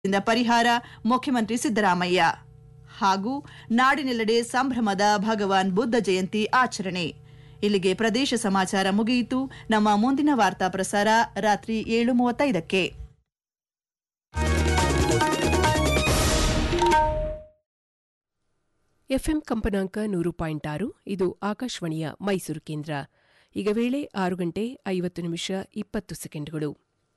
ದಿಂದ ಪರಿಹಾರ ಮುಖ್ಯಮಂತ್ರಿ ಸಿದ್ದರಾಮಯ್ಯ ಹಾಗೂ ನಾಡಿನೆಲ್ಲೆಡೆ ಸಂಭ್ರಮದ ಭಗವಾನ್ ಬುದ್ಧ ಜಯಂತಿ ಆಚರಣೆ ಇಲ್ಲಿಗೆ ಪ್ರದೇಶ ಸಮಾಚಾರ ಮುಗಿಯಿತು ನಮ್ಮ ಮುಂದಿನ ವಾರ್ತಾ ಪ್ರಸಾರ ರಾತ್ರಿ ಏಳು ಮೂವತ್ತೈದಕ್ಕೆ ಎಫ್ಎಂ ಕಂಪನಾಂಕ ನೂರು ಪಾಯಿಂಟ್ ಆರು ಇದು ಆಕಾಶವಾಣಿಯ ಮೈಸೂರು ಕೇಂದ್ರ ಈಗ ವೇಳೆ ಆರು ಗಂಟೆ ಐವತ್ತು ನಿಮಿಷ ಇಪ್ಪತ್ತು ಸೆಕೆಂಡ್ಗಳು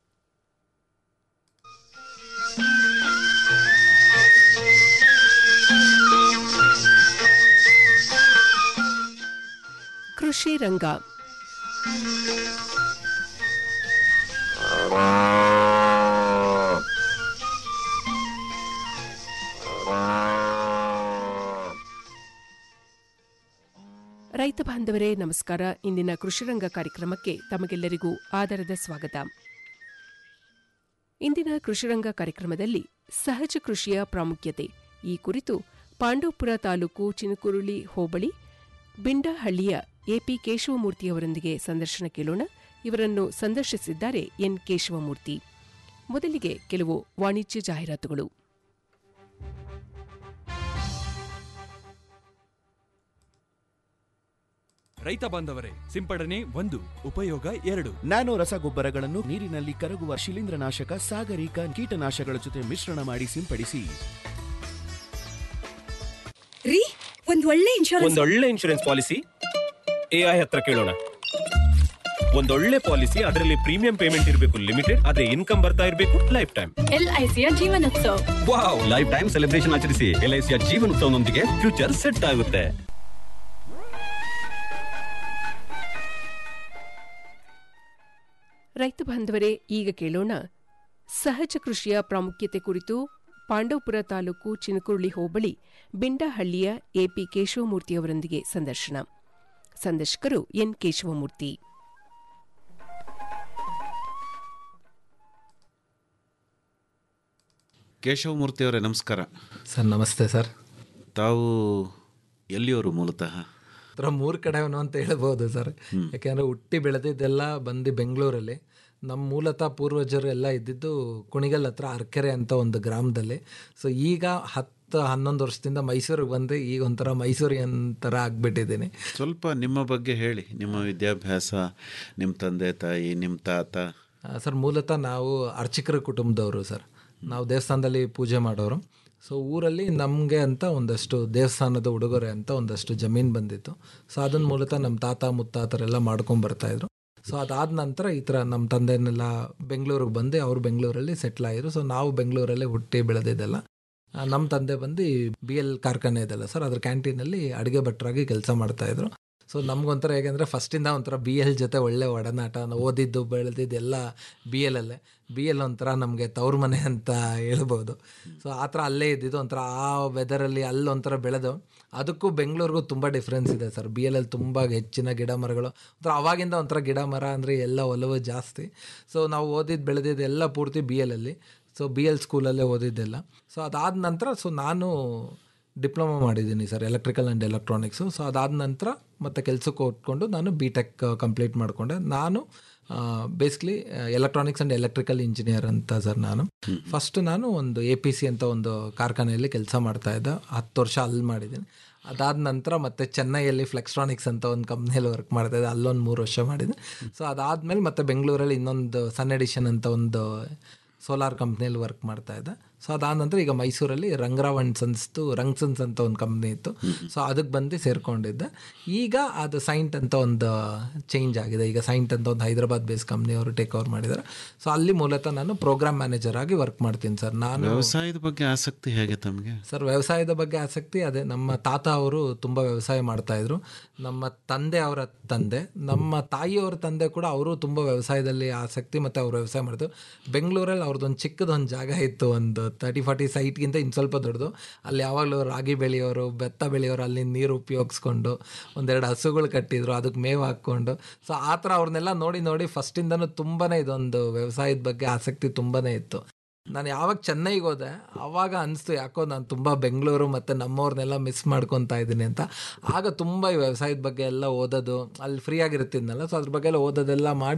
ಕೃಷಿ ರಂಗ ರೈತ ಬಾಂಧವರೇ ನಮಸ್ಕಾರ ಇಂದಿನ ಕೃಷಿರಂಗ ಕಾರ್ಯಕ್ರಮಕ್ಕೆ ತಮಗೆಲ್ಲರಿಗೂ ಆದರದ ಸ್ವಾಗತ ಇಂದಿನ ಕೃಷಿರಂಗ ಕಾರ್ಯಕ್ರಮದಲ್ಲಿ ಸಹಜ ಕೃಷಿಯ ಪ್ರಾಮುಖ್ಯತೆ ಈ ಕುರಿತು ಪಾಂಡವಪುರ ತಾಲೂಕು ಚಿನಕುರುಳಿ ಹೋಬಳಿ ಬಿಂಡಹಳ್ಳಿಯ ಎಪಿ ಕೇಶವಮೂರ್ತಿಯವರೊಂದಿಗೆ ಸಂದರ್ಶನ ಕೇಳೋಣ ಇವರನ್ನು ಸಂದರ್ಶಿಸಿದ್ದಾರೆ ಎನ್ ಕೇಶವಮೂರ್ತಿ ಮೊದಲಿಗೆ ಕೆಲವು ವಾಣಿಜ್ಯ ಜಾಹೀರಾತುಗಳು ರೈತ ಬಾಂಧವರೇ ಸಿಂಪಡಣೆ ಒಂದು ಉಪಯೋಗ ಎರಡು ನ್ಯಾನೋ ರಸಗೊಬ್ಬರಗಳನ್ನು ನೀರಿನಲ್ಲಿ ಕರಗುವ ಶಿಲೀಂಧ್ರನಾಶಕ ಸಾಗರಿಕ ಕೀಟನಾಶಕಗಳ ಜೊತೆ ಮಿಶ್ರಣ ಮಾಡಿ ಸಿಂಪಡಿಸಿ ರೀ ಒಂದ್ ಒಳ್ಳೆ ಇನ್ಶೂರೆನ್ಸ್ ಒಂದೊಳ್ಳೆ ಇನ್ಶೂರೆನ್ಸ್ ಪಾಲಿಸಿ ಎಐ ಹತ್ರ ಕೇಳೋಣ ಒಂದೊಳ್ಳೆ ಪಾಲಿಸಿ ಅದರಲ್ಲಿ ಪ್ರೀಮಿಯಂ ಪೇಮೆಂಟ್ ಇರಬೇಕು ಲಿಮಿಟೆಡ್ ಅದೇ ಇನ್ಕಮ್ ಬರ್ತಾ ಇರಬೇಕು ಲೈಫ್ ಟೈಮ್ ಎಲ್ಐಸಿಯ Jeevanotsav wow life time celebration ಆಚರಿಸಿ ಎಲ್ಐಸಿಯ ಜೀವನ ಉತ್ಸವನೊಂದಿಗೆ ಫ್ಯೂಚರ್ ಸೆಟ್ ಆಗುತ್ತೆ ರೈತ ಬಾಂಧವರೇ ಈಗ ಕೇಳೋಣ ಸಹಜ ಕೃಷಿಯ ಪ್ರಾಮುಖ್ಯತೆ ಕುರಿತು ಪಾಂಡವಪುರ ತಾಲೂಕು ಚಿನಕುರುಳಿ ಹೋಬಳಿ ಬಿಂಡಹಳ್ಳಿಯ ಎಪಿ ಕೇಶವಮೂರ್ತಿಯವರೊಂದಿಗೆ ಸಂದರ್ಶನ ಸಂದರ್ಶಕರು ಎನ್ ಕೇಶವಮೂರ್ತಿ ಕೇಶವಮೂರ್ತಿಯವರೇ ನಮಸ್ಕಾರ ಸರ್ ನಮಸ್ತೆ ಸರ್ ತಾವು ಎಲ್ಲಿಯವರು ಮೂಲತಃ ಹತ್ರ ಮೂರು ಕಡೆಯವನು ಅಂತ ಹೇಳ್ಬೋದು ಸರ್ ಯಾಕೆಂದರೆ ಹುಟ್ಟಿ ಬೆಳೆದಿದ್ದೆಲ್ಲ ಬಂದು ಬೆಂಗಳೂರಲ್ಲಿ ನಮ್ಮ ಮೂಲತಃ ಪೂರ್ವಜರು ಎಲ್ಲ ಇದ್ದಿದ್ದು ಕುಣಿಗಲ್ ಹತ್ರ ಅರ್ಕೆರೆ ಅಂತ ಒಂದು ಗ್ರಾಮದಲ್ಲಿ ಸೊ ಈಗ ಹತ್ತು ಹನ್ನೊಂದು ವರ್ಷದಿಂದ ಮೈಸೂರಿಗೆ ಬಂದು ಈಗ ಒಂಥರ ಮೈಸೂರಿಯನ್ ಥರ ಆಗಿಬಿಟ್ಟಿದ್ದೀನಿ ಸ್ವಲ್ಪ ನಿಮ್ಮ ಬಗ್ಗೆ ಹೇಳಿ ನಿಮ್ಮ ವಿದ್ಯಾಭ್ಯಾಸ ನಿಮ್ಮ ತಂದೆ ತಾಯಿ ನಿಮ್ಮ ತಾತ ಸರ್ ಮೂಲತಃ ನಾವು ಅರ್ಚಕರ ಕುಟುಂಬದವರು ಸರ್ ನಾವು ದೇವಸ್ಥಾನದಲ್ಲಿ ಪೂಜೆ ಮಾಡೋರು ಸೊ ಊರಲ್ಲಿ ನಮಗೆ ಅಂತ ಒಂದಷ್ಟು ದೇವಸ್ಥಾನದ ಉಡುಗೊರೆ ಅಂತ ಒಂದಷ್ಟು ಜಮೀನು ಬಂದಿತ್ತು ಸೊ ಅದನ್ನು ಮೂಲತಃ ನಮ್ಮ ತಾತ ಮುತ್ತಾತರೆಲ್ಲ ಮಾಡ್ಕೊಂಡು ಬರ್ತಾಯಿದ್ರು ಸೊ ಅದಾದ ನಂತರ ಈ ಥರ ನಮ್ಮ ತಂದೆನೆಲ್ಲ ಬೆಂಗಳೂರಿಗೆ ಬಂದು ಅವರು ಬೆಂಗಳೂರಲ್ಲಿ ಸೆಟ್ಲ್ ಆಗಿದ್ರು ಸೊ ನಾವು ಬೆಂಗಳೂರಲ್ಲೇ ಹುಟ್ಟಿ ಬೆಳೆದಿದ್ದೆಲ್ಲ ಆ, ನಮ್ಮ ತಂದೆ ಬಂದು ಬಿ ಎಲ್ ಕಾರ್ಖಾನೆ ಇದೆಲ್ಲ ಸರ್ ಅದ್ರ ಕ್ಯಾಂಟೀನಲ್ಲಿ ಅಡುಗೆ ಭಟ್ರಾಗಿ ಕೆಲಸ ಮಾಡ್ತಾಯಿದ್ರು ಸೊ ನಮ್ಗೊಂಥರ ಹೇಗೆಂದರೆ ಫಸ್ಟಿಂದ ಒಂಥರ ಬಿ ಎಲ್ ಜೊತೆ ಒಳ್ಳೆ ಒಡನಾಟ ನಾವು ಓದಿದ್ದು ಬೆಳೆದಿದ್ದು ಎಲ್ಲ ಬಿ ಎಲ್ಲಲ್ಲೇ ಬಿ ಎಲ್ ಒಂಥರ ನಮಗೆ ತವ್ರ ಮನೆ ಅಂತ ಹೇಳ್ಬೋದು ಸೊ ಆ ಥರ ಅಲ್ಲೇ ಇದ್ದಿದ್ದು ಒಂಥರ ಆ ವೆದರಲ್ಲಿ ಅಲ್ಲಿ ಒಂಥರ ಬೆಳೆದು ಅದಕ್ಕೂ ಬೆಂಗಳೂರಿಗೂ ತುಂಬ ಡಿಫ್ರೆನ್ಸ್ ಇದೆ ಸರ್ ಬಿ ಎಲ್ ಅಲ್ಲಿ ತುಂಬ ಹೆಚ್ಚಿನ ಗಿಡ ಮರಗಳು ಒಂಥರ ಅವಾಗಿಂದ ಒಂಥರ ಗಿಡ ಮರ ಅಂದರೆ ಎಲ್ಲ ಒಲವು ಜಾಸ್ತಿ ಸೊ ನಾವು ಓದಿದ್ದು ಬೆಳೆದಿದ್ದು ಎಲ್ಲ ಪೂರ್ತಿ ಬಿ ಎಲ್ಲಲ್ಲಿ ಸೊ ಬಿ ಎಲ್ ಸ್ಕೂಲಲ್ಲೇ ಓದಿದ್ದೆಲ್ಲ ಸೊ ಅದಾದ ನಂತರ ಸೊ ನಾನು ಡಿಪ್ಲೊಮಾ ಮಾಡಿದ್ದೀನಿ sir electrical and electronics so ಅದಾದ ನಂತರ ಮತ್ತೆ ಕೆಲಸಕ್ಕೆ ಹೊತ್ಕೊಂಡು ನಾನು ಬಿ ಟೆಕ್ ಕಂಪ್ಲೀಟ್ ಮಾಡಿಕೊಂಡೆ ನಾನು basically electronics and electrical engineer ಅಂತ ಸರ್ ನಾನು ಫಸ್ಟ್ ನಾನು ಒಂದು ಎ ಪಿ ಸಿ ಅಂತ ಒಂದು ಕಾರ್ಖಾನೆಯಲ್ಲಿ ಕೆಲಸ ಮಾಡ್ತಾ ಇದ್ದೆ ಹತ್ತು ವರ್ಷ ಅಲ್ಲಿ ಮಾಡಿದ್ದೀನಿ ಅದಾದ ನಂತರ ಮತ್ತೆ ಚೆನ್ನೈಯಲ್ಲಿ ಫ್ಲೆಕ್ಸ್ಟ್ರಾನಿಕ್ಸ್ ಅಂತ ಒಂದು ಕಂಪ್ನಿಯಲ್ಲಿ ವರ್ಕ್ ಮಾಡ್ತಾ ಇದ್ದೆ ಅಲ್ಲೊಂದು ಮೂರು ವರ್ಷ ಮಾಡಿದ್ದೆ ಸೊ ಅದಾದಮೇಲೆ ಮತ್ತೆ ಬೆಂಗಳೂರಲ್ಲಿ ಇನ್ನೊಂದು ಸನ್ ಎಡಿಷನ್ ಅಂತ ಒಂದು ಸೋಲಾರ್ ಕಂಪ್ನಿಯಲ್ಲಿ ವರ್ಕ್ ಮಾಡ್ತಾ ಇದ್ದೆ ಸೊ ಅದಾದ ನಂತರ ಈಗ ಮೈಸೂರಲ್ಲಿ ರಂಗರಾವ್ ಅಂಡ್ ಸನ್ಸ್ದು ರಂಗ್ ಸನ್ಸ್ ಅಂತ ಒಂದು ಕಂಪ್ನಿ ಇತ್ತು ಸೊ ಅದಕ್ಕೆ ಬಂದು ಸೇರಿಕೊಂಡಿದ್ದೆ ಈಗ ಅದು ಸೈಂಟ್ ಅಂತ ಒಂದು ಚೇಂಜ್ ಆಗಿದೆ ಈಗ ಸೈಂಟ್ ಅಂತ ಒಂದು ಹೈದರಾಬಾದ್ ಬೇಸ್ ಕಂಪ್ನಿ ಅವರು ಟೇಕ್ ಓವರ್ ಮಾಡಿದ್ದಾರೆ ಸೊ ಅಲ್ಲಿ ಮೂಲತಃ ನಾನು ಪ್ರೋಗ್ರಾಮ್ ಮ್ಯಾನೇಜರ್ ಆಗಿ ವರ್ಕ್ ಮಾಡ್ತೀನಿ ಸರ್ ನಾನು ವ್ಯವಸಾಯದ ಬಗ್ಗೆ ಆಸಕ್ತಿ ಹೇಗೆ ತಮಗೆ ಸರ್ ವ್ಯವಸಾಯದ ಬಗ್ಗೆ ಆಸಕ್ತಿ ಅದೇ ನಮ್ಮ ತಾತ ಅವರು ತುಂಬ ವ್ಯವಸಾಯ ಮಾಡ್ತಾ ಇದ್ರು ನಮ್ಮ ತಂದೆ ಅವರ ತಂದೆ ನಮ್ಮ ತಾಯಿಯವರ ತಂದೆ ಕೂಡ ಅವರು ತುಂಬ ವ್ಯವಸಾಯದಲ್ಲಿ ಆಸಕ್ತಿ ಮತ್ತು ಅವ್ರು ವ್ಯವಸಾಯ ಮಾಡಿದ್ರು ಬೆಂಗಳೂರಲ್ಲಿ ಅವ್ರದ್ದೊಂದು ಚಿಕ್ಕದೊಂದು ಜಾಗ ಇತ್ತು ಒಂದು ತರ್ಟಿ ಫಾರ್ಟಿ ಸೈಟ್ಗಿಂತ ಇನ್ನು ಸ್ವಲ್ಪ ದೊಡ್ಡದು ಅಲ್ಲಿ ಯಾವಾಗಲೂ ರಾಗಿ ಬೆಳೆಯೋರು ಬೆತ್ತ ಬೆಳೆಯೋರು ಅಲ್ಲಿ ನೀರು ಉಪಯೋಗಿಸ್ಕೊಂಡು ಒಂದೆರಡು ಹಸುಗಳು ಕಟ್ಟಿದ್ರು ಅದಕ್ಕೆ ಮೇವು ಹಾಕ್ಕೊಂಡು ಸೊ ಆ ಥರ ಅವ್ರನ್ನೆಲ್ಲ ನೋಡಿ ನೋಡಿ ಫಸ್ಟಿಂದನೂ ತುಂಬಾ ಇದೊಂದು ವ್ಯವಸಾಯದ ಬಗ್ಗೆ ಆಸಕ್ತಿ ತುಂಬಾ ಇತ್ತು ನಾನು ಯಾವಾಗ ಚೆನ್ನೈಗೆ ಹೋದೆ ಆವಾಗ ಅನಿಸ್ತು ಯಾಕೋ ನಾನು ತುಂಬ ಬೆಂಗಳೂರು ಮತ್ತು ನಮ್ಮವ್ರನ್ನೆಲ್ಲ ಮಿಸ್ ಮಾಡ್ಕೊತಾ ಇದ್ದೀನಿ ಅಂತ ಆಗ ತುಂಬ ಈ ವ್ಯವಸಾಯದ ಬಗ್ಗೆ ಎಲ್ಲ ಓದೋದು ಅಲ್ಲಿ ಫ್ರೀ ಆಗಿರ್ತಿದ್ನಲ್ಲ ಸೊ ಅದ್ರ ಬಗ್ಗೆ ಎಲ್ಲ ಓದೋದೆಲ್ಲ ಮಾಡಿ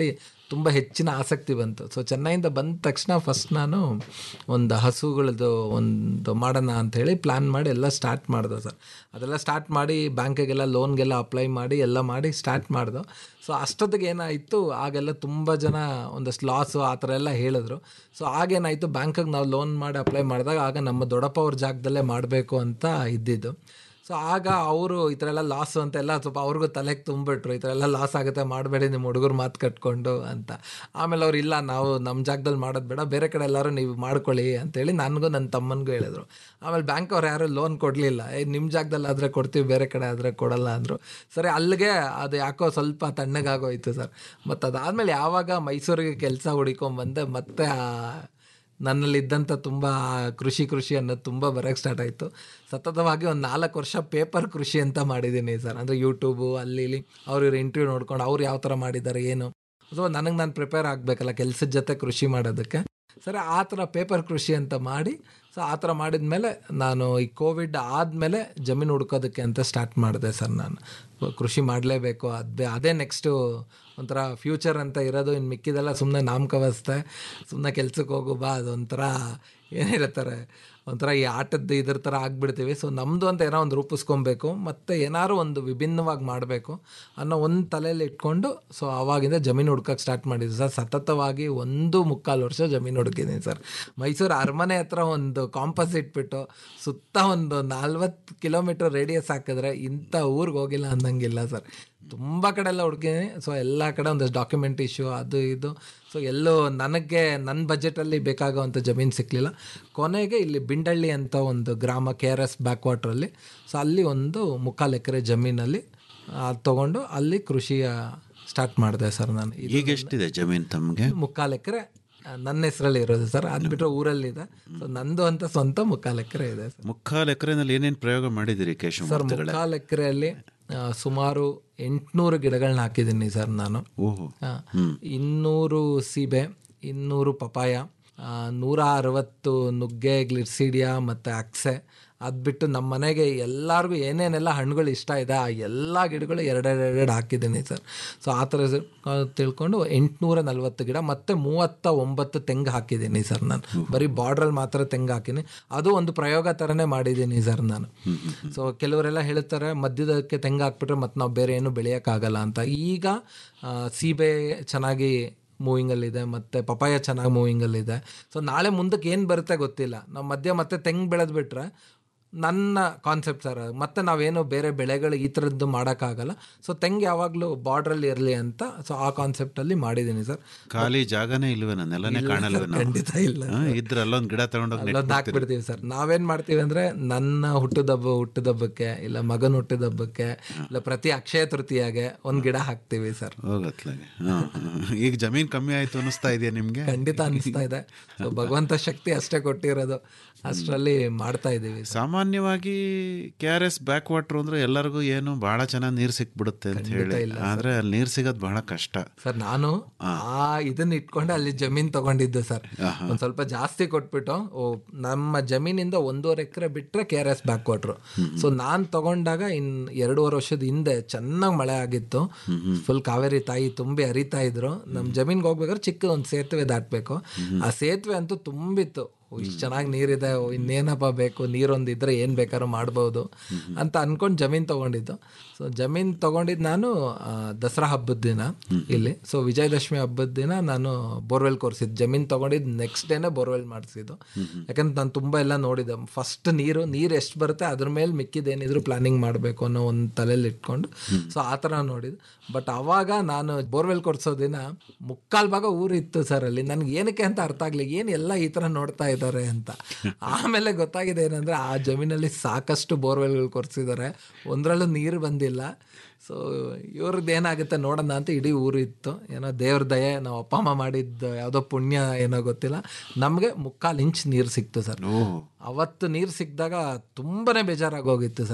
ತುಂಬ ಹೆಚ್ಚಿನ ಆಸಕ್ತಿ ಬಂತು ಸೊ ಚೆನ್ನೈಯಿಂದ ಬಂದ ತಕ್ಷಣ ಫಸ್ಟ್ ನಾನು ಒಂದು ಹಸುಗಳದ್ದು ಒಂದು ಮಾಡೋಣ ಅಂಥೇಳಿ ಪ್ಲ್ಯಾನ್ ಮಾಡಿ ಎಲ್ಲ ಸ್ಟಾರ್ಟ್ ಮಾಡಿದೆ ಸರ್ ಅದೆಲ್ಲ ಸ್ಟಾರ್ಟ್ ಮಾಡಿ ಬ್ಯಾಂಕಿಗೆಲ್ಲ ಲೋನ್ಗೆಲ್ಲ ಅಪ್ಲೈ ಮಾಡಿ ಎಲ್ಲ ಮಾಡಿ ಸ್ಟಾರ್ಟ್ ಮಾಡ್ದು ಸೊ ಅಷ್ಟೊತ್ತಿಗೆ ಏನಾಯಿತು ಆಗೆಲ್ಲ ತುಂಬ ಜನ ಒಂದಷ್ಟು ಲಾಸು ಆ ಥರ ಎಲ್ಲ ಹೇಳಿದ್ರು ಸೊ ಆಗೇನಾಯಿತು ಬ್ಯಾಂಕಿಗೆ ನಾವು ಲೋನ್ ಮಾಡಿ ಅಪ್ಲೈ ಮಾಡಿದಾಗ ಆಗ ನಮ್ಮ ದೊಡ್ಡಪ್ಪ ಅವ್ರ ಜಾಗದಲ್ಲೇ ಮಾಡಬೇಕು ಅಂತ ಇದ್ದಿದ್ದು ಸೊ ಆಗ ಅವರು ಈ ಥರ ಎಲ್ಲ ಲಾಸು ಅಂತೆಲ್ಲ ಸ್ವಲ್ಪ ಅವ್ರಿಗೂ ತಲೆಗೆ ತುಂಬಿಟ್ರು ಈ ಥರ ಎಲ್ಲ ಲಾಸ್ ಆಗುತ್ತೆ ಮಾಡಬೇಡಿ ನಿಮ್ಮ ಹುಡುಗರು ಮಾತು ಕಟ್ಕೊಂಡು ಅಂತ ಆಮೇಲೆ ಅವ್ರು ಇಲ್ಲ ನಾವು ನಮ್ಮ ಜಾಗದಲ್ಲಿ ಮಾಡೋದು ಬೇಡ ಬೇರೆ ಕಡೆ ಎಲ್ಲರೂ ನೀವು ಮಾಡ್ಕೊಳ್ಳಿ ಅಂತೇಳಿ ನನಗೂ ನನ್ನ ತಮ್ಮನಿಗೂ ಹೇಳಿದ್ರು ಆಮೇಲೆ ಬ್ಯಾಂಕ್ ಅವ್ರು ಯಾರು ಲೋನ್ ಕೊಡಲಿಲ್ಲ ಏ ನಿಮ್ಮ ಜಾಗದಲ್ಲಿ ಆದರೆ ಕೊಡ್ತೀವಿ ಬೇರೆ ಕಡೆ ಆದರೆ ಕೊಡಲ್ಲ ಅಂದರು ಸರಿ ಅಲ್ಲಿಗೆ ಅದು ಯಾಕೋ ಸ್ವಲ್ಪ ತಣ್ಣಗಾಗೋಯ್ತು ಸರ್ ಮತ್ತು ಅದಾದಮೇಲೆ ಯಾವಾಗ ಮೈಸೂರಿಗೆ ಕೆಲಸ ಹುಡ್ಕೊಂಬಂದೆ ಮತ್ತೆ ಆ ನನ್ನಲ್ಲಿದ್ದಂಥ ತುಂಬ ಕೃಷಿ ಕೃಷಿ ಅನ್ನೋದು ತುಂಬ ಬರೋಕ್ಕೆ ಸ್ಟಾರ್ಟ್ ಆಯಿತು ಸತತವಾಗಿ ಒಂದು ನಾಲ್ಕು ವರ್ಷ ಪೇಪರ್ ಕೃಷಿ ಅಂತ ಮಾಡಿದ್ದೀನಿ ಸರ್ ಅಂದರೆ ಯೂಟ್ಯೂಬು ಅಲ್ಲಿ ಇಲ್ಲಿ ಅವ್ರ ಇವ್ರ ಇಂಟರ್ವ್ಯೂ ನೋಡ್ಕೊಂಡು ಅವ್ರು ಯಾವ ಥರ ಮಾಡಿದ್ದಾರೆ ಏನು ಸೊ ನನಗೆ ನಾನು ಪ್ರಿಪೇರ್ ಆಗಬೇಕಲ್ಲ ಕೆಲಸದ ಜೊತೆ ಕೃಷಿ ಮಾಡೋದಕ್ಕೆ ಸರಿ ಆ ಥರ ಪೇಪರ್ ಕೃಷಿ ಅಂತ ಮಾಡಿ ಸೊ ಆ ಥರ ಮಾಡಿದ ಮೇಲೆ ನಾನು ಈ ಕೋವಿಡ್ ಆದಮೇಲೆ ಜಮೀನು ಹುಡ್ಕೋದಕ್ಕೆ ಅಂತ ಸ್ಟಾರ್ಟ್ ಮಾಡಿದೆ ಸರ್ ನಾನು ಕೃಷಿ ಮಾಡಲೇಬೇಕು ಅದೇ ಅದೇ ನೆಕ್ಸ್ಟು ಒಂಥರ ಫ್ಯೂಚರ್ ಅಂತ ಇರೋದು ಇನ್ನು ಮಿಕ್ಕಿದೆಲ್ಲ ಸುಮ್ಮನೆ ನಾಮಕವಸ್ತೆ ಸುಮ್ಮನೆ ಕೆಲ್ಸಕ್ಕೆ ಹೋಗು ಬಾ ಅದೊಂಥರ ಏನು ಹೇಳ್ತಾರೆ ಒಂಥರ ಈ ಆಟದ ಇದ್ರ ಥರ ಆಗ್ಬಿಡ್ತೀವಿ ಸೊ ನಮ್ಮದು ಅಂತ ಏನೋ ಒಂದು ರೂಪಿಸ್ಕೊಬೇಕು ಮತ್ತು ಏನಾದ್ರು ಒಂದು ವಿಭಿನ್ನವಾಗಿ ಮಾಡಬೇಕು ಅನ್ನೋ ಒಂದು ತಲೆಯಲ್ಲಿ ಇಟ್ಕೊಂಡು ಸೊ ಆವಾಗಿಂದ ಜಮೀನು ಹುಡ್ಕಕ್ಕೆ ಸ್ಟಾರ್ಟ್ ಮಾಡಿದ್ವಿ ಸರ್ ಸತತವಾಗಿ ಒಂದು ಮುಕ್ಕಾಲು ವರ್ಷ ಜಮೀನು ಹುಡುಕಿದ್ದೀನಿ ಸರ್ ಮೈಸೂರು ಅರಮನೆ ಹತ್ರ ಒಂದು ಕಾಂಪಸ್ ಇಟ್ಬಿಟ್ಟು ಸುತ್ತ ಒಂದು ನಲ್ವತ್ತು ಕಿಲೋಮೀಟರ್ ರೇಡಿಯಸ್ ಹಾಕಿದ್ರೆ ಇಂಥ ಊರಿಗೆ ಹೋಗಿಲ್ಲ ಅನ್ನಂಗಿಲ್ಲ ಸರ್ ತುಂಬ ಕಡೆ ಎಲ್ಲ ಹುಡುಕಿದ್ದೀನಿ ಸೊ ಎಲ್ಲ ಕಡೆ ಒಂದಷ್ಟು ಡಾಕ್ಯುಮೆಂಟ್ ಇಶ್ಯೂ ಅದು ಇದು ಸೊ ಎಲ್ಲೂ ನನಗೆ ನನ್ನ ಬಜೆಟಲ್ಲಿ ಬೇಕಾಗೋವಂಥ ಜಮೀನು ಸಿಕ್ಕಲಿಲ್ಲ ಕೊನೆಗೆ ಇಲ್ಲಿ ಬಿಂಡಳ್ಳಿ ಅಂತ ಒಂದು ಗ್ರಾಮ ಕೆ ಆರ್ ಎಸ್ ಬ್ಯಾಕ್ ವಾಟ್ರಲ್ಲಿ ಸೊ ಅಲ್ಲಿ ಒಂದು ಮುಕ್ಕಾಲು ಎಕರೆ ಜಮೀನಲ್ಲಿ ಅದು ತೊಗೊಂಡು ಅಲ್ಲಿ ಕೃಷಿಯ ಸ್ಟಾರ್ಟ್ ಮಾಡಿದೆ ಸರ್ ನಾನು ಇದು ಈಗ ಎಷ್ಟಿದೆ ಜಮೀನು ತಮಗೆ ಮುಕ್ಕಾಲು ಎಕರೆ ನನ್ನ ಹೆಸರಲ್ಲಿ ಇರೋದು ಸರ್ ಅದು ಬಿಟ್ಟರೆ ಊರಲ್ಲಿದೆ ಸೊ ನಂದು ಅಂತ ಸ್ವಂತ ಮುಕ್ಕಾಲು ಎಕರೆ ಇದೆ ಸರ್ ಮುಕ್ಕಾಲು ಎಕರೆನಲ್ಲಿ ಏನೇನು ಪ್ರಯೋಗ ಮಾಡಿದಿರಿ ಸರ್ ಕೇಶವಮೂರ್ತಿಗಳೇ ಮುಕ್ಕಾಲು ಎಕರೆಯಲ್ಲಿ ಆ, ಸುಮಾರು ಎಂಟುನೂರು ಗಿಡಗಳನ್ನ ಹಾಕಿದ್ದೀನಿ ಸರ್ ನಾನು ಓಹೋ ಆ, ಇನ್ನೂರು ಸೀಬೆ ಇನ್ನೂರು ಪಪಾಯ ಆ, ನೂರ ಅರವತ್ತು ನುಗ್ಗೆ ಗ್ಲಿರ್ಸಿಡಿಯಾ ಮತ್ತು ಅಕ್ಸೆ ಅದು ಬಿಟ್ಟು ನಮ್ಮ ಮನೆಗೆ ಎಲ್ಲರಿಗೂ ಏನೇನೆಲ್ಲ ಹಣ್ಣುಗಳು ಇಷ್ಟ ಇದೆ ಆ ಎಲ್ಲ ಗಿಡಗಳು ಎರಡೆರಡೆರಡು ಹಾಕಿದ್ದೀನಿ ಸರ್ ಸೊ ಆ ಥರ ಸ- ಆ, ತಿಳ್ಕೊಂಡು ಎಂಟುನೂರ ನಲ್ವತ್ತು ಗಿಡ ಮತ್ತು ಮೂವತ್ತ ಒಂಬತ್ತು ತೆಂಗು ಹಾಕಿದ್ದೀನಿ ಸರ್ ನಾನು ಬರೀ ಬಾರ್ಡ್ರಲ್ಲಿ ಮಾತ್ರ ತೆಂಗು ಹಾಕಿನಿ ಅದು ಒಂದು ಪ್ರಯೋಗ ಥರನೇ ಮಾಡಿದ್ದೀನಿ ಸರ್ ನಾನು ಸೊ ಕೆಲವರೆಲ್ಲ ಹೇಳ್ತಾರೆ ಮಧ್ಯದಕ್ಕೆ ತೆಂಗು ಹಾಕ್ಬಿಟ್ರೆ ಮತ್ತು ನಾವು ಬೇರೆ ಏನು ಬೆಳೆಯೋಕ್ಕಾಗಲ್ಲ ಅಂತ ಈಗ ಆ, ಸೀಬೆ ಚೆನ್ನಾಗಿ ಮೂವಿಂಗಲ್ಲಿದೆ ಮತ್ತು ಪಪಾಯ ಚೆನ್ನಾಗಿ ಮೂವಿಂಗಲ್ಲಿದೆ ಸೊ ನಾಳೆ ಮುಂದಕ್ಕೆ ಏನು ಬರುತ್ತೆ ಗೊತ್ತಿಲ್ಲ ನಾವು ಮಧ್ಯ ಮತ್ತೆ ತೆಂಗು ಬೆಳೆದು ಬಿಟ್ರೆ ನನ್ನ ಕಾನ್ಸೆಪ್ಟ್ ಸರ್ ಮತ್ತೆ ನಾವೇನು ಬೇರೆ ಬೆಳೆಗಳು ಈ ಥರದ್ದು ಮಾಡೋಕ್ಕಾಗಲ್ಲ ಸೊ ತೆಂಗು ಯಾವಾಗಲೂ ಬಾರ್ಡ್ರಲ್ಲಿ ಇರಲಿ ಅಂತ ಸೊ ಆ ಕಾನ್ಸೆಪ್ಟಲ್ಲಿ ಮಾಡಿದ್ದೀನಿ ಸರ್ ಖಾಲಿ ಜಾಗನೇ ಇಲ್ವೇ ನೆಲನೇ ಕಾಣಲ್ವೇ ನಾವು ಖಂಡಿತ ಇಲ್ಲ ಹಾ, ಇದ್ರೆ ಅಲ್ಲೊಂದು ಗಿಡ ತಗೊಂಡೋಗಿ ಅಲ್ಲೊಂದು ಹಾಕ್ಬಿಡ್ತೀವಿ ಸರ್ ನಾವೇನ್ ಮಾಡ್ತೀವಿ ಅಂದ್ರೆ ನನ್ನ ಹುಟ್ಟುದಬ್ಬ ಹುಟ್ಟುದಬ್ಬಕ್ಕೆ ಇಲ್ಲ ಮಗನ ಹುಟ್ಟುದಬ್ಬಕ್ಕೆ ಇಲ್ಲ ಪ್ರತಿ ಅಕ್ಷಯ ತೃತೀಯಾಗೆ ಒಂದ್ ಗಿಡ ಹಾಕ್ತೀವಿ ಸರ್ ಹೋಗತ್ಲಾಗೆ ಹಾ, ಹಾ. ಈಗ ಜಮೀನ್ ಕಮ್ಮಿ ಆಯ್ತು ಅನ್ನಿಸ್ತಾ ಇದೆಯಾ ನಿಮ್ಗೆ ಖಂಡಿತ ಅನಿಸ್ತಾ ಇದೆ ಸೊ ಭಗವಂತ ಶಕ್ತಿ ಅಷ್ಟೇ ಕೊಟ್ಟಿರೋದು ಅಷ್ಟರಲ್ಲಿ ಮಾಡ್ತಾ ಇದ್ದೀವಿ ಸರ್. ಸಾಮಾನ್ಯವಾಗಿ K R S back water ಅಂದ್ರೆ ಎಲ್ಲರಿಗೂ ಏನು ಬಹಳ ಚೆನ್ನಾಗಿ ನೀರು ಸಿಕ್ಬಿಡುತ್ತೆ ಅಂತ ಹೇಳಿ ಆದ್ರೆ ಅಲ್ಲಿ ನೀರು ಸಿಗೋದು ಬಹಳ ಕಷ್ಟ ಸರ್ ನಾನು ಆ ಇದನ್ನ ಇಟ್ಕೊಂಡು ಅಲ್ಲಿ ಜಮೀನ್ ತಗೊಂಡಿದ್ದು ಸರ್ ಒಂದ್ ಸ್ವಲ್ಪ ಜಾಸ್ತಿ ಕೊಟ್ಬಿಟ್ಟು ಓ ನಮ್ಮ ಜಮೀನಿಂದ ಒಂದೂವರೆ ಎಕರೆ ಬಿಟ್ರೆ K R S back water so ನಾನ್ ತಗೊಂಡಾಗ ಇನ್ ಎರಡೂವರೆ ವರ್ಷದ ಹಿಂದೆ ಚೆನ್ನಾಗಿ ಮಳೆ ಆಗಿತ್ತು ಫುಲ್ ಕಾವೇರಿ ತಾಯಿ ತುಂಬಿ ಹರಿತಾ ಇದ್ರು ನಮ್ ಜಮೀನ್ಗೆ ಹೋಗ್ಬೇಕಾದ್ರೆ ಚಿಕ್ಕ ಒಂದು ಸೇತುವೆ ದಾಟ್ಬೇಕು ಆ ಸೇತುವೆ ಅಂತೂ ತುಂಬಿತ್ತು ಇಷ್ಟು ಚೆನ್ನಾಗಿ ನೀರಿದೆ ಓ, ಇನ್ನೇನಪ್ಪ ಬೇಕು ನೀರೊಂದು ಇದ್ರೆ ಏನು ಬೇಕಾದ್ರೂ ಮಾಡ್ಬೋದು ಅಂತ ಅನ್ಕೊಂಡು ಜಮೀನ್ ತಗೊಂಡಿದ್ದು ಸೊ ಜಮೀನ್ ತಗೊಂಡಿದ್ದು ನಾನು ಆ, ದಸರಾ ಹಬ್ಬದ ದಿನ ಇಲ್ಲಿ ಸೊ ವಿಜಯದಶಮಿ ಹಬ್ಬದ ದಿನ ನಾನು ಬೋರ್ವೆಲ್ ಕೊರ್ಸಿದ್ದು ಜಮೀನ್ ತಗೊಂಡಿದ್ದು ನೆಕ್ಸ್ಟ್ ಡೇನೆ ಬೋರ್ವೆಲ್ ಮಾಡಿಸಿದ್ದು ಯಾಕಂದ್ರೆ ನಾನು ತುಂಬ ಎಲ್ಲ ನೋಡಿದ್ದೆ ಫಸ್ಟ್ ನೀರು ನೀರು ಎಷ್ಟು ಬರುತ್ತೆ ಅದ್ರ ಮೇಲೆ ಮಿಕ್ಕಿದೇನಿದ್ರು ಪ್ಲಾನಿಂಗ್ ಮಾಡಬೇಕು ಅನ್ನೋ ಒಂದು ತಲೆಯಲ್ಲಿ ಇಟ್ಕೊಂಡು ಸೊ ಆ ಥರ ನೋಡಿದ್ದು ಬಟ್ ಅವಾಗ ನಾನು ಬೋರ್ವೆಲ್ ಕೊರ್ಸೋ ದಿನ ಮುಕ್ಕಾಲ್ ಭಾಗ ಊರಿತ್ತು ಸರ್ ಅಲ್ಲಿ ನನಗೆ ಏನಕ್ಕೆ ಅಂತ ಅರ್ಥ ಆಗ್ಲಿ ಏನು ಎಲ್ಲ ಈ ಥರ ನೋಡ್ತಾ ಇದ್ದಾರೆ ಅಂತ ಆಮೇಲೆ ಗೊತ್ತಾಗಿದೆ ಏನಂದ್ರೆ ಆ ಜಮೀನಲ್ಲಿ ಸಾಕಷ್ಟು ಬೋರ್ವೆಲ್ಗಳು ಕೊರ್ಸಿದ್ದಾರೆ ಒಂದರಲ್ಲೂ ನೀರು ಬಂದಿಲ್ಲ ಸೊ ಇವ್ರದ್ದು ಏನಾಗುತ್ತೆ ನೋಡೋಣ ಅಂತ ಇಡೀ ಊರು ಇತ್ತು ಏನೋ ದೇವ್ರ ದಯೆ ನಾವು ಅಪ್ಪ ಅಮ್ಮ ಮಾಡಿದ್ದು ಯಾವುದೋ ಪುಣ್ಯ ಏನೋ ಗೊತ್ತಿಲ್ಲ ನಮಗೆ ಮುಕ್ಕಾಲು ಇಂಚ್ ನೀರು ಸಿಕ್ತು ಸರ್ ಅವತ್ತು ನೀರು ಸಿಕ್ಕಿದಾಗ ತುಂಬಾನೇ ಬೇಜಾರಾಗಿ ಹೋಗಿತ್ತು ಸರ್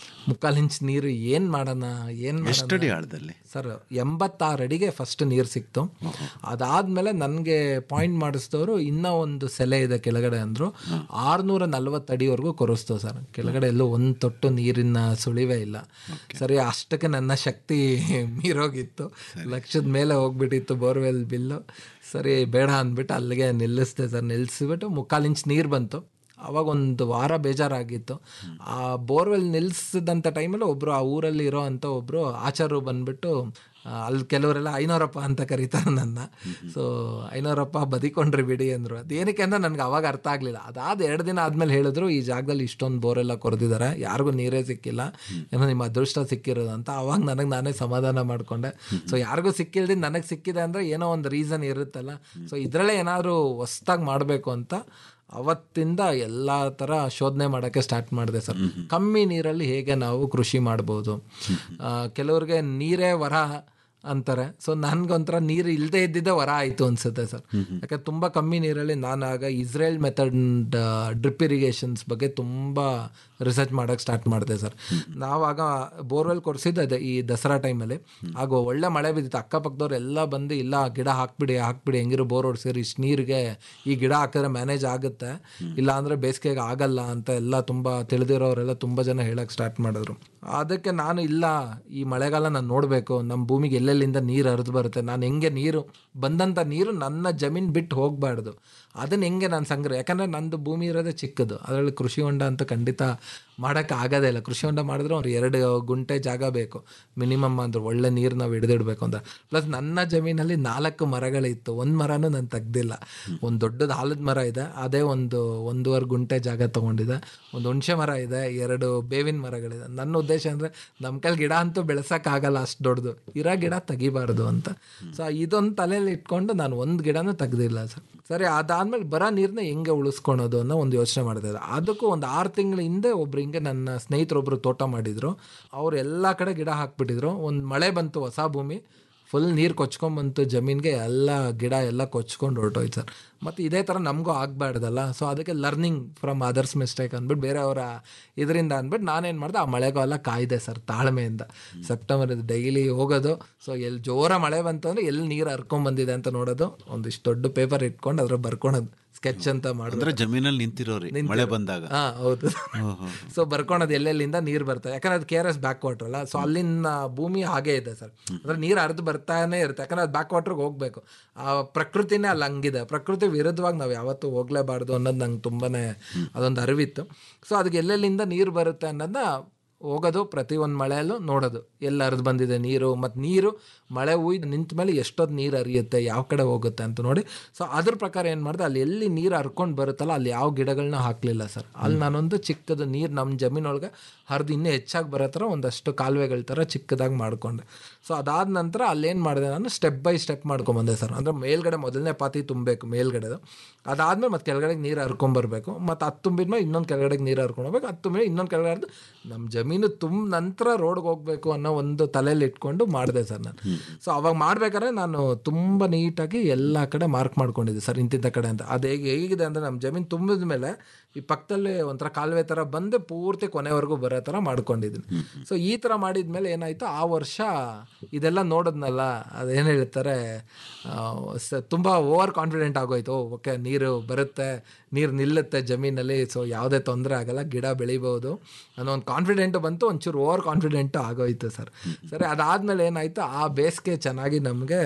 ಮುಕ್ಕಾಲು ಇಂಚ್ ನೀರು ಏನು ಮಾಡೋಣ ಏನು ಎಷ್ಟಡಿ ಆಳದಲ್ಲಿ ಸರ್ ಎಂಬತ್ತಾರು ಅಡಿಗೆ ಫಸ್ಟ್ ನೀರು ಸಿಕ್ತು ಅದಾದಮೇಲೆ ನನಗೆ ಪಾಯಿಂಟ್ ಮಾಡಿಸಿದವರು ಇನ್ನೂ ಒಂದು ಸೆಲೆ ಇದೆ ಕೆಳಗಡೆ ಅಂದರು ಆರುನೂರ ನಲ್ವತ್ತು ಅಡಿವರೆಗೂ ಕೊರಿಸ್ತು ಸರ್ ಕೆಳಗಡೆ ಎಲ್ಲೂ ಒಂದು ತೊಟ್ಟು ನೀರಿನ ಸುಳಿವೇ ಇಲ್ಲ ಸರಿ ಅಷ್ಟಕ್ಕೆ ನನ್ನ ಶಕ್ತಿ ಮೀರೋಗಿತ್ತು ಲಕ್ಷದ ಮೇಲೆ ಹೋಗ್ಬಿಟ್ಟಿತ್ತು ಬೋರ್ವೆಲ್ ಬಿಲ್ಲು ಸರಿ ಬೇಡ ಅಂದ್ಬಿಟ್ಟು ಅಲ್ಲಿಗೆ ನಿಲ್ಲಿಸ್ದೆ ಸರ್ ನಿಲ್ಲಿಸ್ಬಿಟ್ಟು ಮುಕ್ಕಾಲು ಇಂಚ್ ನೀರು ಬಂತು ಅವಾಗ ಒಂದು ವಾರ ಬೇಜಾರಾಗಿತ್ತು ಆ ಬೋರ್ವೆಲ್ ನಿಲ್ಲಿಸಿದಂಥ ಟೈಮಲ್ಲಿ ಒಬ್ಬರು ಆ ಊರಲ್ಲಿ ಇರೋ ಅಂಥ ಒಬ್ಬರು ಆಚಾರು ಬಂದ್ಬಿಟ್ಟು ಆ, ಅಲ್ಲಿ ಕೆಲವರೆಲ್ಲ ಐನೂರಪ್ಪ ಅಂತ ಕರೀತಾರೆ ನನ್ನ ಸೊ ಐನೂರಪ್ಪ ಬದಿಕೊಂಡ್ರಿ ಬಿಡಿ ಅಂದರು ಅದೇನಕ್ಕೆ ಅಂತ ನನಗೆ ಅವಾಗ ಅರ್ಥ ಆಗಲಿಲ್ಲ ಅದಾದ ಎರಡು ದಿನ ಆದಮೇಲೆ ಹೇಳಿದ್ರು ಈ ಜಾಗದಲ್ಲಿ ಇಷ್ಟೊಂದು ಬೋರೆಲ್ಲ ಕೊರೆದಿದ್ದಾರೆ ಯಾರಿಗೂ ನೀರೇ ಸಿಕ್ಕಿಲ್ಲ ಏನೋ ನಿಮ್ಮ ಅದೃಷ್ಟ ಸಿಕ್ಕಿರೋದು ಅಂತ ಅವಾಗ ನನಗೆ ನಾನೇ ಸಮಾಧಾನ ಮಾಡಿಕೊಂಡೆ ಸೊ ಯಾರಿಗೂ ಸಿಕ್ಕಿಲ್ದಿ ನನಗೆ ಸಿಕ್ಕಿದೆ ಅಂದರೆ ಏನೋ ಒಂದು ರೀಸನ್ ಇರುತ್ತಲ್ಲ ಸೊ ಇದರಲ್ಲೇ ಏನಾದರೂ ಹೊಸ್ದಾಗಿ ಮಾಡಬೇಕು ಅಂತ ಅವತ್ತಿಂದ ಎಲ್ಲ ಥರ ಶೋಧನೆ ಮಾಡೋಕ್ಕೆ ಸ್ಟಾರ್ಟ್ ಮಾಡಿದೆ ಸರ್ ಕಮ್ಮಿ ನೀರಲ್ಲಿ ಹೇಗೆ ನಾವು ಕೃಷಿ ಮಾಡ್ಬೋದು ಆ, ಕೆಲವ್ರಿಗೆ ನೀರೇ ವರ ಅಂತಾರೆ ಸೊ ನನ್ಗೊಂಥರ ನೀರು ಇಲ್ಲದೆ ಇದ್ದಿದ್ದೆ ವರ ಆಯಿತು ಅನ್ಸುತ್ತೆ ಸರ್ ಯಾಕಂದ್ರೆ ತುಂಬ ಕಮ್ಮಿ ನೀರಲ್ಲಿ ನಾನು ಆಗ ಇಸ್ರೇಲ್ ಮೆಥಡ್ ಡ್ರಿಪ್ ಇರಿಗೇಷನ್ಸ್ ಬಗ್ಗೆ ತುಂಬ ರಿಸರ್ಚ್ ಮಾಡೋಕ್ಕೆ ಸ್ಟಾರ್ಟ್ ಮಾಡಿದೆ ಸರ್ ನಾವಾಗ ಬೋರ್ವೆಲ್ ಕೊರೆಸಿದ್ದು ಅದೇ ಈ ದಸರಾ ಟೈಮಲ್ಲಿ ಆಗ ಒಳ್ಳೆ ಮಳೆ ಬಿದ್ದಿತ್ತು ಅಕ್ಕಪಕ್ಕದವ್ರು ಎಲ್ಲ ಬಂದು ಇಲ್ಲ ಗಿಡ ಹಾಕ್ಬಿಡಿ ಹಾಕ್ಬಿಡಿ ಹೆಂಗಿರೋ ಬೋರ್ ಹೊಡ್ಸಿರಿ ಇಷ್ಟು ನೀರಿಗೆ ಈ ಗಿಡ ಹಾಕಿದ್ರೆ ಮ್ಯಾನೇಜ್ ಆಗುತ್ತೆ ಇಲ್ಲ ಅಂದರೆ ಬೇಸಿಗೆಗೆ ಆಗಲ್ಲ ಅಂತ ಎಲ್ಲ ತುಂಬ ತಿಳಿದಿರೋರೆಲ್ಲ ತುಂಬ ಜನ ಹೇಳಕ್ಕೆ ಸ್ಟಾರ್ಟ್ ಮಾಡಿದ್ರು ಅದಕ್ಕೆ ನಾನು ಇಲ್ಲ ಈ ಮಳೆಗಾಲ ನಾನು ನೋಡಬೇಕು ನಮ್ಮ ಭೂಮಿಗೆ ಎಲ್ಲೆಲ್ಲಿಂದ ನೀರು ಹರಿದು ಬರುತ್ತೆ ನಾನು ಹೆಂಗೆ ನೀರು ಬಂದಂಥ ನೀರು ನನ್ನ ಜಮೀನು ಬಿಟ್ಟು ಹೋಗಬಾರ್ದು ಅದನ್ನ ಹೆಂಗೆ ನಾನು ಸಂಗ್ರಹ ಯಾಕಂದರೆ ನಂದು ಭೂಮಿ ಇರೋದೇ ಚಿಕ್ಕದು ಅದರಲ್ಲಿ ಕೃಷಿ ಹೊಂಡ ಅಂತ ಖಂಡಿತ ಮಾಡೋಕ್ಕೆ ಆಗೋದೇ ಇಲ್ಲ ಕೃಷಿ ಹೊಂಡ ಮಾಡಿದ್ರೆ ಅವ್ರು ಎರಡು ಗುಂಟೆ ಜಾಗ ಬೇಕು ಮಿನಿಮಮ್ ಅಂದ್ರೆ ಒಳ್ಳೆ ನೀರು ನಾವು ಹಿಡಿದಿಡ್ಬೇಕು ಅಂತ ಪ್ಲಸ್ ನನ್ನ ಜಮೀನಲ್ಲಿ ನಾಲ್ಕು ಮರಗಳಿತ್ತು ಒಂದು ಮರನೂ ನಾನು ತೆಗ್ದಿಲ್ಲ ಒಂದು ದೊಡ್ಡದು ಆಲದ ಮರ ಇದೆ ಅದೇ ಒಂದು ಒಂದೂವರೆ ಗುಂಟೆ ಜಾಗ ತೊಗೊಂಡಿದೆ ಒಂದು ಹುಣಸೆ ಮರ ಇದೆ ಎರಡು ಬೇವಿನ ಮರಗಳಿದೆ ನನ್ನ ಉದ್ದೇಶ ಅಂದರೆ ನಮ್ಮ ಕೈಲಿ ಗಿಡ ಅಂತೂ ಬೆಳೆಸೋಕ್ಕಾಗಲ್ಲ ಅಷ್ಟು ದೊಡ್ಡದು ಇರೋ ಗಿಡ ತೆಗಿಬಾರ್ದು ಅಂತ ಸೊ ಇದೊಂದು ತಲೆಯಲ್ಲಿ ಇಟ್ಕೊಂಡು ನಾನು ಒಂದು ಗಿಡನೂ ತೆಗ್ದಿಲ್ಲ ಸರ್ ಸರಿ ಅದಾದ್ಮೇಲೆ ಬರೋ ನೀರನ್ನ ಹೆಂಗೆ ಉಳಿಸ್ಕೊಳೋದು ಅನ್ನೋ ಒಂದು ಯೋಚನೆ ಮಾಡ್ತಾ ಇದ್ದೆ ಅದಕ್ಕೂ ಒಂದು ಆರು ತಿಂಗಳ ಹಿಂದೆ ಒಬ್ರು ಹಿಂಗೆ ನನ್ನ ಸ್ನೇಹಿತರೊಬ್ಬರು ತೋಟ ಮಾಡಿದ್ರು ಅವ್ರು ಎಲ್ಲ ಕಡೆ ಗಿಡ ಹಾಕ್ಬಿಟ್ಟಿದ್ರು ಒಂದು ಮಳೆ ಬಂತು ಹೊಸ ಭೂಮಿ ಫುಲ್ ನೀರು ಕೊಚ್ಕೊಂಬಂತು ಜಮೀನಿಗೆ ಎಲ್ಲ ಗಿಡ ಎಲ್ಲ ಕೊಚ್ಕೊಂಡು ಹೊರಟೋಯ್ತು ಸರ್ ಮತ್ತು ಇದೇ ಥರ ನಮಗೂ ಆಗಬಾರ್ದಲ್ಲ ಸೊ ಅದಕ್ಕೆ ಲರ್ನಿಂಗ್ ಫ್ರಮ್ ಅದರ್ಸ್ ಮಿಸ್ಟೇಕ್ ಅಂದ್ಬಿಟ್ಟು ಬೇರೆಯವರ ಇದರಿಂದ ಅಂದ್ಬಿಟ್ಟು ನಾನೇನು ಮಾಡಿದೆ ಆ ಮಳೆಗಾಲ ಕಾಯ್ದೆ ಸರ್ ತಾಳ್ಮೆಯಿಂದ ಸೆಪ್ಟೆಂಬರ್ ಡೈಲಿ ಹೋಗೋದು ಸೊ ಎಲ್ಲಿ ಜೋರ ಮಳೆ ಬಂತು ಅಂದರೆ ಎಲ್ಲಿ ನೀರು ಹರ್ಕೊಂಬಂದಿದೆ ಅಂತ ನೋಡೋದು ಒಂದಿಷ್ಟು ದೊಡ್ಡ ಪೇಪರ್ ಇಟ್ಕೊಂಡು ಅದ್ರ ಬರ್ಕೊಳೋದು ಸ್ಕೆಚ್ ಅಂತ ಮಾಡಿದ್ರೆ ಅಂದ್ರೆ ಜಮೀನಲ್ಲಿ ನಿಂತಿರೋರಿ ಮಳೆ ಬಂದಾಗ ಹಾ ಹೌದು ಸೊ ಬರ್ಕೊಳೋದು ಎಲ್ಲೆಲ್ಲಿಂದ ನೀರು ಬರ್ತದೆ ಯಾಕಂದ್ರೆ ಅದು K R S back water ಅಲ್ಲ ಸೊ ಅಲ್ಲಿನ ಭೂಮಿ ಹಾಗೆ ಇದೆ ಸರ್ ಅಂದ್ರೆ ನೀರು ಹರಿದು ಬರ್ತಾನೆ ಇರುತ್ತೆ ಯಾಕಂದ್ರೆ ಅದು ಬ್ಯಾಕ್ ವಾಟರ್ಗೆ ಹೋಗ್ಬೇಕು ಆ ಪ್ರಕೃತಿನೇ ಅಲ್ಲಿ ಹಂಗಿದೆ ಪ್ರಕೃತಿ ವಿರುದ್ಧವಾಗಿ ನಾವು ಯಾವತ್ತೂ ಹೋಗ್ಲೇಬಾರ್ದು ಅನ್ನೋದು ನಂಗೆ ತುಂಬಾನೇ ಅದೊಂದು ಅರಿವಿತ್ತು ಸೊ ಅದಕ್ಕೆ ಎಲ್ಲೆಲ್ಲಿಂದ ನೀರು ಬರುತ್ತೆ ಅನ್ನೋದನ್ನ ಹೋಗೋದು ಪ್ರತಿ ಒಂದು ಮಳೆಯಲ್ಲೂ ನೋಡೋದು ಎಲ್ಲ ಹರಿದು ಬಂದಿದೆ ನೀರು ಮತ್ತು ನೀರು ಮಳೆ ಉಯ್ದು ನಿಂತ ಮೇಲೆ ಎಷ್ಟೊತ್ತು ನೀರು ಹರಿಯುತ್ತೆ ಯಾವ ಕಡೆ ಹೋಗುತ್ತೆ ಅಂತ ನೋಡಿ ಸೊ ಅದ್ರ ಪ್ರಕಾರ ಏನು ಮಾಡಿದೆ ಅಲ್ಲಿ ಎಲ್ಲಿ ನೀರು ಹರ್ಕೊಂಡು ಬರುತ್ತಲ್ಲ ಅಲ್ಲಿ ಯಾವ ಗಿಡಗಳನ್ನ ಹಾಕಲಿಲ್ಲ ಸರ್ ಅಲ್ಲಿ ನಾನೊಂದು ಚಿಕ್ಕದು ನೀರು ನಮ್ಮ ಜಮೀನೊಳಗೆ ಹರಿದು ಇನ್ನೂ ಹೆಚ್ಚಾಗಿ ಬರೋ ಥರ ಒಂದಷ್ಟು ಕಾಲುವೆಗಳ ಥರ ಚಿಕ್ಕದಾಗಿ ಮಾಡಿಕೊಂಡೆ ಸೊ ಅದಾದ ನಂತರ ಅಲ್ಲೇನು ಮಾಡಿದೆ ನಾನು ಸ್ಟೆಪ್ ಬೈ ಸ್ಟೆಪ್ ಮಾಡ್ಕೊಂಬಂದೆ ಸರ್ ಅಂದರೆ ಮೇಲ್ಗಡೆ ಮೊದಲನೇ ಪಾತಿ ತುಂಬಬೇಕು ಮೇಲ್ಗಡೆದು ಅದಾದ್ಮೇಲೆ ಮತ್ತೆ ಕೆಳಗಡೆಗೆ ನೀರು ಹರ್ಕೊಂಬರ್ಬೇಕು ಮತ್ತು ಅದು ತುಂಬಿದ್ಮೇಲೆ ಇನ್ನೊಂದು ಕೆಳಗಡೆಗೆ ನೀರು ಹರ್ಕೊಂಡು ಹೋಗ್ಬೇಕು ಅದು ತುಂಬಿದ್ರೆ ಇನ್ನೊಂದು ಕೆಳಗಡೆ ಹರ್ದು ನಮ್ಮ ಜಮೀನು ತುಂಬ ನಂತರ ರೋಡ್ಗೆ ಹೋಗಬೇಕು ಅನ್ನೋ ಒಂದು ತಲೆಯಲ್ಲಿ ಇಟ್ಕೊಂಡು ಮಾಡಿದೆ ಸರ್ ನಾನು ಸೊ ಅವಾಗ ಮಾಡ್ಬೇಕಾದ್ರೆ ನಾನು ತುಂಬ ನೀಟಾಗಿ ಎಲ್ಲ ಕಡೆ ಮಾರ್ಕ್ ಮಾಡ್ಕೊಂಡಿದ್ದೆ ಸರ್ ಇಂತಿಂಥ ಕಡೆ ಅಂತ ಅದು ಹೇಗೆ ಹೇಗಿದೆ ಅಂದರೆ ನಮ್ಮ ಜಮೀನು ತುಂಬಿದ ಮೇಲೆ ಈ ಪಕ್ಕದಲ್ಲಿ ಒಂಥರ ಕಾಲುವೆ ಥರ ಬಂದು ಪೂರ್ತಿ ಕೊನೆವರೆಗೂ ಬರೋ ಥರ ಮಾಡ್ಕೊಂಡಿದ್ದೀನಿ ಸೊ ಈ ಥರ ಮಾಡಿದ್ಮೇಲೆ ಏನಾಯಿತು ಆ ವರ್ಷ ಇದೆಲ್ಲ ನೋಡಿದ್ನಲ್ಲ ಅದೇನು ಹೇಳ್ತಾರೆ ಆ, ಸ- ತುಂಬ ಓವರ್ ಕಾನ್ಫಿಡೆಂಟ್ ಆಗೋಯ್ತು ಓಕೆ ನೀರು ಬರುತ್ತೆ ನೀರು ನಿಲ್ಲುತ್ತೆ ಜಮೀನಲ್ಲಿ ಸೊ ಯಾವುದೇ ತೊಂದರೆ ಆಗಲ್ಲ ಗಿಡ ಬೆಳಿಬೋದು ಅನ್ನೋ ಒಂದು ಕಾನ್ಫಿಡೆಂಟು ಬಂತು ಒಂಚೂರು ಓವರ್ ಕಾನ್ಫಿಡೆಂಟು ಆಗೋಯ್ತು ಸರ್ ಸರಿ ಅದಾದ್ಮೇಲೆ ಏನಾಯ್ತು ಆ ಬೇಸಿಗೆ ಚೆನ್ನಾಗಿ ನಮಗೆ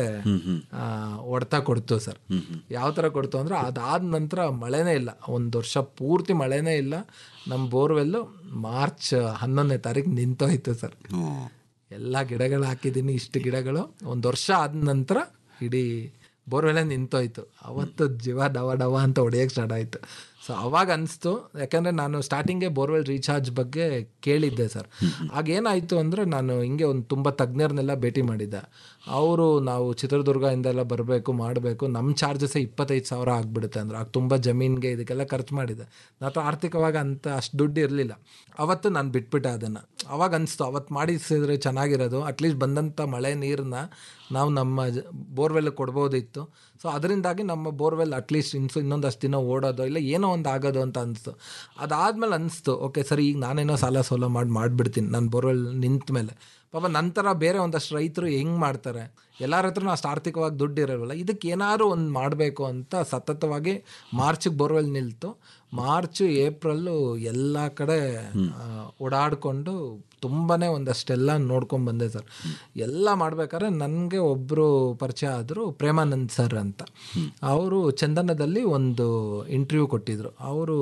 ಹೊಡ್ತಾ ಕೊಡ್ತು ಸರ್ ಯಾವ ಥರ ಕೊಡ್ತು ಅಂದ್ರೆ ಅದಾದ ನಂತರ ಮಳೆನೇ ಇಲ್ಲ ಒಂದು ವರ್ಷ ಪೂರ್ತಿ ಮಳೆನೇ ಇಲ್ಲ ನಮ್ಮ ಬೋರ್ವೆಲ್ಲು ಮಾರ್ಚ್ ಹನ್ನೊಂದನೇ ತಾರೀಕು ನಿಂತೋಯ್ತು ಸರ್ ಎಲ್ಲ ಗಿಡಗಳು ಹಾಕಿದ್ದೀನಿ ಇಷ್ಟು ಗಿಡಗಳು ಒಂದು ವರ್ಷ ಆದ ನಂತರ ಇಡೀ ಬೋರ್ವೆಲ್ಲೇ ನಿಂತೋಯ್ತು ಅವತ್ತು ಜೀವ ಡವ ಡವ ಅಂತ ಹೊಡೆಯೋಕ್ಕೆ ಸ್ಟಾರ್ಟ್ ಆಯಿತು ಸೊ ಅವಾಗ ಅನಿಸ್ತು ಯಾಕಂದರೆ ನಾನು ಸ್ಟಾರ್ಟಿಂಗೇ ಬೋರ್ವೆಲ್ ರೀಚಾರ್ಜ್ ಬಗ್ಗೆ ಕೇಳಿದ್ದೆ ಸರ್ ಆಗೇನಾಯಿತು ಅಂದರೆ ನಾನು ಹಿಂಗೆ ಒಂದು ತುಂಬ ತಜ್ಞರನ್ನೆಲ್ಲ ಭೇಟಿ ಮಾಡಿದ್ದೆ ಅವರು ನಾವು ಚಿತ್ರದುರ್ಗದಿಂದ ಎಲ್ಲ ಬರಬೇಕು ಮಾಡಬೇಕು ನಮ್ಮ ಚಾರ್ಜಸ್ಸೇ ಇಪ್ಪತ್ತೈದು ಸಾವಿರ ಆಗಿಬಿಡುತ್ತೆ ಅಂದ್ರೆ ಆಗ ತುಂಬ ಜಮೀನಿಗೆ ಇದಕ್ಕೆಲ್ಲ ಖರ್ಚು ಮಾಡಿದ್ದೆ ನನ್ನ ಹತ್ರ ಆರ್ಥಿಕವಾಗಿ ಅಂತ ಅಷ್ಟು ದುಡ್ಡು ಇರಲಿಲ್ಲ ಅವತ್ತು ನಾನು ಬಿಟ್ಬಿಟ್ಟೆ ಅದನ್ನು ಅವಾಗ ಅನಿಸ್ತು ಅವತ್ತು ಮಾಡಿಸಿದ್ರೆ ಚೆನ್ನಾಗಿರೋದು ಅಟ್ಲೀಸ್ಟ್ ಬಂದಂಥ ಮಳೆ ನೀರನ್ನ ನಾವು ನಮ್ಮ ಬೋರ್ವೆಲ್ ಕೊಡ್ಬೋದಿತ್ತು ಸೊ ಅದರಿಂದಾಗಿ ನಮ್ಮ ಬೋರ್ವೆಲ್ ಅಟ್ಲೀಸ್ಟ್ ಇನ್ಸು ಇನ್ನೊಂದಷ್ಟು ದಿನ ಓಡೋದು ಇಲ್ಲ ಏನೋ ಒಂದು ಆಗೋದು ಅಂತ ಅನಿಸ್ತು ಅದಾದಮೇಲೆ ಅನಿಸ್ತು ಓಕೆ ಸರಿ ಈಗ ನಾನೇನೋ ಸಾಲ ಸೋಲ ಮಾಡಿ ಮಾಡಿಬಿಡ್ತೀನಿ ನಾನು ಬೋರ್ವೆಲ್ ನಿಂತ ಮೇಲೆ ಪಾಪ ನಂತರ ಬೇರೆ ಒಂದಷ್ಟು ರೈತರು ಹೆಂಗೆ ಮಾಡ್ತಾರೆ ಎಲ್ಲರ ಹತ್ರನೂ ಅಷ್ಟು ಆರ್ಥಿಕವಾಗಿ ದುಡ್ಡು ಇರೋಲ್ಲ ಇದಕ್ಕೆ ಏನಾದ್ರು ಒಂದು ಮಾಡಬೇಕು ಅಂತ ಸತತವಾಗಿ ಮಾರ್ಚಿಗೆ ಬೋರ್ವೆಲ್ ನಿಲ್ತು ಮಾರ್ಚು ಏಪ್ರಿಲ್ಲು ಎಲ್ಲ ಕಡೆ ಆ, ಓಡಾಡಿಕೊಂಡು ತುಂಬಾ ಒಂದಷ್ಟೆಲ್ಲ ನೋಡ್ಕೊಂಡು ಬಂದೆ ಸರ್ ಎಲ್ಲ ಮಾಡ್ಬೇಕಾದ್ರೆ ನನಗೆ ಒಬ್ಬರು ಪರಿಚಯ ಆದರು ಪ್ರೇಮಾನಂದ್ ಸರ್ ಅಂತ ಅವರು ಚಂದನದಲ್ಲಿ ಒಂದು ಇಂಟರ್ವ್ಯೂ ಕೊಟ್ಟಿದ್ರು ಅವರು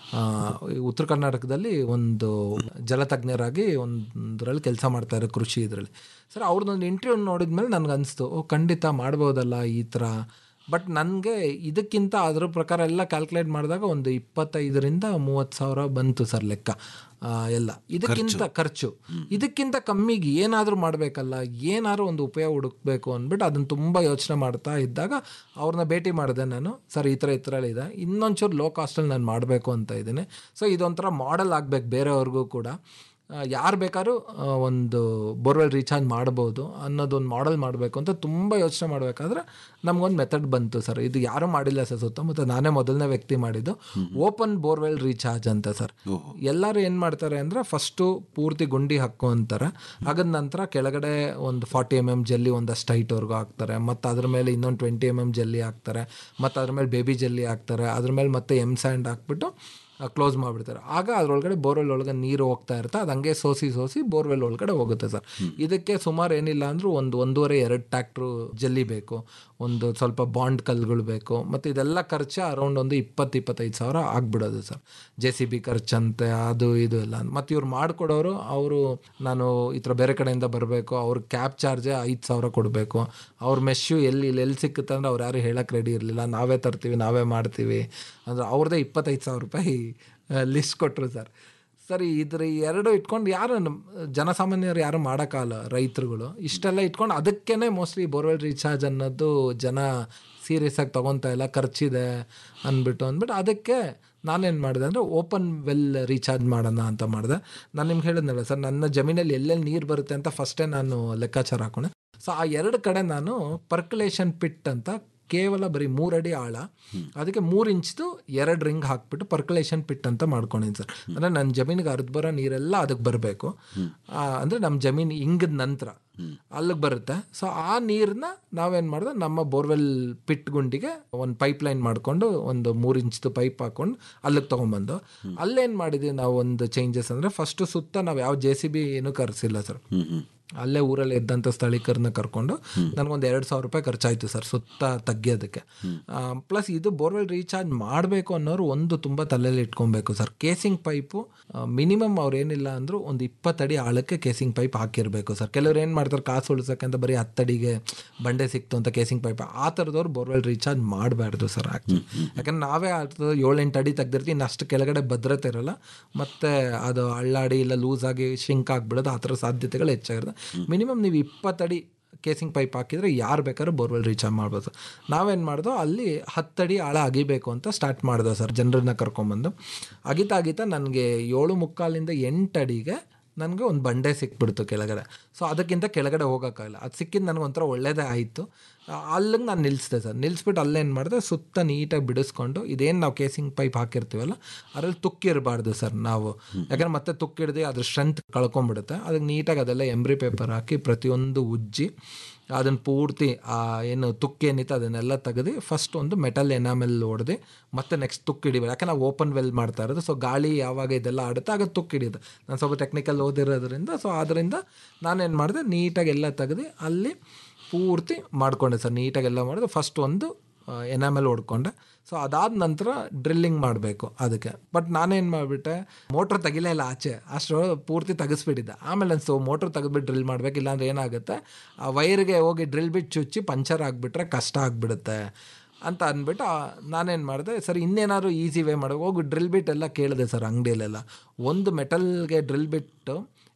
ಉತ್ತರ ಕರ್ನಾಟಕದಲ್ಲಿ ಒಂದು ಜಲತಜ್ಞರಾಗಿ ಒಂದರಲ್ಲಿ ಕೆಲಸ ಮಾಡ್ತಾರೆ ಕೃಷಿ ಇದರಲ್ಲಿ ಸರ್ ಅವ್ರದ್ದೊಂದು ಇಂಟರ್ವ್ಯೂ ನೋಡಿದ್ಮೇಲೆ ನನಗೆ ಅನಿಸ್ತು ಓ ಖಂಡಿತ ಮಾಡ್ಬೋದಲ್ಲ ಈ ಥರ ಬಟ್ ನನಗೆ ಇದಕ್ಕಿಂತ ಅದ್ರ ಪ್ರಕಾರ ಎಲ್ಲ ಕ್ಯಾಲ್ಕುಲೇಟ್ ಮಾಡಿದಾಗ ಒಂದು ಇಪ್ಪತ್ತೈದರಿಂದ ಮೂವತ್ತು ಸಾವಿರ ಬಂತು ಸರ್ ಲೆಕ್ಕ ಆ, ಎಲ್ಲ ಇದಕ್ಕಿಂತ ಖರ್ಚು ಇದಕ್ಕಿಂತ ಕಮ್ಮಿಗೆ ಏನಾದರೂ ಮಾಡಬೇಕಲ್ಲ ಏನಾದರೂ ಒಂದು ಉಪಯೋಗ ಹುಡುಕ್ಬೇಕು ಅಂದ್ಬಿಟ್ಟು ಅದನ್ನು ತುಂಬ ಯೋಚನೆ ಮಾಡ್ತಾ ಇದ್ದಾಗ ಅವ್ರನ್ನ ಭೇಟಿ ಮಾಡಿದೆ ನಾನು ಸರ್ ಈ ಥರ ಈ ಥರ ಇದೆ ಇನ್ನೊಂಚೂರು ಲೋ ಕಾಸ್ಟಲ್ಲಿ ನಾನು ಮಾಡಬೇಕು ಅಂತ ಇದ್ದೀನಿ ಸೊ ಇದೊಂಥರ ಮಾಡೆಲ್ ಆಗಬೇಕು ಬೇರೆಯವ್ರಿಗೂ ಕೂಡ ಯಾರು ಬೇಕಾದ್ರೂ ಆ, ಒಂದು ಬೋರ್ವೆಲ್ ರೀಚಾರ್ಜ್ ಮಾಡ್ಬೋದು ಅನ್ನೋದೊಂದು ಮಾಡೆಲ್ ಮಾಡಬೇಕು ಅಂತ ತುಂಬ ಯೋಚನೆ ಮಾಡಬೇಕಾದ್ರೆ ನಮಗೊಂದು ಮೆಥಡ್ ಬಂತು ಸರ್ ಇದು ಯಾರೂ ಮಾಡಿಲ್ಲ ಸರ್ ಸುತ್ತಮುತ್ತ ನಾನೇ ಮೊದಲನೇ ವ್ಯಕ್ತಿ ಮಾಡಿದ್ದು ಓಪನ್ ಬೋರ್ವೆಲ್ ರೀಚಾರ್ಜ್ ಅಂತ ಸರ್ ಎಲ್ಲರೂ ಏನು ಮಾಡ್ತಾರೆ ಅಂದರೆ ಫಸ್ಟು ಪೂರ್ತಿ ಗುಂಡಿ ಹಾಕೋ ಅಂತಾರೆ ಆಗದ ನಂತರ ಕೆಳಗಡೆ ಒಂದು ಫಾರ್ಟಿ ಎಮ್ ಎಮ್ ಜಲ್ಲಿ ಒಂದಷ್ಟು ಹೈಟ್ವರೆಗೂ ಹಾಕ್ತಾರೆ ಮತ್ತು ಅದ್ರ ಮೇಲೆ ಇನ್ನೊಂದು ಟ್ವೆಂಟಿ ಎಮ್ ಎಮ್ ಜಲ್ಲಿ ಹಾಕ್ತಾರೆ ಮತ್ತು ಅದ್ರ ಮೇಲೆ ಬೇಬಿ ಜಲ್ಲಿ ಹಾಕ್ತಾರೆ ಅದ್ರ ಮೇಲೆ ಮತ್ತೆ ಎಮ್ ಸ್ಯಾಂಡ್ ಹಾಕ್ಬಿಟ್ಟು ಕ್ಲೋಸ್ ಮಾಡಿಬಿಡ್ತಾರೆ ಆಗ ಅದರೊಳಗಡೆ ಬೋರ್ವೆಲ್ ಒಳಗೆ ನೀರು ಹೋಗ್ತಾ ಇರುತ್ತೆ ಅದು ಹಂಗೆ ಸೋಸಿ ಸೋಸಿ ಬೋರ್ವೆಲ್ ಒಳಗಡೆ ಹೋಗುತ್ತೆ ಸರ್ ಇದಕ್ಕೆ ಸುಮಾರು ಏನಿಲ್ಲ ಅಂದರೂ ಒಂದು ಒಂದೂವರೆ ಎರಡು ಟ್ಯಾಕ್ಟ್ರು ಜಲ್ಲಿ ಬೇಕು ಒಂದು ಸ್ವಲ್ಪ ಬಾಂಡ್ ಕಲ್ಗಳು ಬೇಕು ಮತ್ತು ಇದೆಲ್ಲ ಖರ್ಚು ಅರೌಂಡ್ ಒಂದು ಇಪ್ಪತ್ತು ಇಪ್ಪತ್ತೈದು ಸಾವಿರ ಆಗ್ಬಿಡೋದು ಸರ್ ಜೆ ಸಿ ಬಿ ಖರ್ಚಂತೆ ಅದು ಇದು ಎಲ್ಲ ಮತ್ತು ಇವ್ರು ಮಾಡಿಕೊಡೋರು ಅವರು ನಾನು ಈ ಥರ ಬೇರೆ ಕಡೆಯಿಂದ ಬರಬೇಕು ಅವ್ರ ಕ್ಯಾಬ್ ಚಾರ್ಜೇ ಐದು ಸಾವಿರ ಕೊಡಬೇಕು ಅವ್ರ ಮೆಶ್ಶು ಎಲ್ಲಿ ಇಲ್ಲಿ ಎಲ್ಲಿ ಸಿಕ್ಕುತ್ತೆ ಅಂದರೆ ಅವ್ರು ಯಾರು ಹೇಳಕ್ಕೆ ರೆಡಿ ಇರಲಿಲ್ಲ ನಾವೇ ತರ್ತೀವಿ ನಾವೇ ಮಾಡ್ತೀವಿ ಅಂದರೆ ಅವ್ರದ್ದೇ ಇಪ್ಪತ್ತೈದು ಸಾವಿರ ರೂಪಾಯಿ ಲಿಸ್ಟ್ ಕೊಟ್ಟರು ಸರ್ ಸರಿ ಇದ್ರ ಎರಡು ಇಟ್ಕೊಂಡು ಯಾರು ನಮ್- ಜನಸಾಮಾನ್ಯರು ಯಾರು ಮಾಡೋಕ್ಕಲ್ಲ ರೈತರುಗಳು ಇಷ್ಟೆಲ್ಲ ಇಟ್ಕೊಂಡು ಅದಕ್ಕೇ ಮೋಸ್ಟ್ಲಿ ಬೋರ್ವೆಲ್ ರೀಚಾರ್ಜ್ ಅನ್ನೋದು ಜನ ಸೀರಿಯಸ್ ಆಗಿ ತೊಗೊತಾ ಇಲ್ಲ ಖರ್ಚಿದೆ ಅಂದ್ಬಿಟ್ಟು ಅಂದ್ಬಿಟ್ಟು ಅದಕ್ಕೆ ನಾನೇನು ಮಾಡಿದೆ ಅಂದರೆ ಓಪನ್ ವೆಲ್ ರೀಚಾರ್ಜ್ ಮಾಡೋಣ ಅಂತ ಮಾಡಿದೆ ನಾನು ನಿಮ್ಗೆ ಹೇಳಿದ್ನಲ್ಲ ಸರ್ ನನ್ನ ಜಮೀನಲ್ಲಿ ಎಲ್ಲೆಲ್ಲಿ ನೀರು ಬರುತ್ತೆ ಅಂತ ಫಸ್ಟೇ ನಾನು ಲೆಕ್ಕಾಚಾರ ಹಾಕೊಂಡೆ ಸೊ ಆ ಎರಡು ಕಡೆ ನಾನು ಪರ್ಕುಲೇಷನ್ ಪಿಟ್ ಅಂತ ಕೇವಲ ಬರೀ ಮೂರಡಿ ಆಳ ಅದಕ್ಕೆ ಮೂರು ಇಂಚ್ದು ಎರಡು ರಿಂಗ್ ಹಾಕ್ಬಿಟ್ಟು ಪರ್ಕುಲೇಷನ್ ಪಿಟ್ ಅಂತ ಮಾಡ್ಕೊಂಡಿದ್ದೀನಿ ಸರ್ ಅಂದರೆ ನನ್ನ ಜಮೀನಿಗೆ ಅರ್ಧ ಬರೋ ನೀರೆಲ್ಲ ಅದಕ್ಕೆ ಬರಬೇಕು ಅಂದರೆ ನಮ್ಮ ಜಮೀನು ಹಿಂಗದ ನಂತರ ಅಲ್ಲಿಗೆ ಬರುತ್ತೆ ಸೊ ಆ ನೀರನ್ನ ನಾವೇನು ಮಾಡಿದ್ರೆ ನಮ್ಮ ಬೋರ್ವೆಲ್ ಪಿಟ್ ಗುಂಡಿಗೆ ಒಂದು ಪೈಪ್ ಲೈನ್ ಮಾಡಿಕೊಂಡು ಒಂದು ಮೂರು ಇಂಚ್ದು ಪೈಪ್ ಹಾಕೊಂಡು ಅಲ್ಲಿಗೆ ತೊಗೊಂಬಂದು ಅಲ್ಲೇನು ಮಾಡಿದ್ವಿ ನಾವು ಒಂದು ಚೇಂಜಸ್ ಅಂದರೆ ಫಸ್ಟು ಸುತ್ತ ನಾವು ಯಾವ ಜೆ ಸಿ ಬಿ ಏನೂ ಕರೆಸಿಲ್ಲ ಸರ್ ಅಲ್ಲೇ ಊರಲ್ಲಿ ಇದ್ದಂಥ ಸ್ಥಳೀಕರನ್ನ ಕರ್ಕೊಂಡು ನನಗೊಂದು ಎರಡು ಸಾವಿರ ರೂಪಾಯಿ ಖರ್ಚಾಯಿತು ಸರ್ ಸುತ್ತ ತೆಗಿಯೋದಕ್ಕೆ ಪ್ಲಸ್ ಇದು ಬೋರ್ವೆಲ್ ರೀಚಾರ್ಜ್ ಮಾಡಬೇಕು ಅನ್ನೋರು ಒಂದು ತುಂಬ ತಲೆಯಲ್ಲಿ ಇಟ್ಕೊಬೇಕು ಸರ್ ಕೇಸಿಂಗ್ ಪೈಪು ಮಿನಿಮಮ್ ಅವ್ರು ಏನಿಲ್ಲ ಅಂದರೂ ಒಂದು ಇಪ್ಪತ್ತಡಿ ಆಳಕ್ಕೆ ಕೇಸಿಂಗ್ ಪೈಪ್ ಹಾಕಿರಬೇಕು ಸರ್ ಕೆಲವ್ರು ಏನು ಮಾಡ್ತಾರೆ ಕಾಸು ಉಳಿಸೋಕೆ ಅಂತ ಬರೀ ಹತ್ತಡಿಗೆ ಬಂಡೆ ಸಿಕ್ತು ಅಂತ ಕೇಸಿಂಗ್ ಪೈಪ್ ಆ ಥರದವ್ರು ಬೋರ್ವೆಲ್ ರೀಚಾರ್ಜ್ ಮಾಡಬಾರ್ದು ಸರ್ ಆ್ಯಕ್ಚುಲಿ ಯಾಕಂದ್ರೆ ನಾವೇ ಅದು ಏಳೆಂಟು ಅಡಿ ತೆಗ್ದಿರ್ತೀವಿ ಇನ್ನು ಅಷ್ಟು ಕೆಳಗಡೆ ಭದ್ರತೆ ಇರಲ್ಲ ಮತ್ತು ಅದು ಅಳ್ಳಾಡಿ ಇಲ್ಲ ಲೂಸ್ ಆಗಿ ಶಿಂಕ್ ಆಗಿಬಿಡೋದು ಆ ಥರ ಸಾಧ್ಯತೆಗಳು ಹೆಚ್ಚಾಗಿರುತ್ತೆ ಮಿನಿಮಮ್ ನೀವು ಇಪ್ಪತ್ತಡಿ ಕೇಸಿಂಗ್ ಪೈಪ್ ಹಾಕಿದರೆ ಯಾರು ಬೇಕಾದ್ರೂ ಬೋರ್ವೆಲ್ ರೀಚಾರ್ಜ್ ಮಾಡ್ಬೋದು ನಾವೇನು ಮಾಡ್ದೋ ಅಲ್ಲಿ ಹತ್ತಡಿ ಆಳ ಅಗಿಬೇಕು ಅಂತ ಸ್ಟಾರ್ಟ್ ಮಾಡ್ದೋ ಸರ್ ಜನರನ್ನ ಕರ್ಕೊಂಬಂದು ಅಗಿತಾ ಅಗಿತಾ ನನಗೆ ಏಳು ಮುಕ್ಕಾಲಿಂದ ಎಂಟು ಅಡಿಗೆ ನನಗೆ ಒಂದು ಬಂಡೆ ಸಿಕ್ಬಿಡ್ತು ಕೆಳಗಡೆ ಸೊ ಅದಕ್ಕಿಂತ ಕೆಳಗಡೆ ಹೋಗೋಕ್ಕಾಗಲ್ಲ ಅದು ಸಿಕ್ಕಿದ್ದು ನನಗೆ ಒಂಥರ ಒಳ್ಳೇದೇ ಆಯಿತು ಅಲ್ಲಿಗೆ ನಾನು ನಿಲ್ಲಿಸಿದೆ ಸರ್ ನಿಲ್ಲಿಸ್ಬಿಟ್ಟು ಅಲ್ಲೇನು ಮಾಡಿದೆ ಸುತ್ತ ನೀಟಾಗಿ ಬಿಡಿಸ್ಕೊಂಡು ಇದೇನು ನಾವು ಕೇಸಿಂಗ್ ಪೈಪ್ ಹಾಕಿರ್ತೀವಲ್ಲ ಅದ್ರಲ್ಲಿ ತುಕ್ಕಿರಬಾರ್ದು ಸರ್ ನಾವು ಯಾಕಂದ್ರೆ ಮತ್ತೆ ತುಕ್ಕಿಡ್ದು ಅದ್ರ ಸ್ಟ್ರೆಂತ್ ಕಳ್ಕೊಂಬಿಡುತ್ತೆ ಅದಕ್ಕೆ ನೀಟಾಗಿ ಅದೆಲ್ಲ ಎಂಬ್ರಿ ಪೇಪರ್ ಹಾಕಿ ಪ್ರತಿಯೊಂದು ಉಜ್ಜಿ ಅದನ್ನು ಪೂರ್ತಿ ಆ ಏನು ತುಕ್ಕು ಏನಿತ್ತು ಅದನ್ನೆಲ್ಲ ತೆಗೆದು ಫಸ್ಟ್ ಒಂದು ಮೆಟಲ್ ಎನಾಮೆಲ್ ಹೊಡೆದು ಮತ್ತೆ ನೆಕ್ಸ್ಟ್ ತುಕ್ಕು ಹಿಡಿಬೇಕು ಯಾಕೆ ನಾವು ಓಪನ್ ವೆಲ್ ಮಾಡ್ತಾ ಇರೋದು ಸೊ ಗಾಳಿ ಯಾವಾಗ ಇದೆಲ್ಲ ಆಡುತ್ತೆ ಆಗ ತುಕ್ಕು ಹಿಡಿಯೋದು ನಾನು ಸ್ವಲ್ಪ ಟೆಕ್ನಿಕಲ್ ಓದಿರೋದ್ರಿಂದ ಸೊ ಅದರಿಂದ ನಾನೇನು ಮಾಡಿದೆ ನೀಟಾಗಿ ಎಲ್ಲ ತೆಗೆದು ಅಲ್ಲಿ ಪೂರ್ತಿ ಮಾಡಿಕೊಂಡೆ ಸರ್ ನೀಟಾಗಿ ಎಲ್ಲ ಮಾಡಿದೆ ಫಸ್ಟ್ ಒಂದು ಎನಾಮೆಲ್ ಹೊಡ್ಕೊಂಡೆ ಸೊ ಅದಾದ ನಂತರ ಡ್ರಿಲ್ಲಿಂಗ್ ಮಾಡಬೇಕು ಅದಕ್ಕೆ ಬಟ್ ನಾನೇನು ಮಾಡಿಬಿಟ್ಟೆ ಮೋಟ್ರ್ ತೆಗಿಲೇ ಇಲ್ಲ ಆಚೆ ಅಷ್ಟರೊಳಗೆ ಪೂರ್ತಿ ತೆಗೆಸ್ಬಿಟ್ಟಿದ್ದೆ ಆಮೇಲೆ ಅನಿಸ್ತು ಮೋಟ್ರ್ ತೆಗೆದ್ಬಿಟ್ಟು ಡ್ರಿಲ್ ಮಾಡಬೇಕು ಇಲ್ಲಾಂದ್ರೆ ಏನಾಗುತ್ತೆ ಆ ವೈರ್ಗೆ ಹೋಗಿ ಡ್ರಿಲ್ ಬಿಟ್ಟು ಚುಚ್ಚಿ ಪಂಚರ್ ಆಗಿಬಿಟ್ರೆ ಕಷ್ಟ ಆಗಿಬಿಡುತ್ತೆ ಅಂತ ಅಂದ್ಬಿಟ್ಟು ಆ, ನಾನೇನು ಮಾಡಿದೆ ಸರ್ ಇನ್ನೇನಾದ್ರು ಈಸಿ ವೇ ಮಾಡಿ ಹೋಗಿ ಡ್ರಿಲ್ ಬಿಟ್ ಎಲ್ಲ ಕೇಳಿದೆ ಸರ್ ಅಂಗಡಿಯಲ್ಲೆಲ್ಲ ಒಂದು ಮೆಟಲ್ಗೆ ಡ್ರಿಲ್ ಬಿಟ್ಟು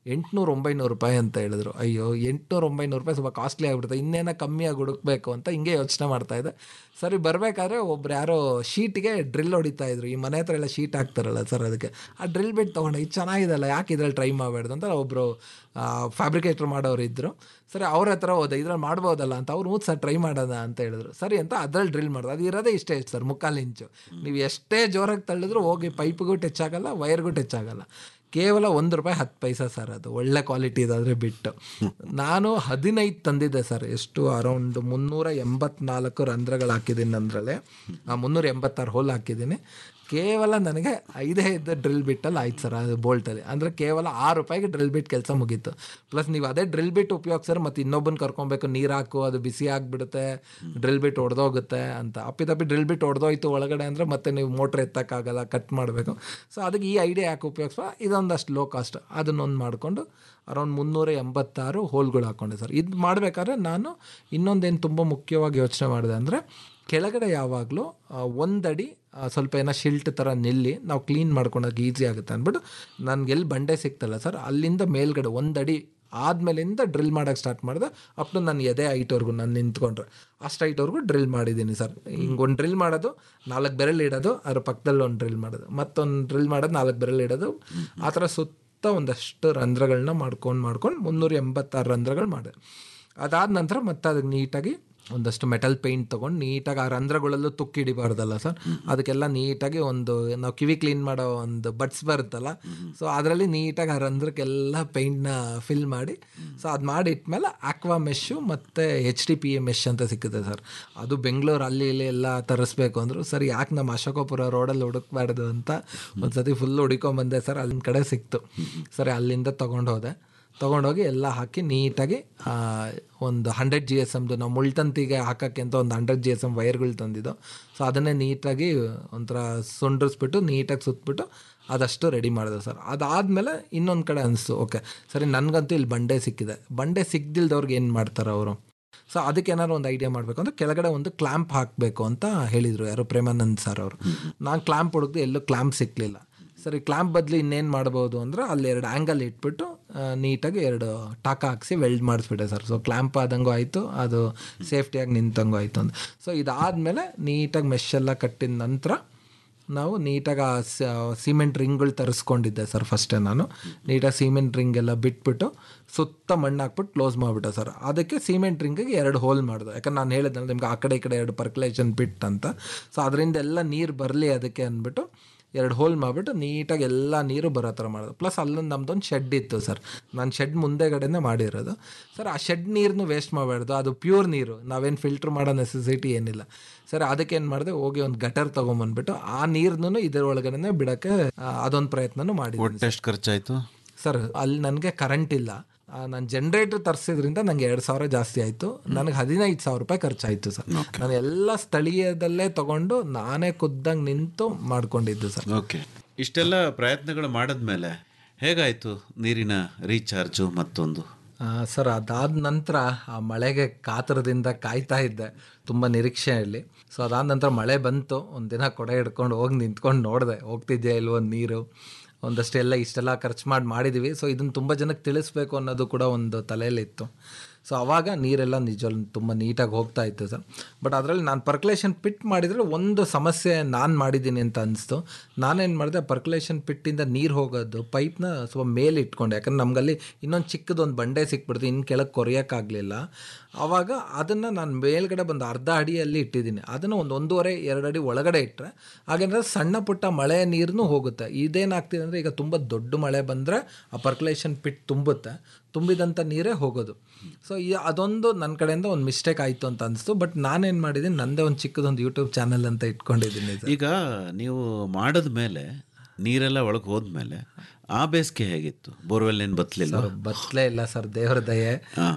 ಎಂಟುನೂರು ಒಂಬೈನೂರು ರೂಪಾಯಿ ಅಂತ ಹೇಳಿದ್ರು ಅಯ್ಯೋ ಎಂಟುನೂರು ಒಂಬೈನೂರು ರೂಪಾಯಿ ಸ್ವಲ್ಪ ಕಾಸ್ಟ್ಲಿ ಆಗ್ಬಿಡುತ್ತೆ ಇನ್ನೇನೋ ಕಮ್ಮಿಯಾಗಿ ಹುಡುಕ್ಬೇಕು ಅಂತ ಹಿಂಗೆ ಯೋಚನೆ ಮಾಡ್ತಾ ಇದ್ದೆ ಸರಿ ಬರಬೇಕಾದ್ರೆ ಒಬ್ರು ಯಾರೋ ಶೀಟ್ಗೆ ಡ್ರಿಲ್ ಹೊಡಿತಾ ಇದ್ರು ಈ ಮನೆ ಹತ್ರ ಎಲ್ಲ ಶೀಟ್ ಹಾಕ್ತಾರಲ್ಲ ಸರ್ ಅದಕ್ಕೆ ಆ ಡ್ರಿಲ್ ಬಿಟ್ಟು ತೊಗೊಂಡೆ ಇದು ಚೆನ್ನಾಗಿದೆಲ್ಲ ಯಾಕೆ ಇದ್ರಲ್ಲಿ ಟ್ರೈ ಮಾಡಬೇಡ್ದು ಅಂತ ಒಬ್ಬರು ಫ್ಯಾಬ್ರಿಕೇಟರ್ ಮಾಡೋರು ಇದ್ದರು ಸರಿ ಅವ್ರ ಹತ್ರ ಹೋದೆ ಇದ್ರಲ್ಲಿ ಮಾಡ್ಬೋದಲ್ಲ ಅಂತ ಅವ್ರು ಹ್ಞೂ ಸರ್ ಟ್ರೈ ಮಾಡೋಣ ಅಂತ ಹೇಳಿದ್ರು ಸರಿ ಅಂತ ಅದ್ರಲ್ಲಿ ಡ್ರಿಲ್ ಮಾಡೋದು ಅದು ಇರೋದೇ ಇಷ್ಟೇ ಇಷ್ಟು ಸರ್ ಮುಕ್ಕಾಲು ಇಂಚು ನೀವು ಎಷ್ಟೇ ಜೋರಾಗಿ ತಳ್ಳಿದ್ರು ಹೋಗಿ ಪೈಪ್ಗೂ ಟಚ್ ಆಗಲ್ಲ ವೈರ್ಗೂ ಟಚ್ ಆಗಲ್ಲ ಕೇವಲ ಒಂದು ರೂಪಾಯಿ ಹತ್ತು ಪೈಸಾ ಸರ್ ಅದು ಒಳ್ಳೆ ಕ್ವಾಲಿಟಿ ಇದಾದರೆ ಬಿಟ್ಟು ನಾನು ಹದಿನೈದು ತಂದಿದ್ದೆ ಸರ್ ಎಷ್ಟು ಅರೌಂಡ್ ಮುನ್ನೂರ ಎಂಬತ್ನಾಲ್ಕು ರಂಧ್ರಗಳು ಹಾಕಿದ್ದೀನಿ ಅಂದ್ರಲ್ಲೇ ಮುನ್ನೂರ ಎಂಬತ್ತಾರು ಹೋಲ್ ಹಾಕಿದ್ದೀನಿ ಕೇವಲ ನನಗೆ ಐದೇ ಇದ್ದ ಡ್ರಿಲ್ ಬಿಟ್ಟಲ್ಲಿ ಆಯ್ತು ಸರ್ ಅದು ಬೋಲ್ಟಲ್ಲಿ ಅಂದರೆ ಕೇವಲ ಆರು ರೂಪಾಯಿಗೆ ಡ್ರಿಲ್ ಬಿಟ್ ಕೆಲಸ ಮುಗೀತು ಪ್ಲಸ್ ನೀವು ಅದೇ ಡ್ರಿಲ್ ಬಿಟ್ ಉಪಯೋಗಿಸ್ರೆ ಮತ್ತು ಇನ್ನೊಬ್ಬನ ಕರ್ಕೊಬೇಕು ನೀರು ಹಾಕು ಅದು ಬಿಸಿ ಆಗಿಬಿಡುತ್ತೆ ಡ್ರಿಲ್ ಬಿಟ್ ಒಡೆದೋಗುತ್ತೆ ಅಂತ ಅಪ್ಪಿತಪ್ಪಿ ಡ್ರಿಲ್ ಬಿಟ್ ಒಡೆದೋಯ್ತು ಒಳಗಡೆ ಅಂದರೆ ಮತ್ತೆ ನೀವು ಮೋಟ್ರ್ ಎತ್ತಕ್ಕಾಗಲ್ಲ ಕಟ್ ಮಾಡಬೇಕು ಸೊ ಅದಕ್ಕೆ ಈ ಐಡಿಯಾ ಯಾಕೆ ಉಪಯೋಗಿಸುವ ಇದೊಂದಷ್ಟು ಲೋ ಕಾಸ್ಟ್ ಅದನ್ನೊಂದು ಮಾಡಿಕೊಂಡು ಅರೌಂಡ್ ಮುನ್ನೂರ ಎಂಬತ್ತಾರು ಹೋಲ್ಗಳು ಹಾಕ್ಕೊಂಡೆ ಸರ್ ಇದು ಮಾಡಬೇಕಾದ್ರೆ ನಾನು ಇನ್ನೊಂದೇನು ತುಂಬ ಮುಖ್ಯವಾಗಿ ಯೋಚನೆ ಮಾಡಿದೆ ಅಂದರೆ ಕೆಳಗಡೆ ಯಾವಾಗಲೂ ಒಂದಡಿ ಆ, ಸ್ವಲ್ಪ ಏನೋ ಶಿಲ್ಟ್ ಥರ ನಿಲ್ಲಿ ನಾವು ಕ್ಲೀನ್ ಮಾಡ್ಕೊಳಕ್ಕೆ ಈಸಿ ಆಗುತ್ತೆ ಅಂದ್ಬಿಟ್ಟು ನನಗೆ ಎಲ್ಲಿ ಬಂಡೆ ಸಿಕ್ತಲ್ಲ ಸರ್ ಅಲ್ಲಿಂದ ಮೇಲ್ಗಡೆ ಒಂದಡಿ ಆದಮೇಲಿಂದ ಡ್ರಿಲ್ ಮಾಡೋಕ್ಕೆ ಸ್ಟಾರ್ಟ್ ಮಾಡಿದೆ ಅಪ್ ಟು ನನ್ನ ಎದೆ ಹೈಟ್ವರೆಗೂ ನಾನು ನಿಂತ್ಕೊಂಡ್ರೆ ಅಷ್ಟು ಹೈಟ್ವರೆಗೂ ಡ್ರಿಲ್ ಮಾಡಿದ್ದೀನಿ ಸರ್ ಹಿಂಗೆ ಒಂದು ಡ್ರಿಲ್ ಮಾಡೋದು ನಾಲ್ಕು ಬೆರಳು ಇಡೋದು ಅದ್ರ ಪಕ್ಕದಲ್ಲಿ ಒಂದು ಡ್ರಿಲ್ ಮಾಡೋದು ಮತ್ತೊಂದು ಡ್ರಿಲ್ ಮಾಡೋದು ನಾಲ್ಕು ಬೆರಳು ಇಡೋದು ಆ ಥರ ಸುತ್ತ ಒಂದಷ್ಟು ರಂಧ್ರಗಳನ್ನ ಮಾಡ್ಕೊಂಡು ಮಾಡ್ಕೊಂಡು ಮುನ್ನೂರ ಎಂಬತ್ತಾರು ರಂಧ್ರಗಳು ಮಾಡಿದೆ ಅದಾದ ನಂತರ ಮತ್ತೆ ಅದಕ್ಕೆ ನೀಟಾಗಿ ಒಂದಷ್ಟು ಮೆಟಲ್ ಪೇಂಟ್ ತೊಗೊಂಡು ನೀಟಾಗಿ ಆ ರಂಧ್ರಗಳಲ್ಲೂ ತುಕ್ಕು ಹಿಡಿಬಾರ್ದಲ್ಲ ಸರ್ ಅದಕ್ಕೆಲ್ಲ ನೀಟಾಗಿ ಒಂದು ನಾವು ಕಿವಿ ಕ್ಲೀನ್ ಮಾಡೋ ಒಂದು ಬಡ್ಸ್ ಬರುತ್ತಲ್ಲ ಸೊ ಅದರಲ್ಲಿ ನೀಟಾಗಿ ಆ ರಂಧ್ರಕ್ಕೆಲ್ಲ ಪೇಂಟ್ನ ಫಿಲ್ ಮಾಡಿ ಸೊ ಅದು ಮಾಡಿ ಇಟ್ಮೇಲೆ ಆಕ್ವಾ ಮೆಶ್ಶು ಮತ್ತು H D P E mesh ಅಂತ ಸಿಕ್ಕುತ್ತೆ ಸರ್ ಅದು ಬೆಂಗಳೂರು ಅಲ್ಲಿ ಇಲ್ಲಿ ಎಲ್ಲ ತರಿಸ್ಬೇಕು ಅಂದರು ಸರ್ ಯಾಕೆ ನಮ್ಮ ಅಶೋಕಪುರ ರೋಡಲ್ಲಿ ಹುಡುಕ್ಬಾರ್ದು ಅಂತ ಒಂದು ಸತಿ ಫುಲ್ ಹುಡುಕೊಂಬಂದೆ ಸರ್ ಅಲ್ಲಿನ ಕಡೆ ಸಿಕ್ತು ಸರಿ ಅಲ್ಲಿಂದ ತೊಗೊಂಡು ಹೋದೆ ತೊಗೊಂಡೋಗಿ ಎಲ್ಲ ಹಾಕಿ ನೀಟಾಗಿ ಆ, ಒಂದು ಹಂಡ್ರೆಡ್ ಜಿ ಎಸ್ ಎಮ್ದು ನಾವು ಮುಳ್ತಂತಿಗೆ ಹಾಕೋಕ್ಕೆ ಅಂತ ಒಂದು ಹಂಡ್ರೆಡ್ ಜಿ ಎಸ್ ಎಮ್ ವೈರ್ಗಳು ತಂದಿದ್ದು ಸೊ ಅದನ್ನೇ ನೀಟಾಗಿ ಒಂಥರ ಸುಂಡ್ರಿಸ್ಬಿಟ್ಟು ನೀಟಾಗಿ ಸುತ್ತಬಿಟ್ಟು ಅದಷ್ಟು ರೆಡಿ ಮಾಡಿದೆ ಸರ್ ಅದಾದಮೇಲೆ ಇನ್ನೊಂದು ಕಡೆ ಅನಿಸ್ತು ಓಕೆ ಸರಿ ನನಗಂತೂ ಇಲ್ಲಿ ಬಂಡೆ ಸಿಕ್ಕಿದೆ ಬಂಡೆ ಸಿಗ್ದಿಲ್ದವ್ರಿಗೆ ಏನು ಮಾಡ್ತಾರೆ ಅವರು ಸೊ ಅದಕ್ಕೆ ಏನಾದ್ರು ಒಂದು ಐಡಿಯಾ ಮಾಡಬೇಕು ಅಂದ್ರೆ ಕೆಳಗಡೆ ಒಂದು ಕ್ಲಾಂಪ್ ಹಾಕಬೇಕು ಅಂತ ಹೇಳಿದರು ಯಾರು ಪ್ರೇಮಾನಂದ್ ಸರ್ ಅವರು ನಾನು ಕ್ಲಾಂಪ್ ಹುಡುಕ್ದು ಎಲ್ಲೂ ಕ್ಲಾಂಪ್ ಸಿಕ್ಕಲಿಲ್ಲ ಸರಿ ಕ್ಲಾಂಪ್ ಬದಲು ಇನ್ನೇನು ಮಾಡ್ಬೋದು ಅಂದ್ರೆ ಅಲ್ಲಿ ಎರಡು ಆ್ಯಂಗಲ್ ಇಟ್ಬಿಟ್ಟು ಆ, ನೀಟಾಗಿ ಎರಡು ಟಾಕ ಹಾಕ್ಸಿ ವೆಲ್ಡ್ ಮಾಡಿಸ್ಬಿಟ್ಟೆ ಸರ್ ಸೊ ಕ್ಲಾಂಪ್ ಆದಂಗೂ ಆಯಿತು ಅದು ಸೇಫ್ಟಿಯಾಗಿ ನಿಂತಂಗೂ ಆಯಿತು ಅಂತ ಸೊ ಇದಾದಮೇಲೆ ನೀಟಾಗಿ ಮೆಶ್ ಎಲ್ಲ ಕಟ್ಟಿದ ನಂತರ ನಾವು ನೀಟಾಗಿ ಆ ಸಿಮೆಂಟ್ ರಿಂಗ್ಗಳು ತರಿಸ್ಕೊಂಡಿದ್ದೆ ಸರ್ ಫಸ್ಟೇ ನಾನು ನೀಟಾಗಿ ಸಿಮೆಂಟ್ ರಿಂಗ್ ಎಲ್ಲ ಬಿಟ್ಬಿಟ್ಟು ಸುತ್ತ ಮಣ್ಣು ಹಾಕ್ಬಿಟ್ಟು ಕ್ಲೋಸ್ ಮಾಡಿಬಿಟ್ಟೆ ಸರ್ ಅದಕ್ಕೆ ಸಿಮೆಂಟ್ ರಿಂಗಿಗೆ ಎರಡು ಹೋಲ್ ಮಾಡಿದೆ ಯಾಕಂದ್ರೆ ನಾನು ಹೇಳಿದ್ನಲ್ಲ ನಿಮ್ಗೆ ಆ ಕಡೆ ಈ ಕಡೆ ಎರಡು ಪರ್ಕ್ಯುಲೇಷನ್ ಬಿಟ್ ಅಂತ ಸೊ ಅದರಿಂದ ಎಲ್ಲ ನೀರು ಬರಲಿ ಅದಕ್ಕೆ ಅಂದ್ಬಿಟ್ಟು ಎರಡು ಹೋಲ್ ಮಾಡಿಬಿಟ್ಟು ನೀಟಾಗಿ ಎಲ್ಲ ನೀರು ಬರೋ ಥರ ಮಾಡೋದು ಪ್ಲಸ್ ಅಲ್ಲೊಂದು ನಮ್ದೊಂದು ಶೆಡ್ ಇತ್ತು ಸರ್ ನಾನು ಶೆಡ್ ಮುಂದೆಗಡೆನೇ ಮಾಡಿರೋದು ಸರ್ ಆ ಶೆಡ್ ನೀರನ್ನು ವೇಸ್ಟ್ ಮಾಡಬಾರ್ದು ಅದು ಪ್ಯೂರ್ ನೀರು ನಾವೇನು ಫಿಲ್ಟ್ರ್ ಮಾಡೋ ನೆಸೆಸಿಟಿ ಏನಿಲ್ಲ ಸರ್ ಅದಕ್ಕೆ ಏನು ಮಾಡಿದೆ ಹೋಗಿ ಒಂದು ಗಟರ್ ತೊಗೊಂಬಂದ್ಬಿಟ್ಟು ಆ ನೀರನ್ನು ಇದರ ಒಳಗಡೆ ಬಿಡೋಕ್ಕೆ ಅದೊಂದು ಪ್ರಯತ್ನನೂ ಮಾಡಿದ್ದೀನಿ ಒಟ್ಟು ಎಷ್ಟು ಖರ್ಚಾಯಿತು ಸರ್ ಅಲ್ಲಿ ನನಗೆ ಕರೆಂಟ್ ಇಲ್ಲ ನಾನು ಜನ್ರೇಟರ್ ತರಿಸಿದ್ರಿಂದ ನನಗೆ ಎರಡು ಸಾವಿರ ಜಾಸ್ತಿ ಆಯಿತು ನನಗೆ ಹದಿನೈದು ಸಾವಿರ ರೂಪಾಯಿ ಖರ್ಚಾಯಿತು ಸರ್ ನಾನು ಎಲ್ಲ ಸ್ಥಳೀಯದಲ್ಲೇ ತಗೊಂಡು ನಾನೇ ಖುದ್ದಂಗೆ ನಿಂತು ಮಾಡ್ಕೊಂಡಿದ್ದು ಸರ್ ಓಕೆ ಇಷ್ಟೆಲ್ಲ ಪ್ರಯತ್ನಗಳು ಮಾಡಿದ್ಮೇಲೆ ಹೇಗಾಯಿತು ನೀರಿನ ರೀಚಾರ್ಜು ಮತ್ತೊಂದು ಆ, ಸರ್ ಅದಾದ ನಂತರ ಆ ಮಳೆಗೆ ಕಾತರದಿಂದ ಕಾಯ್ತಾ ಇದ್ದೆ ತುಂಬ ನಿರೀಕ್ಷೆಯಲ್ಲಿ ಸೊ ಅದಾದ ನಂತರ ಮಳೆ ಬಂತು ಒಂದಿನ ಕೊಡೆ ಹಿಡ್ಕೊಂಡು ಹೋಗಿ ನಿಂತ್ಕೊಂಡು ನೋಡಿದೆ ಹೋಗ್ತಿದ್ಯಾ ಇಲ್ವೋ ನೀರು ಒಂದಷ್ಟು ಎಲ್ಲ ಇಷ್ಟೆಲ್ಲ ಖರ್ಚು ಮಾಡಿ ಮಾಡಿದ್ದೀವಿ ಸೊ ಇದನ್ನು ತುಂಬ ಜನಕ್ಕೆ ತಿಳಿಸ್ಬೇಕು ಅನ್ನೋದು ಕೂಡ ಒಂದು ತಲೆಯಲ್ಲಿತ್ತು ಸೊ ಅವಾಗ ನೀರೆಲ್ಲ ನಿಜ ತುಂಬ ನೀಟಾಗಿ ಹೋಗ್ತಾ ಇತ್ತು ಸರ್ ಬಟ್ ಅದರಲ್ಲಿ ನಾನು ಪರ್ಕ್ಯುಲೇಷನ್ ಪಿಟ್ ಮಾಡಿದರೆ ಒಂದು ಸಮಸ್ಯೆ ನಾನು ಮಾಡಿದ್ದೀನಿ ಅಂತ ಅನಿಸ್ತು ನಾನೇನು ಮಾಡಿದೆ ಪರ್ಕ್ಯುಲೇಷನ್ ಪಿಟ್ಟಿಂದ ನೀರು ಹೋಗೋದು ಪೈಪ್ನ ಸ್ವಲ್ಪ ಮೇಲೆ ಇಟ್ಕೊಂಡೆ ಯಾಕಂದ್ರೆ ನಮಗಲ್ಲಿ ಇನ್ನೊಂದು ಚಿಕ್ಕದೊಂದು ಬಂಡೆ ಸಿಕ್ಬಿಡ್ತು ಇನ್ನು ಕೆಳಗೆ ಕೊರೆಯೋಕ್ಕಾಗಲಿಲ್ಲ ಆವಾಗ ಅದನ್ನು ನಾನು ಮೇಲ್ಗಡೆ ಬಂದು ಅರ್ಧ ಅಡಿಯಲ್ಲಿ ಇಟ್ಟಿದ್ದೀನಿ ಅದನ್ನು ಒಂದು ಒಂದೂವರೆ ಎರಡು ಅಡಿ ಒಳಗಡೆ ಇಟ್ಟರೆ ಹಾಗೇನಾದ್ರೆ ಸಣ್ಣ ಪುಟ್ಟ ಮಳೆ ನೀರನ್ನು ಹೋಗುತ್ತೆ ಇದೇನಾಗ್ತಿದೆ ಅಂದರೆ ಈಗ ತುಂಬ ದೊಡ್ಡ ಮಳೆ ಬಂದರೆ ಆ ಪರ್ಕ್ಯುಲೇಷನ್ ಪಿಟ್ ತುಂಬುತ್ತೆ ತುಂಬಿದಂಥ ನೀರೇ ಹೋಗೋದು ಸೊ ಈ ಅದೊಂದು ನನ್ನ ಕಡೆಯಿಂದ ಒಂದು ಮಿಸ್ಟೇಕ್ ಆಯಿತು ಅಂತ ಅನಿಸ್ತು ಬಟ್ ನಾನೇನು ಮಾಡಿದ್ದೀನಿ ನಂದೇ ಒಂದು ಚಿಕ್ಕದೊಂದು ಯೂಟ್ಯೂಬ್ ಚಾನಲ್ ಅಂತ ಇಟ್ಕೊಂಡಿದ್ದೀನಿ ಸರ್ ಈಗ ನೀವು ಮಾಡಿದ ಮೇಲೆ ನೀರೆಲ್ಲ ಒಳಗೆ ಹೋದ್ಮೇಲೆ ಆ ಬೇಸಿಗೆ ಹೇಗಿತ್ತು ಬೋರ್ವೆಲ್ ಏನು ಬತ್ತಲಿಲ್ಲ ಸರ್ ಬತ್ತಲೇ ಇಲ್ಲ ಸರ್ ದೇವರ ದಯೆ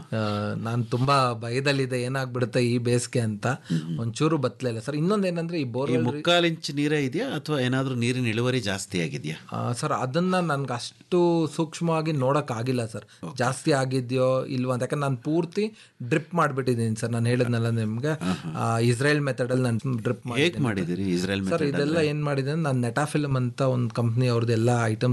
ನಾನು ತುಂಬಾ ಭಯದಲ್ಲಿದೆ ಏನಾಗ್ಬಿಡುತ್ತೆ ಈ ಬೇಸಿಗೆ ಅಂತ ಒಂಚೂರು ಬತ್ತಲೇ ಇಲ್ಲ ಸರ್ ಇನ್ನೊಂದೇನಂದ್ರೆ ಈ ಈ ಬೋರ್ವೆಲ್ ಮುಕ್ಕಾಲು ಇಂಚ್ ನೀರೇ ಇದೆಯಾ ಅಥವಾ ಏನಾದರೂ ನೀರಿನ ಇಳುವರಿ ಜಾಸ್ತಿ ಆಗಿದೆಯಾ ಸರ್ ಅದನ್ನ ನನ್ಗೆ ಅಷ್ಟು ಸೂಕ್ಷ್ಮವಾಗಿ ನೋಡಕ್ ಆಗಿಲ್ಲ ಸರ್ ಜಾಸ್ತಿ ಆಗಿದ್ಯೋ ಇಲ್ವಾ ಅಂತ ಯಾಕಂದ್ರೆ ನಾನು ಪೂರ್ತಿ ಡ್ರಿಪ್ ಮಾಡಿಬಿಟ್ಟಿದ್ದೀನಿ ಸರ್ ನಾನು ಹೇಳಿದ್ನಲ್ಲ ನಿಮ್ಗೆ ಇಸ್ರೇಲ್ ಮೆಥಡಲ್ಲಿ ನಾನು ಡ್ರಿಪ್ ಹೇಗೆ ಮಾಡಿದಿರಿ ಇಸ್ರೇಲ್ ಸರ್ ಇದೆಲ್ಲ ಏನು ಮಾಡಿದೆ ನಾನು ನೆಟಾಫಿಲ್ಮ್ ಅಂತ ಒಂದು ಕಂಪ್ನಿ ಅವ್ರದ್ದು ಎಲ್ಲ ಐಟಮ್ಸ್ ತೊಗೊಂಡು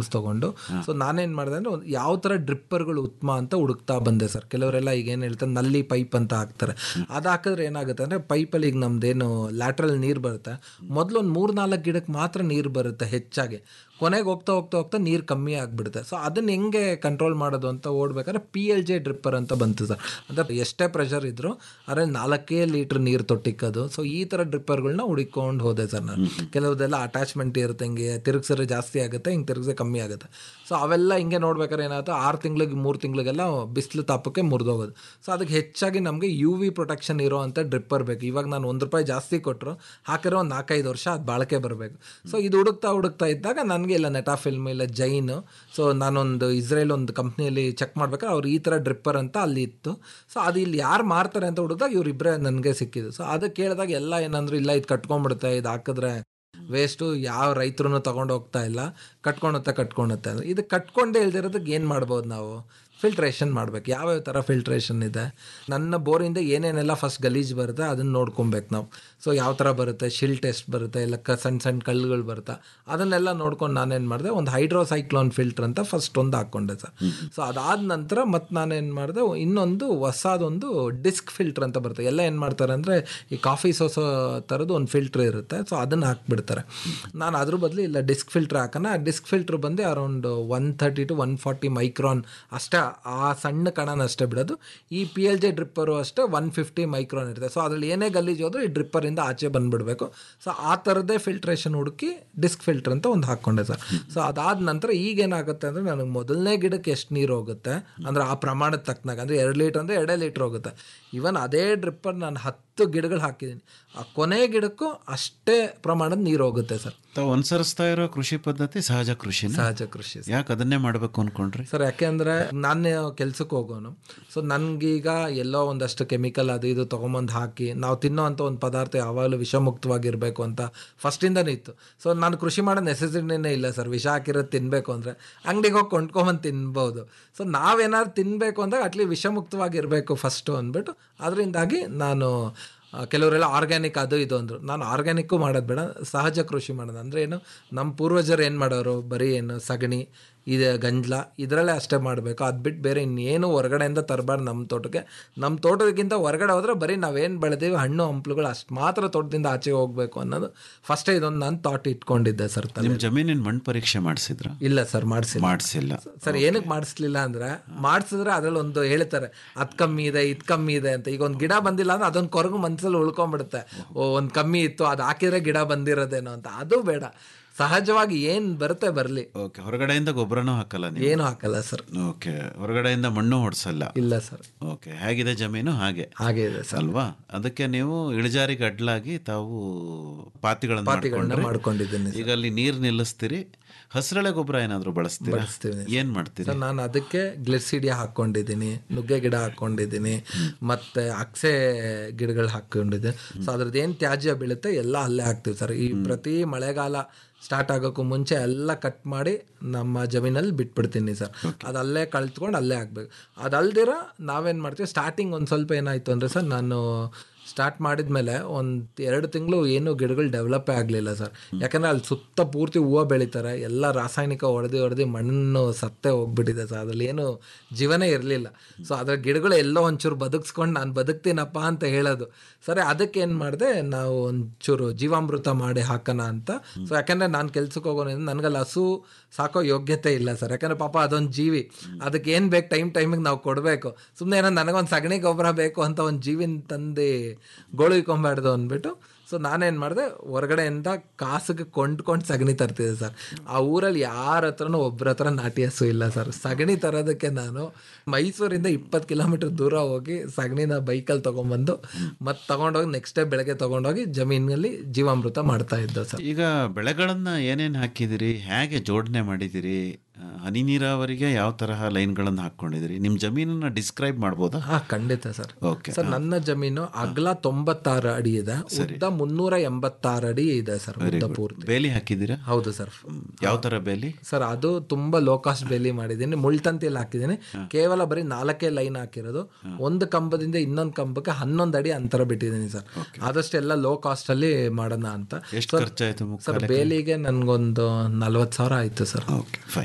ತಿಳ್ಕೊಂಡು ಸೊ ನಾನೇನು ಮಾಡಿದೆ ಅಂದರೆ ಒಂದು ಯಾವ ಥರ ಡ್ರಿಪ್ಪರ್ಗಳು ಉತ್ತಮ ಅಂತ ಹುಡುಕ್ತಾ ಬಂದೆ ಸರ್ ಕೆಲವರೆಲ್ಲ ಈಗ ಏನು ಹೇಳ್ತಾರೆ ನಲ್ಲಿ ಪೈಪ್ ಅಂತ ಹಾಕ್ತಾರೆ ಅದು ಹಾಕಿದ್ರೆ ಏನಾಗುತ್ತೆ ಅಂದರೆ ಪೈಪಲ್ಲಿ ಈಗ ನಮ್ದೇನು ಲ್ಯಾಟ್ರಲ್ ನೀರು ಬರುತ್ತೆ ಮೊದಲು ಒಂದು ಮೂರು ನಾಲ್ಕು ಗಿಡಕ್ಕೆ ಮಾತ್ರ ನೀರು ಬರುತ್ತೆ ಹೆಚ್ಚಾಗಿ ಕೊನೆಗೆ ಹೋಗ್ತಾ ಹೋಗ್ತಾ ಹೋಗ್ತಾ ನೀರು ಕಮ್ಮಿ ಆಗಿಬಿಡುತ್ತೆ ಸೊ ಅದನ್ನ ಹೆಂಗೆ ಕಂಟ್ರೋಲ್ ಮಾಡೋದು ಅಂತ ಓಡ್ಬೇಕಾದ್ರೆ ಪಿ ಎಲ್ ಜೆ ಡ್ರಿಪ್ಪರ್ ಅಂತ ಬಂತು ಸರ್ ಅಂದರೆ ಎಷ್ಟೇ ಪ್ರೆಷರ್ ಇದ್ದರೂ ಆದರೆ ನಾಲ್ಕೇ ಲೀಟ್ರ್ ನೀರು ತೊಟ್ಟಿಕ್ಕೋದು ಸೊ ಈ ಥರ ಡ್ರಿಪ್ಪರ್ಗಳನ್ನ ಹುಡುಕೊಂಡು ಹೋದೆ ಸರ್ ನಾನು ಕೆಲವುದೆಲ್ಲ ಅಟ್ಯಾಚ್ಮೆಂಟ್ ಇರುತ್ತೆ ಹಿಂಗೆ ತಿರುಗಿಸಿದ್ರೆ ಜಾಸ್ತಿ ಆಗುತ್ತೆ ಹಿಂಗೆ ತಿರುಗಿದ್ರೆ ಕಮ್ಮಿ ಆಗುತ್ತೆ ಸೊ ಅವೆಲ್ಲ ಹಿಂಗೆ ನೋಡ್ಬೇಕಾದ್ರೆ ಏನಾಯ್ತು ಆರು ತಿಂಗಳಿಗೆ ಮೂರು ತಿಂಗಳಿಗೆಲ್ಲ ಬಿಸಿಲು ತಾಪಕ್ಕೆ ಮುರಿದೋಗೋದು ಸೊ ಅದಕ್ಕೆ ಹೆಚ್ಚಾಗಿ ನಮಗೆ ಯು ವಿ ಪ್ರೊಟೆಕ್ಷನ್ ಇರೋ ಅಂಥ ಡ್ರಿಪ್ಪರ್ ಬೇಕು ಇವಾಗ ನಾನು ಒಂದು ರೂಪಾಯಿ ಜಾಸ್ತಿ ಕೊಟ್ಟರು ಹಾಕಿರೋ ಒಂದು ನಾಲ್ಕೈದು ವರ್ಷ ಅದು ಬಾಳಿಕೆ ಬರಬೇಕು ಸೊ ಇದು ಹುಡುಕ್ತಾ ಹುಡುಕ್ತಾ ಇದ್ದಾಗ ನನಗೆ ಇಲ್ಲ ನೆಟಾ ಫಿಲ್ಮ್ ಇಲ್ಲ ಜೈನ್ ಸೊ ನಾನೊಂದು ಇಸ್ರೇಲ್ ಒಂದು ಕಂಪ್ನಿಯಲ್ಲಿ ಚೆಕ್ ಮಾಡ್ಬೇಕಾದ್ರೆ ಅವ್ರು ಈ ಥರ ಡ್ರಿಪ್ಪರ್ ಅಂತ ಅಲ್ಲಿ ಇತ್ತು ಸೊ ಅದು ಇಲ್ಲಿ ಯಾರು ಮಾರ್ತಾರೆ ಅಂತ ಹುಡುಕ್ದಾಗ ಇವರಿಬ್ಬರೇ ನನಗೆ ಸಿಕ್ಕಿದ್ದು ಸೊ ಅದು ಕೇಳಿದಾಗ ಎಲ್ಲ ಏನಂದ್ರೆ ಇಲ್ಲ ಇದು ಕಟ್ಕೊಂಡ್ಬಿಡುತ್ತೆ ಇದು ಹಾಕಿದ್ರೆ ವೇಸ್ಟು ಯಾವ ರೈತರು ತಗೊಂಡು ಹೋಗ್ತಾ ಇಲ್ಲ ಕಟ್ಕೊಳುತ್ತೆ ಕಟ್ಕೊಳುತ್ತೆ ಅಂದ್ರೆ ಇದು ಕಟ್ಕೊಂಡೇ ಇಲ್ದಿರೋದಕ್ಕೆ ಏನು ಮಾಡ್ಬೋದು ನಾವು ಫಿಲ್ಟ್ರೇಷನ್ ಮಾಡ್ಬೇಕು ಯಾವ್ಯಾವ ಥರ ಫಿಲ್ಟ್ರೇಷನ್ ಇದೆ ನನ್ನ ಬೋರಿಂದ ಏನೇನೆಲ್ಲ ಫಸ್ಟ್ ಗಲೀಜು ಬರುತ್ತೆ ಅದನ್ನು ನೋಡ್ಕೊಬೇಕು ನಾವು ಸೊ ಯಾವ ಥರ ಬರುತ್ತೆ ಶಿಲ್ ಟೆಸ್ಟ್ ಬರುತ್ತೆ ಇಲ್ಲ ಕ ಸಣ್ಣ ಸಣ್ಣ ಕಲ್ಲುಗಳು ಬರುತ್ತಾ ಅದನ್ನೆಲ್ಲ ನೋಡ್ಕೊಂಡು ನಾನೇನು ಮಾಡಿದೆ ಒಂದು ಹೈಡ್ರೋಸೈಕ್ಲೋನ್ ಫಿಲ್ಟರ್ ಅಂತ ಫಸ್ಟ್ ಒಂದು ಹಾಕ್ಕೊಂಡೆ ಸರ್ ಸೊ ಅದಾದ ನಂತರ ಮತ್ತು ನಾನೇನು ಮಾಡಿದೆ ಇನ್ನೊಂದು ಹೊಸದೊಂದು ಡಿಸ್ಕ್ ಫಿಲ್ಟರ್ ಅಂತ ಬರುತ್ತೆ ಎಲ್ಲ ಏನು ಮಾಡ್ತಾರೆ ಅಂದರೆ ಈ ಕಾಫಿ ಸೋಸೋ ಥರದ್ದು ಒಂದು ಫಿಲ್ಟ್ರ್ ಇರುತ್ತೆ ಸೊ ಅದನ್ನು ಹಾಕ್ಬಿಡ್ತಾರೆ ನಾನು ಅದ್ರ ಬದಲು ಇಲ್ಲ ಡಿಸ್ಕ್ ಫಿಲ್ಟರ್ ಹಾಕೋಣ ಆ ಡಿಸ್ಕ್ ಫಿಲ್ಟ್ರ್ ಬಂದು around one thirty to one forty micron ಅಷ್ಟೇ ಆ ಸಣ್ಣ ಕಣನ ಅಷ್ಟೇ ಬಿಡೋದು ಈ ಪಿ ಎಲ್ ಜೆ ಡ್ರಿಪ್ಪರು ಅಷ್ಟೇ ಒನ್ ಫಿಫ್ಟಿ ಮೈಕ್ರಾನ್ ಇರುತ್ತೆ ಸೊ ಅದ್ರಲ್ಲಿ ಏನೇ ಗಲೀಜು ಹೋದ್ರೂ ಈ ಡ್ರಿಪ್ಪರಿಂದ ಆಚೆ ಬಂದುಬಿಡಬೇಕು ಸೊ ಆ ಥರದ್ದೇ ಫಿಲ್ಟ್ರೇಷನ್ ಹುಡುಕಿ ಡಿಸ್ಕ್ ಫಿಲ್ಟರ್ ಅಂತ ಒಂದು ಹಾಕ್ಕೊಂಡೆ ಸರ್ ಸೊ ಅದಾದ ನಂತರ ಈಗೇನಾಗುತ್ತೆ ಅಂದರೆ ನನಗೆ ಮೊದಲನೇ ಗಿಡಕ್ಕೆ ಎಷ್ಟು ನೀರು ಹೋಗುತ್ತೆ ಅಂದರೆ ಆ ಪ್ರಮಾಣದ ತಕ್ಕನಾಗ ಅಂದರೆ ಎರಡು ಲೀಟ್ರ್ ಅಂದರೆ ಎರಡೇ ಲೀಟ್ರ್ ಹೋಗುತ್ತೆ ಇವನ್ ಅದೇ ಡ್ರಿಪ್ಪರ್ ನಾನು ಹತ್ತು ಗಿಡಗಳು ಹಾಕಿದ್ದೀನಿ ಆ ಕೊನೆ ಗಿಡಕ್ಕೂ ಅಷ್ಟೇ ಪ್ರಮಾಣದ ನೀರು ಹೋಗುತ್ತೆ ಸರ್ ತಾವು ಅನುಸರಿಸ್ತಾ ಇರೋ ಕೃಷಿ ಪದ್ಧತಿ ಸಹಜ ಕೃಷಿ ಸಹಜ ಕೃಷಿ ಯಾಕೆ ಅದನ್ನೇ ಮಾಡಬೇಕು ಅನ್ಕೊಂಡ್ರಿ ಸರ್ ಯಾಕೆಂದರೆ ನಾನು ಕೆಲ್ಸಕ್ಕೆ ಹೋಗೋನು ಸೊ ನನಗೀಗ ಎಲ್ಲೋ ಒಂದಷ್ಟು ಕೆಮಿಕಲ್ ಅದು ಇದು ತೊಗೊಂಬಂದು ಹಾಕಿ ನಾವು ತಿನ್ನೋ ಅಂಥ ಒಂದು ಪದಾರ್ಥ ಯಾವಾಗಲೂ ವಿಷಮುಕ್ತವಾಗಿರಬೇಕು ಅಂತ ಫಸ್ಟಿಂದನೇ ಇತ್ತು ಸೊ ನಾನು ಕೃಷಿ ಮಾಡೋ ನೆಸೆಸಿಟಿನೇ ಇಲ್ಲ ಸರ್ ವಿಷ ಹಾಕಿರೋದು ತಿನ್ನಬೇಕು ಅಂದರೆ ಅಂಗಡಿಗೆ ಹೋಗಿ ಕೊಂಡ್ಕೊಂಬಂದು ತಿನ್ಬೋದು ಸೊ ನಾವೇನಾದ್ರು ತಿನ್ನಬೇಕು ಅಂದಾಗ ಅಟ್ಲಿ ವಿಷಮುಕ್ತವಾಗಿರಬೇಕು ಫಸ್ಟು ಅಂದ್ಬಿಟ್ಟು ಅದರಿಂದಾಗಿ ನಾನು ಆ, ಕೆಲವರೆಲ್ಲ ಆರ್ಗ್ಯಾನಿಕ್ ಅದು ಇದು ಅಂದರು ನಾನು ಆರ್ಗ್ಯಾನಿಕ್ಕು ಮಾಡೋದು ಬೇಡ ಸಹಜ ಕೃಷಿ ಮಾಡೋದು ಅಂದರೆ ಏನು ನಮ್ಮ ಪೂರ್ವಜರು ಏನು ಮಾಡೋರು ಬರೀ ಏನು ಸಗಣಿ ಇದು ಗಂಜಲ ಇದರಲ್ಲೇ ಅಷ್ಟೇ ಮಾಡಬೇಕು ಅದು ಬಿಟ್ಟು ಬೇರೆ ಇನ್ನೇನು ಹೊರಗಡೆಯಿಂದ ತರಬಾರ್ದು ನಮ್ಮ ತೋಟಕ್ಕೆ ನಮ್ಮ ತೋಟಕ್ಕಿಂತ ಹೊರಗಡೆ ಹೋದರೆ ಬರೀ ನಾವೇನು ಬೆಳೆದೀವಿ ಹಣ್ಣು ಹಂಪ್ಲುಗಳು ಅಷ್ಟು ಮಾತ್ರ ತೋಟದಿಂದ ಆಚೆ ಹೋಗಬೇಕು ಅನ್ನೋದು ಫಸ್ಟೇ ಇದೊಂದು ನಾನು ಥಾಟ್ ಇಟ್ಕೊಂಡಿದ್ದೆ ಸರ್ ತಲೆ ನಿಮ್ಮ ಜಮೀನಿನ ಮಣ್ಣು ಪರೀಕ್ಷೆ ಮಾಡಿಸಿದ್ರ ಇಲ್ಲ ಸರ್ ಮಾಡಿಸಿಲ್ಲ ಮಾಡಿಸಿಲ್ಲ ಸರ್ ಏನಕ್ಕೆ ಮಾಡಿಸ್ಲಿಲ್ಲ ಅಂದ್ರೆ ಮಾಡಿಸಿದ್ರೆ ಅದ್ರಲ್ಲಿ ಒಂದು ಹೇಳ್ತಾರೆ ಅದ್ ಕಮ್ಮಿ ಇದೆ ಇದು ಕಮ್ಮಿ ಇದೆ ಅಂತ ಈಗ ಒಂದು ಗಿಡ ಬಂದಿಲ್ಲ ಅಂದ್ರೆ ಅದೊಂದು ಕೊರಗು ಮನ್ಸಲ್ಲಿ ಉಳ್ಕೊಂಡ್ಬಿಡುತ್ತೆ ಓ ಒಂದು ಕಮ್ಮಿ ಇತ್ತು ಅದು ಹಾಕಿದ್ರೆ ಗಿಡ ಬಂದಿರೋದೇನೋ ಅಂತ ಅದು ಬೇಡ ಸಹಜವಾಗಿ ಏನು ಬರುತ್ತೆ ಬರಲಿ ಓಕೆ ಹೊರಗಡೆಯಿಂದ ಗೊಬ್ಬರನೂ ಹಾಕಲ್ಲ ನೀವು ಏನು ಹಾಕಲ್ಲ ಸರ್ ಓಕೆ ಹೊರಗಡೆಯಿಂದ ಮಣ್ಣು ಹೊಡ್ಸಲ್ಲ ಇಲ್ಲ ಸರ್ ಓಕೆ ಹೇಗಿದೆ ಜಮೀನು ಹಾಗೆ ಹಾಗೆ ಇದೆ ಸರ್ ಅಲ್ವಾ ಅದಕ್ಕೆ ನೀವು ಇಳಿಜಾರಿಗೆ ಅಡ್ಲಾಗಿ ತಾವು ಪಾತಿಗಳನ್ನು ಪಾತಿಗಳನ್ನ ಮಾಡ್ಕೊಂಡ್ರಿ. ಮಾಡ್ಕೊಂಡಿದ್ದೀನಿ ಈಗ ಅಲ್ಲಿ ನೀರು ನಿಲ್ಲಿಸ್ತೀರಿ ಹಸಿರೆಳೆ ಗೊಬ್ಬರ ಏನಾದರೂ ಬಳಸ್ತೀರಾ ಬಳಸ್ತೀವಿ ಏನ್ ಮಾಡ್ತೀರಿ ಸರ್ ನಾನು ಅದಕ್ಕೆ ಗ್ಲಿಸಿಡಿಯಾ ಹಾಕ್ಕೊಂಡಿದ್ದೀನಿ ನುಗ್ಗೆ ಗಿಡ ಹಾಕ್ಕೊಂಡಿದ್ದೀನಿ ಮತ್ತೆ ಅಕ್ಸೆ ಗಿಡಗಳು ಹಾಕ್ಕೊಂಡಿದ್ದೀನಿ ಸೊ ಅದ್ರದ್ದು ಏನು ತ್ಯಾಜ್ಯ ಬೀಳುತ್ತೆ ಎಲ್ಲ ಅಲ್ಲೇ ಹಾಕ್ತೀವಿ ಸರ್ ಈ ಪ್ರತಿ ಮಳೆಗಾಲ ಸ್ಟಾರ್ಟ್ ಆಗೋಕ್ಕೂ ಮುಂಚೆ ಎಲ್ಲ ಕಟ್ ಮಾಡಿ ನಮ್ಮ ಜಮೀನಲ್ಲಿ ಬಿಟ್ಬಿಡ್ತೀನಿ ಸರ್ ಅದು ಅಲ್ಲೇ ಕಳ್ತ್ಕೊಂಡು ಅಲ್ಲೇ ಹಾಕ್ಬೇಕು ಅದಲ್ದಿರ ನಾವೇನು ಮಾಡ್ತೀವಿ ಸ್ಟಾರ್ಟಿಂಗ್ ಒಂದು ಸ್ವಲ್ಪ ಏನಾಯಿತು ಅಂದರೆ ಸರ್ ನಾನು ಸ್ಟಾರ್ಟ್ ಮಾಡಿದ್ಮೇಲೆ ಒಂದು ಎರಡು ತಿಂಗಳು ಏನು ಗಿಡಗಳು ಡೆವಲಪೇ ಆಗಲಿಲ್ಲ ಸರ್ ಯಾಕಂದರೆ ಅಲ್ಲಿ ಸುತ್ತ ಪೂರ್ತಿ ಹೂವು ಬೆಳೀತಾರೆ ಎಲ್ಲ ರಾಸಾಯನಿಕ ಹೊಡೆದು ಹೊಡೆದು ಮಣ್ಣು ಸತ್ತೇ ಹೋಗ್ಬಿಟ್ಟಿದೆ ಸರ್ ಅದ್ರಲ್ಲಿ ಏನು ಜೀವನೇ ಇರಲಿಲ್ಲ ಸೊ ಅದ್ರ ಗಿಡಗಳು ಎಲ್ಲೋ ಒಂಚೂರು ಬದುಕ್ಸ್ಕೊಂಡು ನಾನು ಬದುಕ್ತೀನಪ್ಪ ಅಂತ ಹೇಳೋದು ಸರಿ ಅದಕ್ಕೆ ಏನು ಮಾಡಿದೆ ನಾವು ಒಂಚೂರು ಜೀವಾಮೃತ ಮಾಡಿ ಹಾಕೋಣ ಅಂತ ಸೊ ಯಾಕಂದರೆ ನಾನು ಕೆಲ್ಸಕ್ಕೆ ಹೋಗೋದ್ರಿಂದ ನನಗಲ್ಲಿ ಹಸು ಸಾಕೋ ಯೋಗ್ಯತೆ ಇಲ್ಲ ಸರ್ ಯಾಕಂದರೆ ಪಾಪ ಅದೊಂದು ಜೀವಿ ಅದಕ್ಕೆ ಏನು ಬೇಕು ಟೈಮ್ ಟೈಮಿಗೆ ನಾವು ಕೊಡಬೇಕು ಸುಮ್ಮನೆ ಏನೋ ನನಗೊಂದು ಸಗಣಿ ಗೊಬ್ಬರ ಬೇಕು ಅಂತ ಒಂದು ಜೀವಿನ ತಂದು ಗೋಳಿಕೊಂಬಾರ್ದು ಅಂದ್ಬಿಟ್ಟು ಸೊ ನಾನೇನು ಮಾಡಿದೆ ಹೊರಗಡೆಯಿಂದ ಕಾಸಿಗೆ ಕೊಂಡ್ಕೊಂಡು ಸಗಣಿ ತರ್ತಿದ್ದೆ ಸರ್ ಆ ಊರಲ್ಲಿ ಯಾರ ಹತ್ರನೂ ಒಬ್ಬರ ಹತ್ರ ನಾಟಿ ಹಸು ಇಲ್ಲ ಸರ್ ಸಗಣಿ ತರೋದಕ್ಕೆ ನಾನು ಮೈಸೂರಿಂದ ಇಪ್ಪತ್ತು ಕಿಲೋಮೀಟರ್ ದೂರ ಹೋಗಿ ಸಗಣಿನ ಬೈಕಲ್ಲಿ ತೊಗೊಂಬಂದು ಮತ್ತು ತೊಗೊಂಡೋಗಿ ನೆಕ್ಸ್ಟ್ ಡೇ ಬೆಳಗ್ಗೆ ತೊಗೊಂಡೋಗಿ ಜಮೀನಲ್ಲಿ ಜೀವಾಮೃತ ಮಾಡ್ತಾ ಇದ್ದೆ ಸರ್ ಈಗ ಬೆಳೆಗಳನ್ನ ಏನೇನು ಹಾಕಿದಿರಿ ಹೇಗೆ ಜೋಡಣೆ ಮಾಡಿದಿರಿ ಆ, ಹನಿ ನೀರಾವರಿಗೆ ಯಾವ ತರಹ ಲೈನ್ಗಳನ್ನು ಹಾಕೊಂಡಿದಿರಿ ನಿಮ್ಮ ಜಮೀನನ್ನ ಡಿಸ್ಕ್ರೈಬ್ ಮಾಡ್ಬೋದಾ ಹಾ ಖಂಡಿತ ಸರ್ ಓಕೆ ಸರ್ ನನ್ನ ಜಮೀನು ಅಗಲ ತೊಂಬತ್ತಾರು ಅಡಿ ಇದೆ ಉದ್ದ ಮುನ್ನೂರ ಎಂಬತ್ತಾರು ಅಡಿ ಇದೆ ಸರ್ ಉದ್ದ ಪೂರ್ತಿ ಬೇಲಿ ಹಾಕಿದ್ದೀರಾ ಹೌದು ಸರ್ ಯಾವ ತರ ಬೇಲಿ ಸರ್ ಅದು ತುಂಬಾ ಲೋ ಕಾಸ್ಟ್ ಬೇಲಿ ಮಾಡಿದ್ದೀನಿ ಮುಳ್ತಂತಿಯಲ್ಲಿ ಹಾಕಿದ್ದೀನಿ ಕೇವಲ ಬರೀ ನಾಲ್ಕೇ ಲೈನ್ ಹಾಕಿರೋದು ಒಂದು ಕಂಬದಿಂದ ಇನ್ನೊಂದು ಕಂಬಕ್ಕೆ ಹನ್ನೊಂದು ಅಡಿ ಅಂತರ ಬಿಟ್ಟಿದ್ದೀನಿ ಸರ್ ಆದಷ್ಟು ಎಲ್ಲ ಲೋ ಕಾಸ್ಟ್ ಅಲ್ಲಿ ಮಾಡೋಣ ಅಂತ ಎಷ್ಟು ಖರ್ಚಾಯ್ತು ಮುಖ ಸರ್ ಬೇಲಿಗೆ ನನ್ಗೊಂದು ನಲ್ವತ್ತು ಸಾವಿರ ಆಯ್ತು ಸರ್ ಓಕೆ ಫೈನ್ ಆ,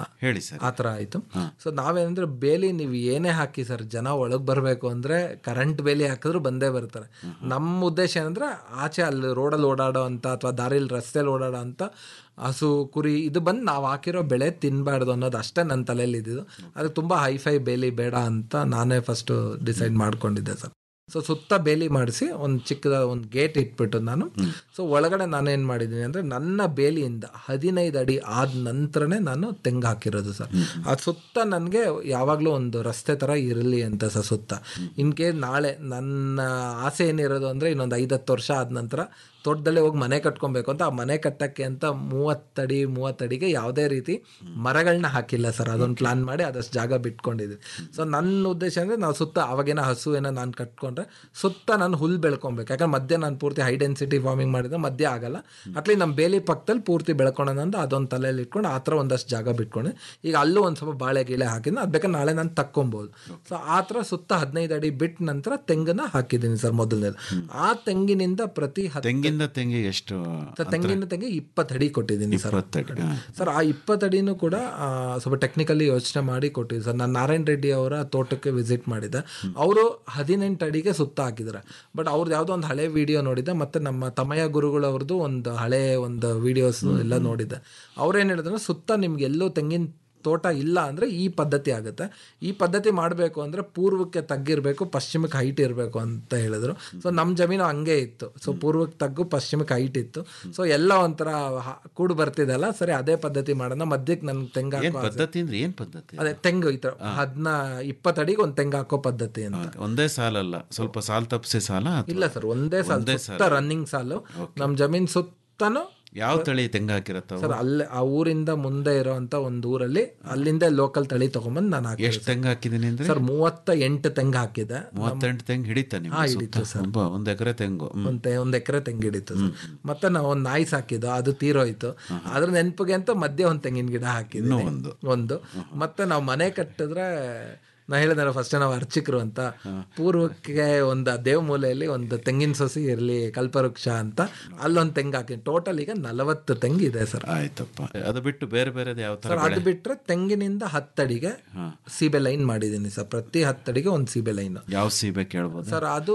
ಹೇಳಿ ಸರ್ ಆ ಥರ ಆಯಿತು ಸೊ ನಾವೇನಂದ್ರೆ ಬೇಲಿ ನೀವು ಏನೇ ಹಾಕಿ ಸರ್ ಜನ ಒಳಗೆ ಬರಬೇಕು ಅಂದರೆ ಕರೆಂಟ್ ಬೇಲಿ ಹಾಕಿದ್ರು ಬಂದೇ ಬರ್ತಾರೆ ನಮ್ಮ ಉದ್ದೇಶ ಏನಂದ್ರೆ ಆಚೆ ಅಲ್ಲಿ ರೋಡಲ್ಲಿ ಓಡಾಡೋ ಅಂತ ಅಥವಾ ದಾರಿಲಿ ರಸ್ತೆಯಲ್ಲಿ ಓಡಾಡೋ ಅಂತ ಹಸು ಕುರಿ ಇದು ಬಂದು ನಾವು ಹಾಕಿರೋ ಬೆಳೆ ತಿನ್ನಬಾರ್ದು ಅನ್ನೋದು ಅಷ್ಟೇ ನನ್ನ ತಲೆಯಲ್ಲಿ ಇದ್ದಿದ್ದು ಅದಕ್ಕೆ ತುಂಬ ಹೈಫೈ ಬೇಲಿ ಬೇಡ ಅಂತ ನಾನೇ ಫಸ್ಟು ಡಿಸೈಡ್ ಮಾಡ್ಕೊಂಡಿದ್ದೆ ಸರ್ ಸೊ ಸುತ್ತ ಬೇಲಿ ಮಾಡಿಸಿ ಒಂದು ಚಿಕ್ಕದ ಒಂದು ಗೇಟ್ ಇಟ್ಬಿಟ್ಟು ನಾನು ಸೊ ಒಳಗಡೆ ನಾನೇನು ಮಾಡಿದ್ದೀನಿ ಅಂದರೆ ನನ್ನ ಬೇಲಿಯಿಂದ ಹದಿನೈದು ಅಡಿ ಆದ ನಂತರನೇ ನಾನು ತೆಂಗು ಹಾಕಿರೋದು ಸರ್ ಆ ಸುತ್ತ ನನಗೆ ಯಾವಾಗಲೂ ಒಂದು ರಸ್ತೆ ಥರ ಇರಲಿ ಅಂತ ಸರ್ ಸುತ್ತ ಇನ್ ಕೇಸ್ ನಾಳೆ ನನ್ನ ಆಸೆ ಏನಿರೋದು ಅಂದರೆ ಇನ್ನೊಂದು ಐದತ್ತು ವರ್ಷ ಆದ ನಂತರ ತೋಟದಲ್ಲೇ ಹೋಗಿ ಮನೆ ಕಟ್ಕೊಬೇಕು ಅಂತ ಆ ಮನೆ ಕಟ್ಟಕ್ಕೆ ಅಂತ ಮೂವತ್ತಡಿ ಮೂವತ್ತಡಿಗೆ ಯಾವುದೇ ರೀತಿ ಮರಗಳನ್ನ ಹಾಕಿಲ್ಲ ಸರ್ ಅದೊಂದು ಪ್ಲಾನ್ ಮಾಡಿ ಅದಷ್ಟು ಜಾಗ ಬಿಟ್ಕೊಂಡಿದ್ದೀನಿ ಸೊ ನನ್ನ ಉದ್ದೇಶ ಅಂದರೆ ನಾವು ಸುತ್ತ ಅವಾಗೇನೋ ಹಸು ಏನೋ ನಾನು ಕಟ್ಕೊಂಡ್ರೆ ಸುತ್ತ ನಾನು ಹುಲ್ಲು ಬೆಳ್ಕೊಬೇಕು ಯಾಕಂದ್ರೆ ಮಧ್ಯೆ ನಾನು ಪೂರ್ತಿ ಹೈ ಡೆನ್ಸಿಟಿ ಫಾರ್ಮಿಂಗ್ ಮಾಡಿದ್ರೆ ಮಧ್ಯೆ ಆಗಲ್ಲ ಅಟ್ಲಿ ನಮ್ಮ ಬೇಲಿ ಪಕ್ಕದಲ್ಲಿ ಪೂರ್ತಿ ಬೆಳ್ಕೊಳ್ಳೋಣ ಅಂತ ಅದೊಂದು ತಲೆಯಲ್ಲಿ ಇಟ್ಕೊಂಡು ಆ ಥರ ಒಂದಷ್ಟು ಜಾಗ ಬಿಟ್ಕೊಂಡು ಈಗ ಅಲ್ಲೂ ಒಂದು ಸ್ವಲ್ಪ ಬಾಳೆ ಗೀಳೆ ಹಾಕಿದ್ರೆ ಅದು ಬೇಕಾದ್ರೆ ನಾಳೆ ನಾನು ತಕ್ಕೊಬೋದು ಸೊ ಆ ಥರ ಸುತ್ತ ಹದಿನೈದು ಅಡಿ ಬಿಟ್ಟ ನಂತರ ತೆಂಗನ್ನ ಹಾಕಿದ್ದೀನಿ ಸರ್ ಮೊದಲನೇದು ಆ ತೆಂಗಿನಿಂದ ಪ್ರತಿ ಹತ್ತು ತೆಂಗಿಂದ ತೆಂಗಿಗೆ ಎಷ್ಟು ಸರ್ ತೆಂಗಿನ ತೆಂಗಿ ಇಪ್ಪತ್ತು ಅಡಿ ಕೊಟ್ಟಿದ್ದೀನಿ ಸರ್ ಇಪ್ಪತ್ತಡಿ ಹಾ. ಸರ್ ಆ ಇಪ್ಪತ್ತಡಿನೂ ಕೂಡ ಆ, ಸ್ವಲ್ಪ ಟೆಕ್ನಿಕಲಿ ಯೋಚನೆ ಮಾಡಿ ಕೊಟ್ಟಿದ್ದೆ ಸರ್ ನಾನು ನಾರಾಯಣ್ ರೆಡ್ಡಿ ಅವರ ತೋಟಕ್ಕೆ ವಿಸಿಟ್ ಮಾಡಿದ್ದೆ ಅವರು ಹದಿನೆಂಟು ಅಡಿಗೆ ಸುತ್ತ ಹಾಕಿದ್ದಾರೆ ಬಟ್ ಅವ್ರದ್ದು ಯಾವುದೋ ಒಂದು ಹಳೆ ವಿಡಿಯೋ ನೋಡಿದ್ದೆ ಮತ್ತು ನಮ್ಮ ತಮಯ ಗುರುಗಳವ್ರದ್ದು ಒಂದು ಹಳೆ ಒಂದು ವಿಡಿಯೋಸ್ ಎಲ್ಲ ನೋಡಿದ್ದೆ ಅವ್ರೇನು ಹೇಳಿದ್ರೆ ಸುತ್ತ ನಿಮ್ಗೆ ಎಲ್ಲೂ ತೆಂಗಿನ ತೋಟ ಇಲ್ಲ ಅಂದರೆ ಈ ಪದ್ಧತಿ ಆಗುತ್ತೆ ಈ ಪದ್ಧತಿ ಮಾಡಬೇಕು ಅಂದರೆ ಪೂರ್ವಕ್ಕೆ ತಗ್ಗಿರಬೇಕು ಪಶ್ಚಿಮಕ್ಕೆ ಹೈಟ್ ಇರಬೇಕು ಅಂತ ಹೇಳಿದ್ರು ಸೊ ನಮ್ಮ ಜಮೀನು ಹಂಗೆ ಇತ್ತು ಸೊ ಪೂರ್ವಕ್ಕೆ ತಗ್ಗು ಪಶ್ಚಿಮಕ್ಕೆ ಹೈಟ್ ಇತ್ತು ಸೊ ಎಲ್ಲ ಒಂಥರ ಹ- ಕೂಡು ಬರ್ತಿದಲ್ಲ ಸರಿ ಅದೇ ಪದ್ಧತಿ ಮಾಡೋಣ ಮಧ್ಯಕ್ಕೆ ನನ್ಗೆ ತೆಂಗು ಏನ್ ಹಾಕೋ ಆಸೆ. ಪದ್ಧತಿ ಅಂದ್ರೆ ಏನ್ ಪದ್ಧತಿ ಅದೇ ತೆಂಗು ಈ ಥರ ಹದಿನ ಇಪ್ಪತ್ತಡಿಗೆ ಒಂದು ತೆಂಗು ಹಾಕೋ ಪದ್ಧತಿ ಅಂತ ಒಂದೇ ಸಾಲಲ್ಲ ಸ್ವಲ್ಪ ಸಾಲ್ ತಪ್ಪಿಸಿ ಸಾಲ ಅಥವಾ ಇಲ್ಲ ಸರ್ ಒಂದೇ ಸಾಲ ಒಂದೇ ಸುತ್ತ ರನ್ನಿಂಗ್ ಸಾಲು ನಮ್ಮ ಜಮೀನ್ ಸುತ್ತನೂ ಯಾವ ತಳಿ ತೆಂಗು ಹಾಕಿರತ್ತವ ಸರ್ ಅಲ್ಲೇ ಆ ಊರಿಂದ ಮುಂದೆ ಇರೋಂಥ ಒಂದು ಊರಲ್ಲಿ ಅಲ್ಲಿಂದ ಲೋಕಲ್ ತಳಿ ತಗೊಂಬಂದು ನಾನು ಹಾಕಿದೆ ಎಷ್ಟು ತೆಂಗು ಹಾಕಿದೀನಿ ಅಂದ್ರೆ ಸರ್ ಮೂವತ್ತ ಎಂಟು ತೆಂಗು ಹಾಕಿದೆ ಮೂವತ್ತೆಂಟು ತೆಂಗು ಹಿಡಿತಾ ಹಾ, ನಿಮ್ಗೆ ಹಿಡಿತು ಸುತ್ತ? ಒಬ್ಬ ಒಂದ್ ಎಕರೆ ತೆಂಗು ಹ್ಮ್. ಒಂದ್ ತೆ- ಒಂದ್ ಎಕರೆ ತೆಂಗು ಹಿಡಿತು ಸರ್ ಮತ್ತೆ ನಾವು ಒಂದು ನಾಯಿ ಸಾಕಿದ್ದು ಅದು ತೀರೋಯ್ತು ಅದ್ರ ನೆನಪಿಗೆ ಅಂತ ಮಧ್ಯೆ ಒಂದು ತೆಂಗಿನ ಗಿಡ ಹಾಕಿದ್ವಿ ಒಂದು. ಒಂದು ಮತ್ತೆ ನಾವು ಮನೆ ಕಟ್ಟಿದ್ರೆ ನಾ ಹೇಳಿದ್ರೆ ಫಸ್ಟ್ ನಾವು ಅರ್ಚಕರು ಅಂತ ಪೂರ್ವಕ್ಕೆ ಒಂದು ದೇವ ಮೂಲೆಯಲ್ಲಿ ಒಂದು ತೆಂಗಿನ ಸೊಸಿ ಇರಲಿ ಕಲ್ಪವೃಕ್ಷ ಅಂತ ಅಲ್ಲೊಂದು ತೆಂಗು ಹಾಕಿ ಟೋಟಲ್ ಈಗ ನಲವತ್ತು ತೆಂಗು ಇದೆ ಸರ್ ಆಯ್ತಪ್ಪ ಅದು ಬಿಟ್ಟು ಬೇರೆ ಬೇರೆದು ಯಾವ ತರ ಸರ್ ಅದು ಬಿಟ್ರೆ ತೆಂಗಿನಿಂದ ಹತ್ತಡಿಗೆ ಸೀಬೆ ಲೈನ್ ಮಾಡಿದ್ದೀನಿ ಸರ್ ಪ್ರತಿ ಹತ್ತಡಿಗೆ ಒಂದು ಸೀಬೆ ಲೈನ್ ಯಾವ ಸೀಬೆ ಕೇಳ್ಬೋದು ಸರ್ ಅದು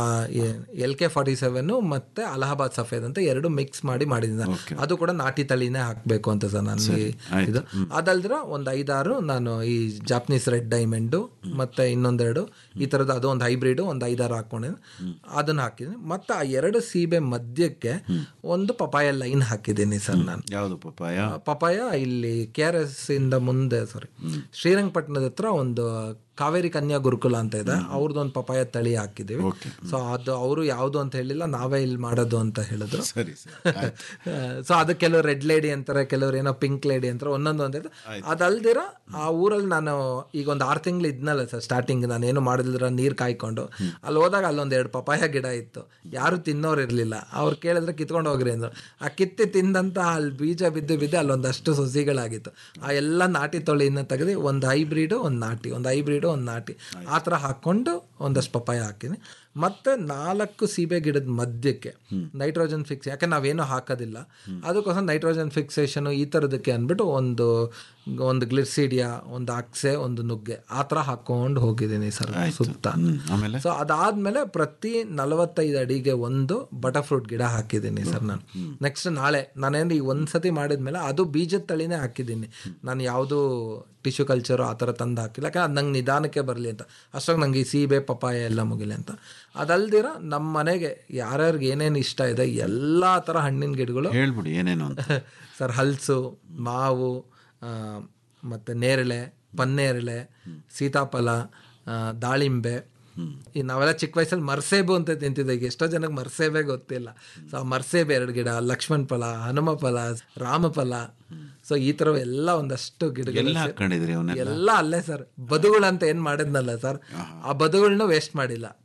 ಎಲ್ ಕೆ ಫಾರ್ಟಿ ಸೆವೆನ್ ಮತ್ತೆ ಅಲಹಾಬಾದ್ ಸಫೇದ್ ಅಂತ ಎರಡು ಮಿಕ್ಸ್ ಮಾಡಿ ಮಾಡಿದ್ದೀನಿ ಅದು ಕೂಡ ನಾಟಿ ತಳಿನೇ ಹಾಕಬೇಕು ಅಂತ ಸರ್ ನಾನು ಇದು ಅದಲ್ದ್ರ ಒಂದು ಐದಾರು ನಾನು ಈ ಜಾಪನೀಸ್ ರೆಡ್ ಡೈಮಂಡು ಮತ್ತೆ ಇನ್ನೊಂದೆರಡು ಈ ಥರದ್ದು ಅದು ಒಂದು ಹೈಬ್ರಿಡ್ ಒಂದು ಐದಾರು ಹಾಕೊಂಡಿದ್ದೀನಿ ಅದನ್ನ ಹಾಕಿದ್ದೀನಿ ಮತ್ತೆ ಆ ಎರಡು ಸೀಬೆ ಮಧ್ಯಕ್ಕೆ ಒಂದು ಪಪಾಯ ಲೈನ್ ಹಾಕಿದ್ದೀನಿ ಸರ್ ನಾನು ಯಾವುದು ಪಪ್ಪಾಯ ಪಪಾಯ ಇಲ್ಲಿ ಕೆ ಆರ್ ಎಸ್ ಇಂದ ಮುಂದೆ ಸಾರಿ ಶ್ರೀರಂಗಪಟ್ಟಣದ ಹತ್ರ ಒಂದು ಕಾವೇರಿ ಕನ್ಯಾ ಗುರುಕುಲ ಅಂತ ಇದೆ ಅವ್ರದ್ದು ಒಂದು ಪಪಾಯ ತಳಿ ಹಾಕಿದ್ದೀವಿ ಸೊ ಅದು ಅವರು ಯಾವುದು ಅಂತ ಹೇಳಿಲ್ಲ ನಾವೇ ಇಲ್ಲಿ ಮಾಡೋದು ಅಂತ ಹೇಳಿದ್ರು ಸರಿ ಸರಿ ಆಯ್ತು. ಸೊ ಅದು ಕೆಲವರು ರೆಡ್ ಲೇಡಿ ಅಂತಾರೆ ಕೆಲವರು ಏನೋ ಪಿಂಕ್ ಲೇಡಿ ಅಂತಾರೆ ಒಂದೊಂದು ಒಂದಿದೆ ಅದಲ್ದಿರ ಆ ಊರಲ್ಲಿ ನಾನು ಈಗ ಒಂದು ಆರು ತಿಂಗಳು ಇದ್ನಲ್ಲ ಸರ್ ಸ್ಟಾರ್ಟಿಂಗ್ ನಾನು ಏನು ಮಾಡಿದ್ರ ನೀರು ಕಾಯ್ಕೊಂಡು ಅಲ್ಲಿ ಹೋದಾಗ ಅಲ್ಲೊಂದು ಎರಡು ಪಪಾಯ ಗಿಡ ಇತ್ತು ಯಾರು ತಿನ್ನೋರು ಇರಲಿಲ್ಲ ಅವ್ರು ಕೇಳಿದ್ರೆ ಕಿತ್ಕೊಂಡು ಹೋಗ್ರಿ ಅಂದ್ರು ಆ ಕಿತ್ತಿ ತಿಂದಂತ ಅಲ್ಲಿ ಬೀಜ ಬಿದ್ದು ಬಿದ್ದು ಅಲ್ಲೊಂದಷ್ಟು ಸೊಸಿಗಳಾಗಿತ್ತು ಆ ಎಲ್ಲ ನಾಟಿ ತೊಳಿನ ತೆಗೆದು ಒಂದು ಹೈಬ್ರಿಡು ಒಂದು ನಾಟಿ ಒಂದು ಹೈಬ್ರಿಡು ಒಂದು ನಾಟಿ ಆ ಥರ ಹಾಕ್ಕೊಂಡು ಒಂದಷ್ಟು ಪಪಾಯ ಹಾಕಿನಿ ಮತ್ತೆ ನಾಲ್ಕು ಸೀಬೆ ಗಿಡದ ಮಧ್ಯಕ್ಕೆ ನೈಟ್ರೋಜನ್ ಫಿಕ್ಸ್ ಯಾಕೆ ನಾವೇನು ಹಾಕೋದಿಲ್ಲ ಅದಕ್ಕೋಸ್ಕರ ನೈಟ್ರೋಜನ್ ಫಿಕ್ಸೇಷನ್ ಈ ಥರದಕ್ಕೆ ಅಂದ್ಬಿಟ್ಟು ಒಂದು ಒಂದು ಗ್ಲಿರ್ಸಿಡಿಯಾ ಒಂದು ಅಕ್ಸೆ ಒಂದು ನುಗ್ಗೆ ಆ ಥರ ಹಾಕೊಂಡು ಹೋಗಿದ್ದೀನಿ ಸರ್ ಸುತ್ತ ಹ್ಮ್. ಆಮೇಲೆ ಸೊ ಅದಾದ್ಮೇಲೆ ಪ್ರತಿ ನಲವತ್ತೈದು ಅಡಿಗೆ ಒಂದು ಬಟರ್ ಫ್ರೂಟ್ ಗಿಡ ಹಾಕಿದ್ದೀನಿ ಸರ್ ನಾನು ನೆಕ್ಸ್ಟ್ ನಾಳೆ ನಾನೇನು ಈಗ ಒಂದ್ಸತಿ ಮಾಡಿದ್ಮೇಲೆ ಅದು ಬೀಜದ ತಳಿನೇ ಹಾಕಿದ್ದೀನಿ ನಾನು ಯಾವುದು ಟಿಶ್ಯೂ ಕಲ್ಚರು ಆ ಥರ ತಂದು ಹಾಕಿಲ್ಲ ಯಾಕಂದ್ರೆ ಅದು ನಂಗೆ ನಿಧಾನಕ್ಕೆ ಬರಲಿ ಅಂತ ಅಷ್ಟೊಂದು ನಂಗೆ ಈ ಸೀಬೆ ಪಪಾಯ ಎಲ್ಲ ಮುಗಿಲಿ ಅಂತ ಅದಲ್ದಿರ ನಮ್ಮ ಮನೆಗೆ ಯಾರ್ಯಾರಿಗೆ ಏನೇನು ಇಷ್ಟ ಇದೆ ಎಲ್ಲ ಥರ ಹಣ್ಣಿನ ಗಿಡಗಳು ಹೇಳ್ಬಿಡಿ ಏನೇನು ಅಂತ ಸರ್ ಹಲಸು ಮಾವು ಆ, ಮತ್ತೆ ನೇರಳೆ ಪನ್ನೇರಳೆ ಸೀತಾಫಲ ಆ, ದಾಳಿಂಬೆ ಈ ನಾವೆಲ್ಲ ಚಿಕ್ಕ ವಯಸ್ಸಲ್ಲಿ ಮರ್ಸೇಬು ಅಂತ ತಿಂತಿದ್ದೆ ಈಗ ಎಷ್ಟೋ ಜನಕ್ಕೆ ಮರ್ಸೇಬೆ ಗೊತ್ತಿಲ್ಲ ಸೊ ಆ ಮರ್ಸೇಬೆ ಎರಡು ಗಿಡ ಲಕ್ಷ್ಮಣ ಫಲ ಹನುಮ ಫಲ ರಾಮಫಲ ಸೊ ಈ ಥರ ಎಲ್ಲ ಒಂದಷ್ಟು ಗಿಡಗಳು ಎಲ್ಲ ಸೇರಿ- ಹಾಕೊಂಡಿದ್ರಿ ಅವನ್ನೆಲ್ಲ ಎಲ್ಲ ಅಲ್ಲೇ ಸರ್ ಬದುಗಳು ಅಂತ ಏನ್ ಮಾಡಿದ್ನಲ್ಲ ಸರ್ ಆ ಬದುಗಳನ್ನ ವೇಸ್ಟ್ ಮಾಡಿಲ್ಲ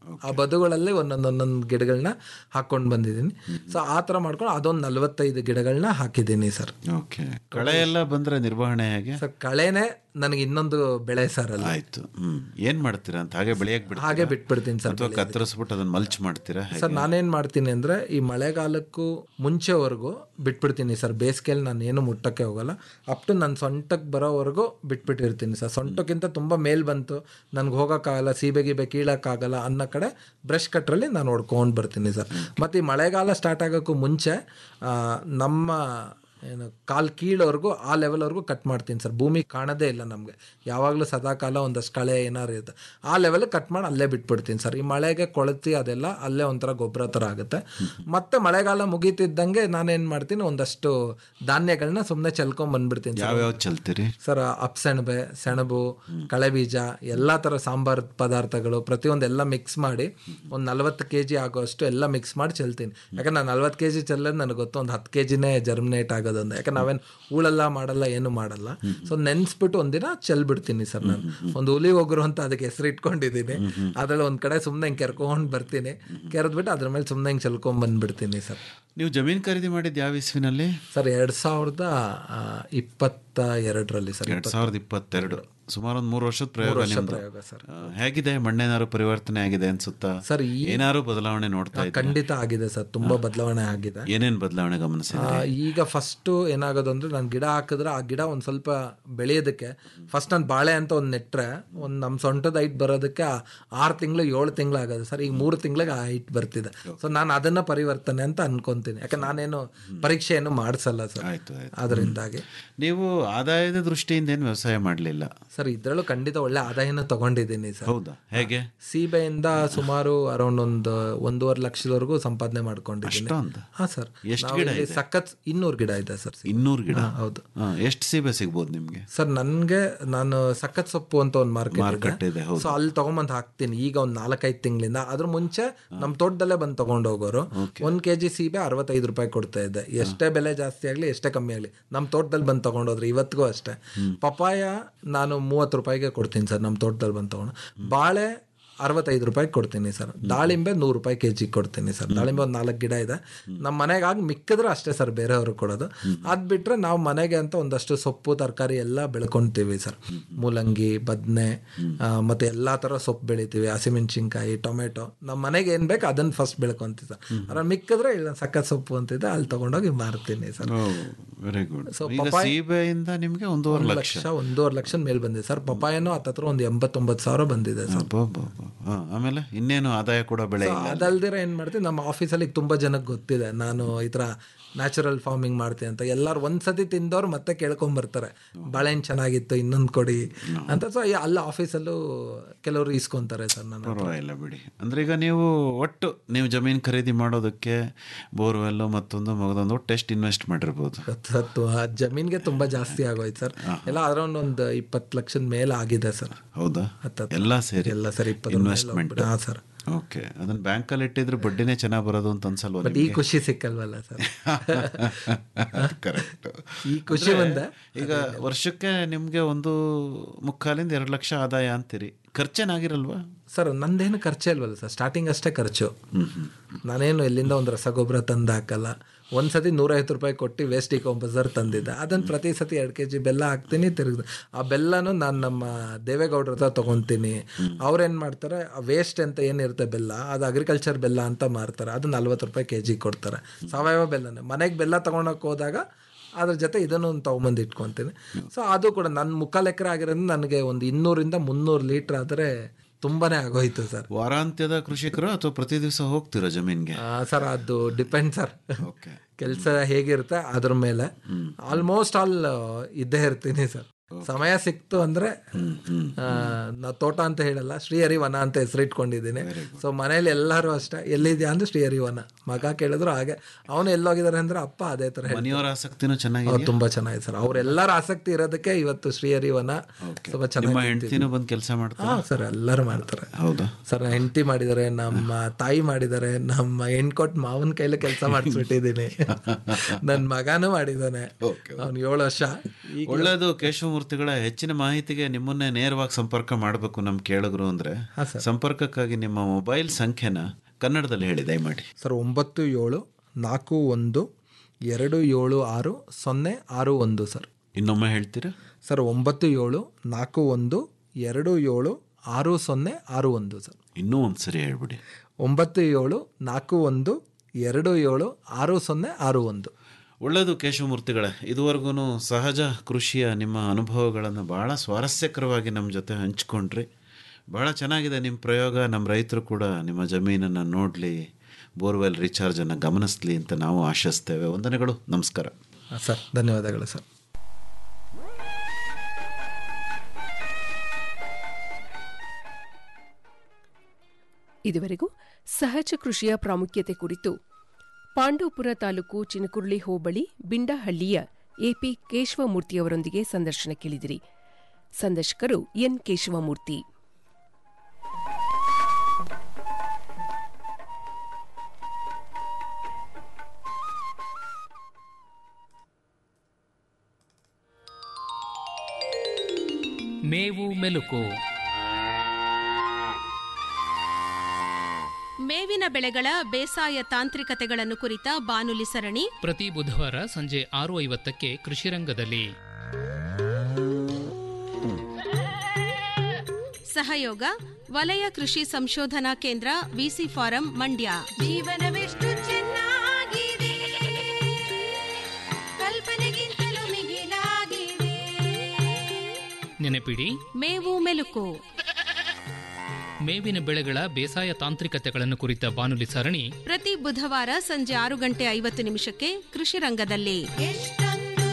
ಆ ಬದುಗಳಲ್ಲಿ ಒಂದೊಂದು ಒಂದೊಂದು ಗಿಡಗಳನ್ನ ಹಾಕೊಂಡು ಬಂದಿದ್ದೀನಿ ಸೊ ಆ ಥರ ಮಾಡ್ಕೊಂಡು ಅದೊಂದು ನಲವತ್ತೈದು ಗಿಡಗಳನ್ನ ಹಾಕಿದ್ದೀನಿ ಸರ್ ಓಕೆ ಕಳೆ ಎಲ್ಲ ಬಂದ್ರೆ ನಿರ್ವಹಣೆ ಹೇಗೆ ಸರ್ ಕಳೆನೇ ನನಗೆ ಇನ್ನೊಂದು ಬೆಳೆ ಸರ್ ಅಲ್ಲಿ ಆಯ್ತು ಹ್ಮ್ ಏನ್ ಮಾಡ್ತೀರಾ ಅಂತ ಹಾಗೆ ಬೆಳೆಯಕ್ ಬಿಡ್ತೀರಾ ಹಾಗೆ ಬಿಟ್ಬಿಡ್ತೀನಿ ಸರ್ ಅಥವಾ ಕತ್ತರಿಸ್ಬಿಟ್ಟು ಅದನ್ನ ಮಲ್ಚ್ ಮಾಡ್ತೀರಾ ಹೇಗೆ? ಸರ್ ನಾನೇನು ಮಾಡ್ತೀನಿ ಅಂದರೆ ಈ ಮಳೆಗಾಲಕ್ಕೂ ಮುಂಚೆವರೆಗೂ ಬಿಟ್ಬಿಡ್ತೀನಿ ಸರ್ ಬೇಸಿಗೆಯಲ್ಲಿ ನಾನು ಏನು ಮುಟ್ಟಕ್ಕೆ ಹೋಗಲ್ಲ ಅಪ್ ಟು ನನ್ನ ಸೊಂಟಕ್ಕೆ ಬರೋವರೆಗೂ ಬಿಟ್ಬಿಟ್ಟಿರ್ತೀನಿ ಸರ್ ಸೊಂಟಕ್ಕಿಂತ ತುಂಬ ಮೇಲ್ ಬಂತು ನನಗೆ ಹೋಗೋಕ್ಕಾಗಲ್ಲ ಸೀಬೆ ಗೀಬೆ ಕೀಳಕ್ಕಾಗಲ್ಲ ಅನ್ನೋ ಕಡೆ ಬ್ರಷ್ ಕಟ್ರಲ್ಲಿ ನಾನು ಹೊಡ್ಕೊಂಡು ಬರ್ತೀನಿ ಸರ್ ಮತ್ತು ಈ ಮಳೆಗಾಲ ಸ್ಟಾರ್ಟ್ ಆಗೋಕ್ಕೂ ಮುಂಚೆ ಆ, ನಮ್ಮ ಏನು ಕಾಲು ಕೀಳೋವರೆಗೂ ಆ ಲೆವೆಲ್ವರೆಗೂ ಕಟ್ ಮಾಡ್ತೀನಿ ಸರ್ ಭೂಮಿ ಕಾಣೋದೇ ಇಲ್ಲ ನಮಗೆ ಯಾವಾಗಲೂ ಸದಾಕಾಲ ಒಂದಷ್ಟು ಕಳೆ ಏನಾರು ಇರುತ್ತೆ ಆ ಲೆವೆಲ್ ಕಟ್ ಮಾಡಿ ಅಲ್ಲೇ ಬಿಟ್ಬಿಡ್ತೀನಿ ಸರ್ ಈ ಮಳೆಗೆ ಕೊಳತಿ ಅದೆಲ್ಲ ಅಲ್ಲೇ ಒಂಥರ ಗೊಬ್ಬರ ಥರ ಆಗುತ್ತೆ ಮತ್ತೆ ಮಳೆಗಾಲ ಮುಗೀತಿದ್ದಂಗೆ ನಾನೇನು ಮಾಡ್ತೀನಿ ಒಂದಷ್ಟು ಧಾನ್ಯಗಳನ್ನ ಸುಮ್ಮನೆ ಚೆಲ್ಕೊಂಡ್ ಬಂದ್ಬಿಡ್ತೀನಿ ಸರ್ ಯಾವ್ಯಾವ ಚಲ್ತೀರಿ ಸರ್ ಅಪ್ಸೆಣಬೆ ಸೆಣಬು ಕಳೆಬೀಜ ಎಲ್ಲ ಥರ ಸಾಂಬಾರ್ ಪದಾರ್ಥಗಳು ಪ್ರತಿಯೊಂದು ಎಲ್ಲ ಮಿಕ್ಸ್ ಮಾಡಿ ಒಂದು ನಲ್ವತ್ತು ಕೆ ಜಿ ಆಗೋಷ್ಟು ಎಲ್ಲ ಮಿಕ್ಸ್ ಮಾಡಿ ಚೆಲ್ತೀನಿ ಯಾಕಂದ್ರೆ ನಾನು ನಲ್ವತ್ತು ಕೆ ಜಿ ಚೆಲ್ಲೋದು ನನಗೆ ಗೊತ್ತು ಒಂದು ಹತ್ತು ಕೆ ಜಿನೇ ಜರ್ಮಿನೇಟ್ ಆಗೋದು ಅಂತ ಯಾಕಂದ್ರೆ ನಾವೇನು ಹೂಳೆಲ್ಲ ಮಾಡಲ್ಲ ಏನು ಮಾಡಲ್ಲ ಸೊ ನೆನ್ಸ್ಬಿಟ್ಟು ಒಂದಿನ ಚೆಲ್ಬಿಡ್ತೀನಿ ಸರ್ ನಾನು ಒಂದು ಹುಲಿ ಒಗ್ರು ಅಂತ ಅದಕ್ಕೆ ಹೆಸರು ಇಟ್ಕೊಂಡಿದ್ದೀನಿ ಅದ್ರಲ್ಲಿ ಒಂದು ಕಡೆ ಸುಮ್ಮನೆ ಹಿಂಗೆ ಕೆರ್ಕೊಂಡು ಬರ್ತೀನಿ ಕೆರೆದ್ಬಿಟ್ಟು ಅದ್ರ ಮೇಲೆ ಸುಮ್ಮನೆ ಹಿಂಗೆ ಚೆಲ್ಕೊಂಡ್ ಬಂದ್ಬಿಡ್ತೀನಿ ಸರ್ ನೀವು ಜಮೀನ್ ಖರೀದಿ ಮಾಡಿದ್ದು ಯಾವ ಇಸ್ವಿನಲ್ಲಿ ಸರ್ ಎರಡು ಸಾವಿರದ ಆ, ಇಪ್ಪತ್ತ ಎರಡರಲ್ಲಿ ಸರ್ ಎರಡ್ ಸಾವಿರದ ಇಪ್ಪತ್ತೆರಡು ಸುಮಾರು ಒಂದು ಮೂರು ವರ್ಷದ ಪ್ರಯೋಗ ನಿಮ್ದು ಪ್ರಯೋಗ ಸರ್ ಆ, ಹೇಗಿದೆ ಮಣ್ಣೇನಾರು ಪರಿವರ್ತನೆ ಆಗಿದೆ ಅನ್ಸುತ್ತಾ ಸರ್ ಈ ಏನಾರು ಬದಲಾವಣೆ ನೋಡ್ತಾ ಇದ್ದೀರಾ ಖಂಡಿತ ಆಗಿದೆ ಸರ್ ತುಂಬಾ ಬದಲಾವಣೆ ಆಗಿದೆ ಏನೇನ್ ಬದಲಾವಣೆ ಗಮನಿಸಿದ್ರಿ ಆ, ಈಗ ಫಸ್ಟು ಏನಾಗೋದು ಅಂದ್ರೆ ನಾನು ಗಿಡ ಹಾಕಿದ್ರೆ ಆ ಗಿಡ ಒಂದು ಸ್ವಲ್ಪ ಬೆಳೆಯೋದಕ್ಕೆ ಫಸ್ಟ್ ನಾನು ಬಾಳೆ ಅಂತ ಒಂದು ನೆಟ್ರೆ ಒಂದು ನಮ್ಮ ಸೊಂಟದ ಹೈಟ್ ಬರೋದಕ್ಕೆ ಆರು ತಿಂಗಳು ಏಳು ತಿಂಗಳು ಆಗೋದು ಸರ್ ಈಗ ಮೂರು ತಿಂಗಳಿಗೆ ಆ ಹೈಟ್ ಬರ್ತಿದೆ ಸೊ ನಾನು ಅದನ್ನ ಪರಿವರ್ತನೆ ಅಂತ ಅನ್ಕೊಂತೀನಿ ಯಾಕೆ ನಾನೇನು ಪರೀಕ್ಷೆ ಏನು ಮಾಡಿಸಲ್ಲ ಸರ್ ಆಯ್ತು ಆಯ್ತು ಅದರಿಂದಾಗಿ ನೀವು ಆದಾಯದ ದೃಷ್ಟಿಯಿಂದ ಏನು ವ್ಯವಸಾಯ ಮಾಡಲಿಲ್ಲ ಸರ್ ಇದ್ರಲ್ಲೂ ಖಂಡಿತ ಒಳ್ಳೆ ಆದಾಯನ ತಗೊಂಡಿದ್ದೀನಿ ಸರ್ ಹೌದಾ ಹೇಗೆ ಸೀಬೆಯಿಂದ ಸುಮಾರು ಅರೌಂಡ್ ಒಂದು ಒಂದೂವರೆ ಲಕ್ಷದವರೆಗೂ ಸಂಪಾದನೆ ಮಾಡ್ಕೊಂಡಿದ್ದೀನಿ ಅಷ್ಟೊಂದು? ಹಾ ಸರ್ ಎಷ್ಟ್ ನಾವು ಗಿಡ ಇಲ್ಲಿ ಇದೆ? ಸಖತ್ ಇನ್ನೂರು ಗಿಡ ಇದೆ ಸರ್ ಇನ್ನೂರು ಗಿಡ ಹೌದು ಎಷ್ಟು ಸೀಬೆ ಸಿಗ್ಬೋದು ನಿಮ್ಗೆ ಸರ್ ನನ್ಗೆ ನಾನು ಸಖತ್ ಸೊಪ್ಪು ಅಂತ ಒಂದು Market ಮಾರ್ಕೆಟ್ ಇದೆ, ಹೌದು. ಸೊ ಅಲ್ಲಿ ತಗೊಂಬಂದು ಹಾಕ್ತೀನಿ ಈಗ ಒಂದು ನಾಲ್ಕೈದು ತಿಂಗಳಿಂದ ಅದ್ರ ಮುಂಚೆ ನಮ್ಮ ತೋಟದಲ್ಲೇ ಬಂದು ತಗೊಂಡು ಹೋಗೋರು ಒಂದ್ ಕೆಜಿ ಸೀಬೆ ಅರವತ್ತೈದು ರೂಪಾಯಿ ಕೊಡ್ತಾ ಇದ್ದೆ ಎಷ್ಟೇ ಬೆಲೆ ಜಾಸ್ತಿ ಆಗಲಿ ಎಷ್ಟೇ ಕಮ್ಮಿ ಆಗಲಿ ನಮ್ಮ ತೋಟದಲ್ಲಿ ಬಂದು ತಗೊಂಡೋದ್ರೆ ಇವತ್ತಿಗೂ ಅಷ್ಟೇ ಪಪಾಯ ನಾನು ಮೂವತ್ತು ರೂಪಾಯಿಗೆ ಕೊಡ್ತೀನಿ ಸರ್ ನಮ್ಮ ತೋಟದಲ್ಲಿ ಬಂದು ತಗೊಂಡು ಬಾಳೆ ಅರವತ್ತೈದು ರೂಪಾಯಿ ಕೊಡ್ತೀನಿ ಸರ್ ದಾಳಿಂಬೆ ನೂರು ರೂಪಾಯಿ ಕೆ ಜಿ ಕೊಡ್ತೀನಿ ಸರ್ ದಾಳಿಂಬೆ ಒಂದು ನಾಲ್ಕು ಗಿಡ ಇದೆ ನಮ್ಮ ಮನೆಗೆ ಆಗಿ ಮಿಕ್ಕಿದ್ರೆ ಅಷ್ಟೇ ಸರ್ ಬೇರೆಯವ್ರಿಗೆ ಕೊಡೋದು ಅದು ಬಿಟ್ಟರೆ ನಾವು ಮನೆಗೆ ಅಂತ ಒಂದಷ್ಟು ಸೊಪ್ಪು ತರಕಾರಿ ಎಲ್ಲ ಬೆಳ್ಕೊತೀವಿ ಸರ್ ಮೂಲಂಗಿ ಬದನೆ ಮತ್ತು ಎಲ್ಲ ಥರ ಸೊಪ್ಪು ಬೆಳಿತೀವಿ ಹಸಿಮೆಣ್ಸಿನ್ಕಾಯಿ ಟೊಮೆಟೊ ನಮ್ಮ ಮನೆಗೆ ಏನು ಬೇಕು ಅದನ್ನು ಫಸ್ಟ್ ಬೆಳ್ಕೊಂತೀವಿ ಸರ್ ಅದ್ರ ಮಿಕ್ಕಿದ್ರೆ ಇಲ್ಲ ಸಕ್ಕ ಸೊಪ್ಪು ಅಂತಿದೆ ಅಲ್ಲಿ ತೊಗೊಂಡೋಗಿ ಮಾರ್ತೀನಿ ಸರ್ ವೆರಿ ಗುಡ್ So, ಈಗ ಪಪ್ಪಾಯ- ಸೀಬೆಯಿಂದ ನಿಮ್ಗೆ ಒಂದೂವರೆ ಒಂದು ಲಕ್ಷ ಲಕ್ಷ ಒಂದೂವರೆ ಲಕ್ಷ ಮೇಲೆ ಬಂದಿದೆ ಸರ್ ಪಪಾಯನೂ ಹತ್ತತ್ರ ಒಂದು ಎಂಬತ್ತೊಂಬತ್ತು ಸಾವಿರ ಬಂದಿದೆ ಸರ್ ಅಬ್ಬಬ್ಬಬ್ಬ. ಹಾ, ಆಮೇಲೆ ಇನ್ನೇನು ಆದಾಯ ಕೂಡ ಬೆಳೆ ಇಲ್ಲ ಅದಲ್ದಿರ ಏನು ಮಾಡ್ತೀವಿ ನಮ್ಮ ಆಫೀಸಲ್ಲಿ ತುಂಬ ಜನಕ್ಕೆ ಗೊತ್ತಿದೆ ನಾನು ಈ ಥರ ನ್ಯಾಚುರಲ್ ಫಾರ್ಮಿಂಗ್ ಮಾಡ್ತೀನಿ ಅಂತ ಎಲ್ಲರೂ ಒಂದ್ಸತಿ ತಿಂದವ್ರು ಮತ್ತೆ ಕೇಳ್ಕೊಂಬರ್ತಾರೆ ಬಾಳೆಹಣ್ಣು ಚೆನ್ನಾಗಿತ್ತು ಇನ್ನೊಂದು ಕೊಡಿ ಅಂತ ಸೊ ಅಲ್ಲಿ ಆಫೀಸಲ್ಲೂ ಕೆಲವರು ಇಸ್ಕೊಂತಾರೆ ಸರ್ ನಾನು ಪರವಾಗಿಲ್ಲ ಬಿಡಿ ಅಂದ್ರೆ ಈಗ ನೀವು ಒಟ್ಟು ನೀವು ಜಮೀನು ಖರೀದಿ ಮಾಡೋದಕ್ಕೆ ಬೋರ್ವೆಲ್ಲು ಮತ್ತೊಂದು ಮಗದೊಂದು ಒಟ್ಟು ಎಷ್ಟು ಇನ್ವೆಸ್ಟ್ ಮಾಡಿರ್ಬೋದು ಹತ್ತು ಹತ್ತು ಆ ಜಮೀನ್ಗೆ ತುಂಬ ಜಾಸ್ತಿ ಆಗೋಯ್ತು ಸರ್ ಎಲ್ಲ ಅರೌಂಡ್ ಒಂದು ಇಪ್ಪತ್ತು ಲಕ್ಷದ ಮೇಲೆ ಆಗಿದೆ ಸರ್ ಹೌದಾ ಹತ್ತತ್ತು. ಎಲ್ಲ ಸೇರಿ ಎಲ್ಲ ಸರಿ ಇಪ್ಪತ್ತು ಇನ್ವೆಸ್ಟ್ಮೆಂಟ್ ಹಾಂ ಸರ್ ಓಕೆ ಅದನ್ನ ಬ್ಯಾಂಕಲ್ಲಿ ಇಟ್ಟಿದ್ರೆ ಬಡ್ಡಿನೇ ಚೆನ್ನಾಗಿ ಬರೋದು ಅಂತ ಅನ್ಸಲ್ವಾ ಬಟ್ ಈ ಖುಷಿ ಸಿಕ್ಕಲ್ವಲ್ಲ ಸರ್ ಕರೆಕ್ಟ್ ಈ ಖುಷಿ ಬಂದ ಈಗ ವರ್ಷಕ್ಕೆ ನಿಮ್ಗೆ ಒಂದು ಮುಕ್ಕಾಲಿಂದ ಎರಡು ಲಕ್ಷ ಆದಾಯ ಅಂತೀರಿ ಖರ್ಚೇನಾಗಿರಲ್ವಾ ಸರ್ ನಂದೇನು ಖರ್ಚೇ ಇಲ್ವಲ್ಲ ಸರ್ ಸ್ಟಾರ್ಟಿಂಗ್ ಅಷ್ಟೇ ಖರ್ಚು ನಾನೇನು ಎಲ್ಲಿಂದ ಒಂದು ರಸಗೊಬ್ಬರ ತಂದು ಹಾಕಲ್ಲ ಒಂದು ಸತಿ ನೂರೈವತ್ತು ರೂಪಾಯಿ ಕೊಟ್ಟು ವೇಸ್ಟ್ ಡಿಕಾಂಪೋಸರ್ ತಂದಿದ್ದೆ ಅದನ್ನು ಪ್ರತಿ ಸತಿ ಎರಡು ಕೆ ಜಿ ಬೆಲ್ಲ ಹಾಕ್ತೀನಿ ತಿರುಗಿ ಆ ಬೆಲ್ಲನೂ ನಾನು ನಮ್ಮ ದೇವೇಗೌಡ್ರ ಹತ್ರ ತೊಗೊತೀನಿ ಅವ್ರೇನು ಮಾಡ್ತಾರೆ ಆ ವೇಸ್ಟ್ ಅಂತ ಏನಿರುತ್ತೆ ಬೆಲ್ಲ ಅದು ಅಗ್ರಿಕಲ್ಚರ್ ಬೆಲ್ಲ ಅಂತ ಮಾರ್ತಾರೆ ಅದು ನಲ್ವತ್ತು ರೂಪಾಯಿ ಕೆ ಜಿ ಕೊಡ್ತಾರೆ ಸಾವಯವ ಬೆಲ್ಲನೇ ಮನೆಗೆ ಬೆಲ್ಲ ತೊಗೊಳಕ್ಕೆ ಹೋದಾಗ ಅದ್ರ ಜೊತೆ ಇದನ್ನು ಒಂದು ತೊಗೊಂಬಂದು ಇಟ್ಕೊತೀನಿ ಸೊ ಅದು ಕೂಡ ನನ್ನ ಮುಕ್ಕಾಲು ಎಕರೆ ಆಗಿರೋದು ನನಗೆ ಒಂದು ಇನ್ನೂರಿಂದ ಮುನ್ನೂರು ಲೀಟ್ರ್ ಆದರೆ ತುಂಬಾನೇ ಆಗೋಯ್ತು ಸರ್ ವಾರಾಂತ್ಯದ ಕೃಷಿಕರು ಅಥವಾ ಪ್ರತಿ ದಿವಸ ಹೋಗ್ತೀರಾ ಜಮೀನ್ಗೆ ಸರ್ ಅದು ಡಿಪೆಂಡ್ ಸರ್ ಓಕೆ ಕೆಲಸ ಹೇಗಿರುತ್ತೆ ಅದ್ರ ಮೇಲೆ ಆಲ್ಮೋಸ್ಟ್ ಆಲ್ ಇದ್ದೇ ಇರ್ತೀನಿ ಸರ್ ಸಮಯ ಸಿಕ್ತು ಅಂದ್ರೆ ಆ, ನಾ ತೋಟ ಅಂತ ಹೇಳಲ್ಲ ಶ್ರೀಹರಿ ವನ ಅಂತ ಹೆಸರಿಟ್ಕೊಂಡಿದ್ದೀನಿ ಸೊ ಮನೇಲಿ ಎಲ್ಲರೂ ಅಷ್ಟೇ ಎಲ್ಲಿದ್ಯಾ ಅಂದ್ರೆ ಶ್ರೀಹರಿ ವನ ಮಗ ಕೇಳಿದ್ರು ಹಾಗೆ ಅವನು ಎಲ್ಲೋಗಿದ್ದಾರೆ ಅಂದ್ರೆ ಅಪ್ಪ ಅದೇ ತರ ಹೇಳ್ತಾರೆ. ಮನೆಯವರ ಆಸಕ್ತಿನೂ ಅವ್ರು ಚೆನ್ನಾಗಿದೆ ತುಂಬಾ ಚೆನ್ನಾಗಿದೆ ಸರ್ ಅವ್ರೆಲ್ಲರ ಆಸಕ್ತಿ ಇರೋದಕ್ಕೆ ಇವತ್ತು ಶ್ರೀಹರಿ ವನ ಸ್ವಲ್ಪ ನಿಮ್ಮ ಚೆನ್ನಾಗಿ ಹೆಂಡತಿನೂ ಬಂದು ಕೆಲಸ ಮಾಡ್ತಾರೆ ಹಾ ಸರ್ ಎಲ್ಲರೂ ಮಾಡ್ತಾರೆ ಹೌದಾ ಸರ್ ಹೆಂಡತಿ ಮಾಡಿದ್ದಾರೆ ನಮ್ಮ ತಾಯಿ ಮಾಡಿದ್ದಾರೆ ನಮ್ಮ ಹೆಣ್ಕೊಟ್ಟು ಮಾವನ ಕೈಲಿ ಕೆಲಸ ಮಾಡಿಸ್ಬಿಟ್ಟಿದ್ದೀನಿ ನನ್ನ ಮಗನೂ ಮಾಡಿದ್ದಾನೆ ಅವ್ನು ಏಳು ವರ್ಷ ಈಗ ಒಳ್ಳೆಯದು ಕೇಶವಮೂರ್ತಿಗಳ ಹೆಚ್ಚಿನ ಮಾಹಿತಿಗೆ ನಿಮ್ಮನ್ನೇ ನೇರವಾಗಿ ಸಂಪರ್ಕ ಮಾಡಬೇಕು ನಮ್ಮ ಕೇಳಿದ್ರು ಅಂದರೆ ಸಂಪರ್ಕಕ್ಕಾಗಿ ನಿಮ್ಮ ಮೊಬೈಲ್ ಸಂಖ್ಯೆನ ಕನ್ನಡದಲ್ಲಿ ಹೇಳಿ ದಯಮಾಡಿ ಸರ್ ಒಂಬತ್ತು ಏಳು ನಾಲ್ಕು ಒಂದು ಎರಡು ಏಳು ಆರು ಸೊನ್ನೆ ಆರು ಒಂದು ಸರ್ ಇನ್ನೊಮ್ಮೆ ಹೇಳ್ತೀರಾ ಸರ್ ಒಂಬತ್ತು ಏಳು ನಾಲ್ಕು ಒಂದು ಎರಡು ಏಳು ಆರು ಸೊನ್ನೆ ಆರು ಒಂದು ಸರ್ ಇನ್ನೂ ಒಂದು ಸರಿ ಹೇಳ್ಬಿಡಿ ಒಂಬತ್ತು ಏಳು ನಾಲ್ಕು ಒಂದು ಎರಡು ಏಳು ಆರು ಸೊನ್ನೆ ಆರು ಒಂದು ಒಳ್ಳೆಯದು ಕೇಶವಮೂರ್ತಿಗಳೇ ಇದುವರೆಗೂ ಸಹಜ ಕೃಷಿಯ ನಿಮ್ಮ ಅನುಭವಗಳನ್ನು ಭಾಳ ಸ್ವಾರಸ್ಯಕರವಾಗಿ ನಮ್ಮ ಜೊತೆ ಹಂಚ್ಕೊಂಡ್ರಿ ಭಾಳ ಚೆನ್ನಾಗಿದೆ ನಿಮ್ಮ ಪ್ರಯೋಗ ನಮ್ಮ ರೈತರು ಕೂಡ ನಿಮ್ಮ ಜಮೀನನ್ನು ನೋಡಲಿ ಬೋರ್ವೆಲ್ ರೀಚಾರ್ಜನ್ನು ಗಮನಿಸಲಿ ಅಂತ ನಾವು ಆಶಿಸ್ತೇವೆ ವಂದನೆಗಳು ನಮಸ್ಕಾರ ಸರ್ ಧನ್ಯವಾದಗಳು ಸರ್ ಇದುವರೆಗೂ ಸಹಜ ಕೃಷಿಯ ಪ್ರಾಮುಖ್ಯತೆ ಕುರಿತು ಪಾಂಡವಪುರ ತಾಲೂಕು ಚಿನಕುರ್ಳಿ ಹೋಬಳಿ ಬಿಂಡಹಳ್ಳಿಯ ಎಪಿ ಕೇಶವಮೂರ್ತಿಯವರೊಂದಿಗೆ ಸಂದರ್ಶನ ಕೇಳಿದಿರಿ ಸಂದರ್ಶಕರು ಎನ್ ಕೇಶವಮೂರ್ತಿ ಮೇವು ಮೆಲುಕು ಮೇವಿನ ಬೆಳೆಗಳ ಬೇಸಾಯ ತಾಂತ್ರಿಕತೆಗಳನ್ನು ಕುರಿತ ಬಾನುಲಿ ಸರಣಿ ಪ್ರತಿ ಬುಧವಾರ ಸಂಜೆ ಆರು ಐವತ್ತಕ್ಕೆ ಕೃಷಿರಂಗದಲ್ಲಿ ಸಹಯೋಗ ವಲಯ ಕೃಷಿ ಸಂಶೋಧನಾ ಕೇಂದ್ರ ವಿಸಿ ಫಾರಂ ಮಂಡ್ಯ ಜೀವನವೆಷ್ಟು ಚೆನ್ನಾಗಿದೆ ಕಲ್ಪನೆಗಿಂತಲೂ ಮಿಗಿಲಾಗಿದೆ ನೆನಪಿಡಿ ಮೇವು ಮೆಲುಕು ಮೇವಿನ ಬೆಳೆಗಳ ಬೇಸಾಯ ತಾಂತ್ರಿಕತೆಗಳನ್ನು ಕುರಿತ ಬಾನುಲಿ ಸರಣಿ ಪ್ರತಿ ಬುಧವಾರ ಸಂಜೆ ಆರು ಗಂಟೆ ಐವತ್ತು ನಿಮಿಷಕ್ಕೆ ಕೃಷಿ ರಂಗದಲ್ಲಿ ಎಷ್ಟೋ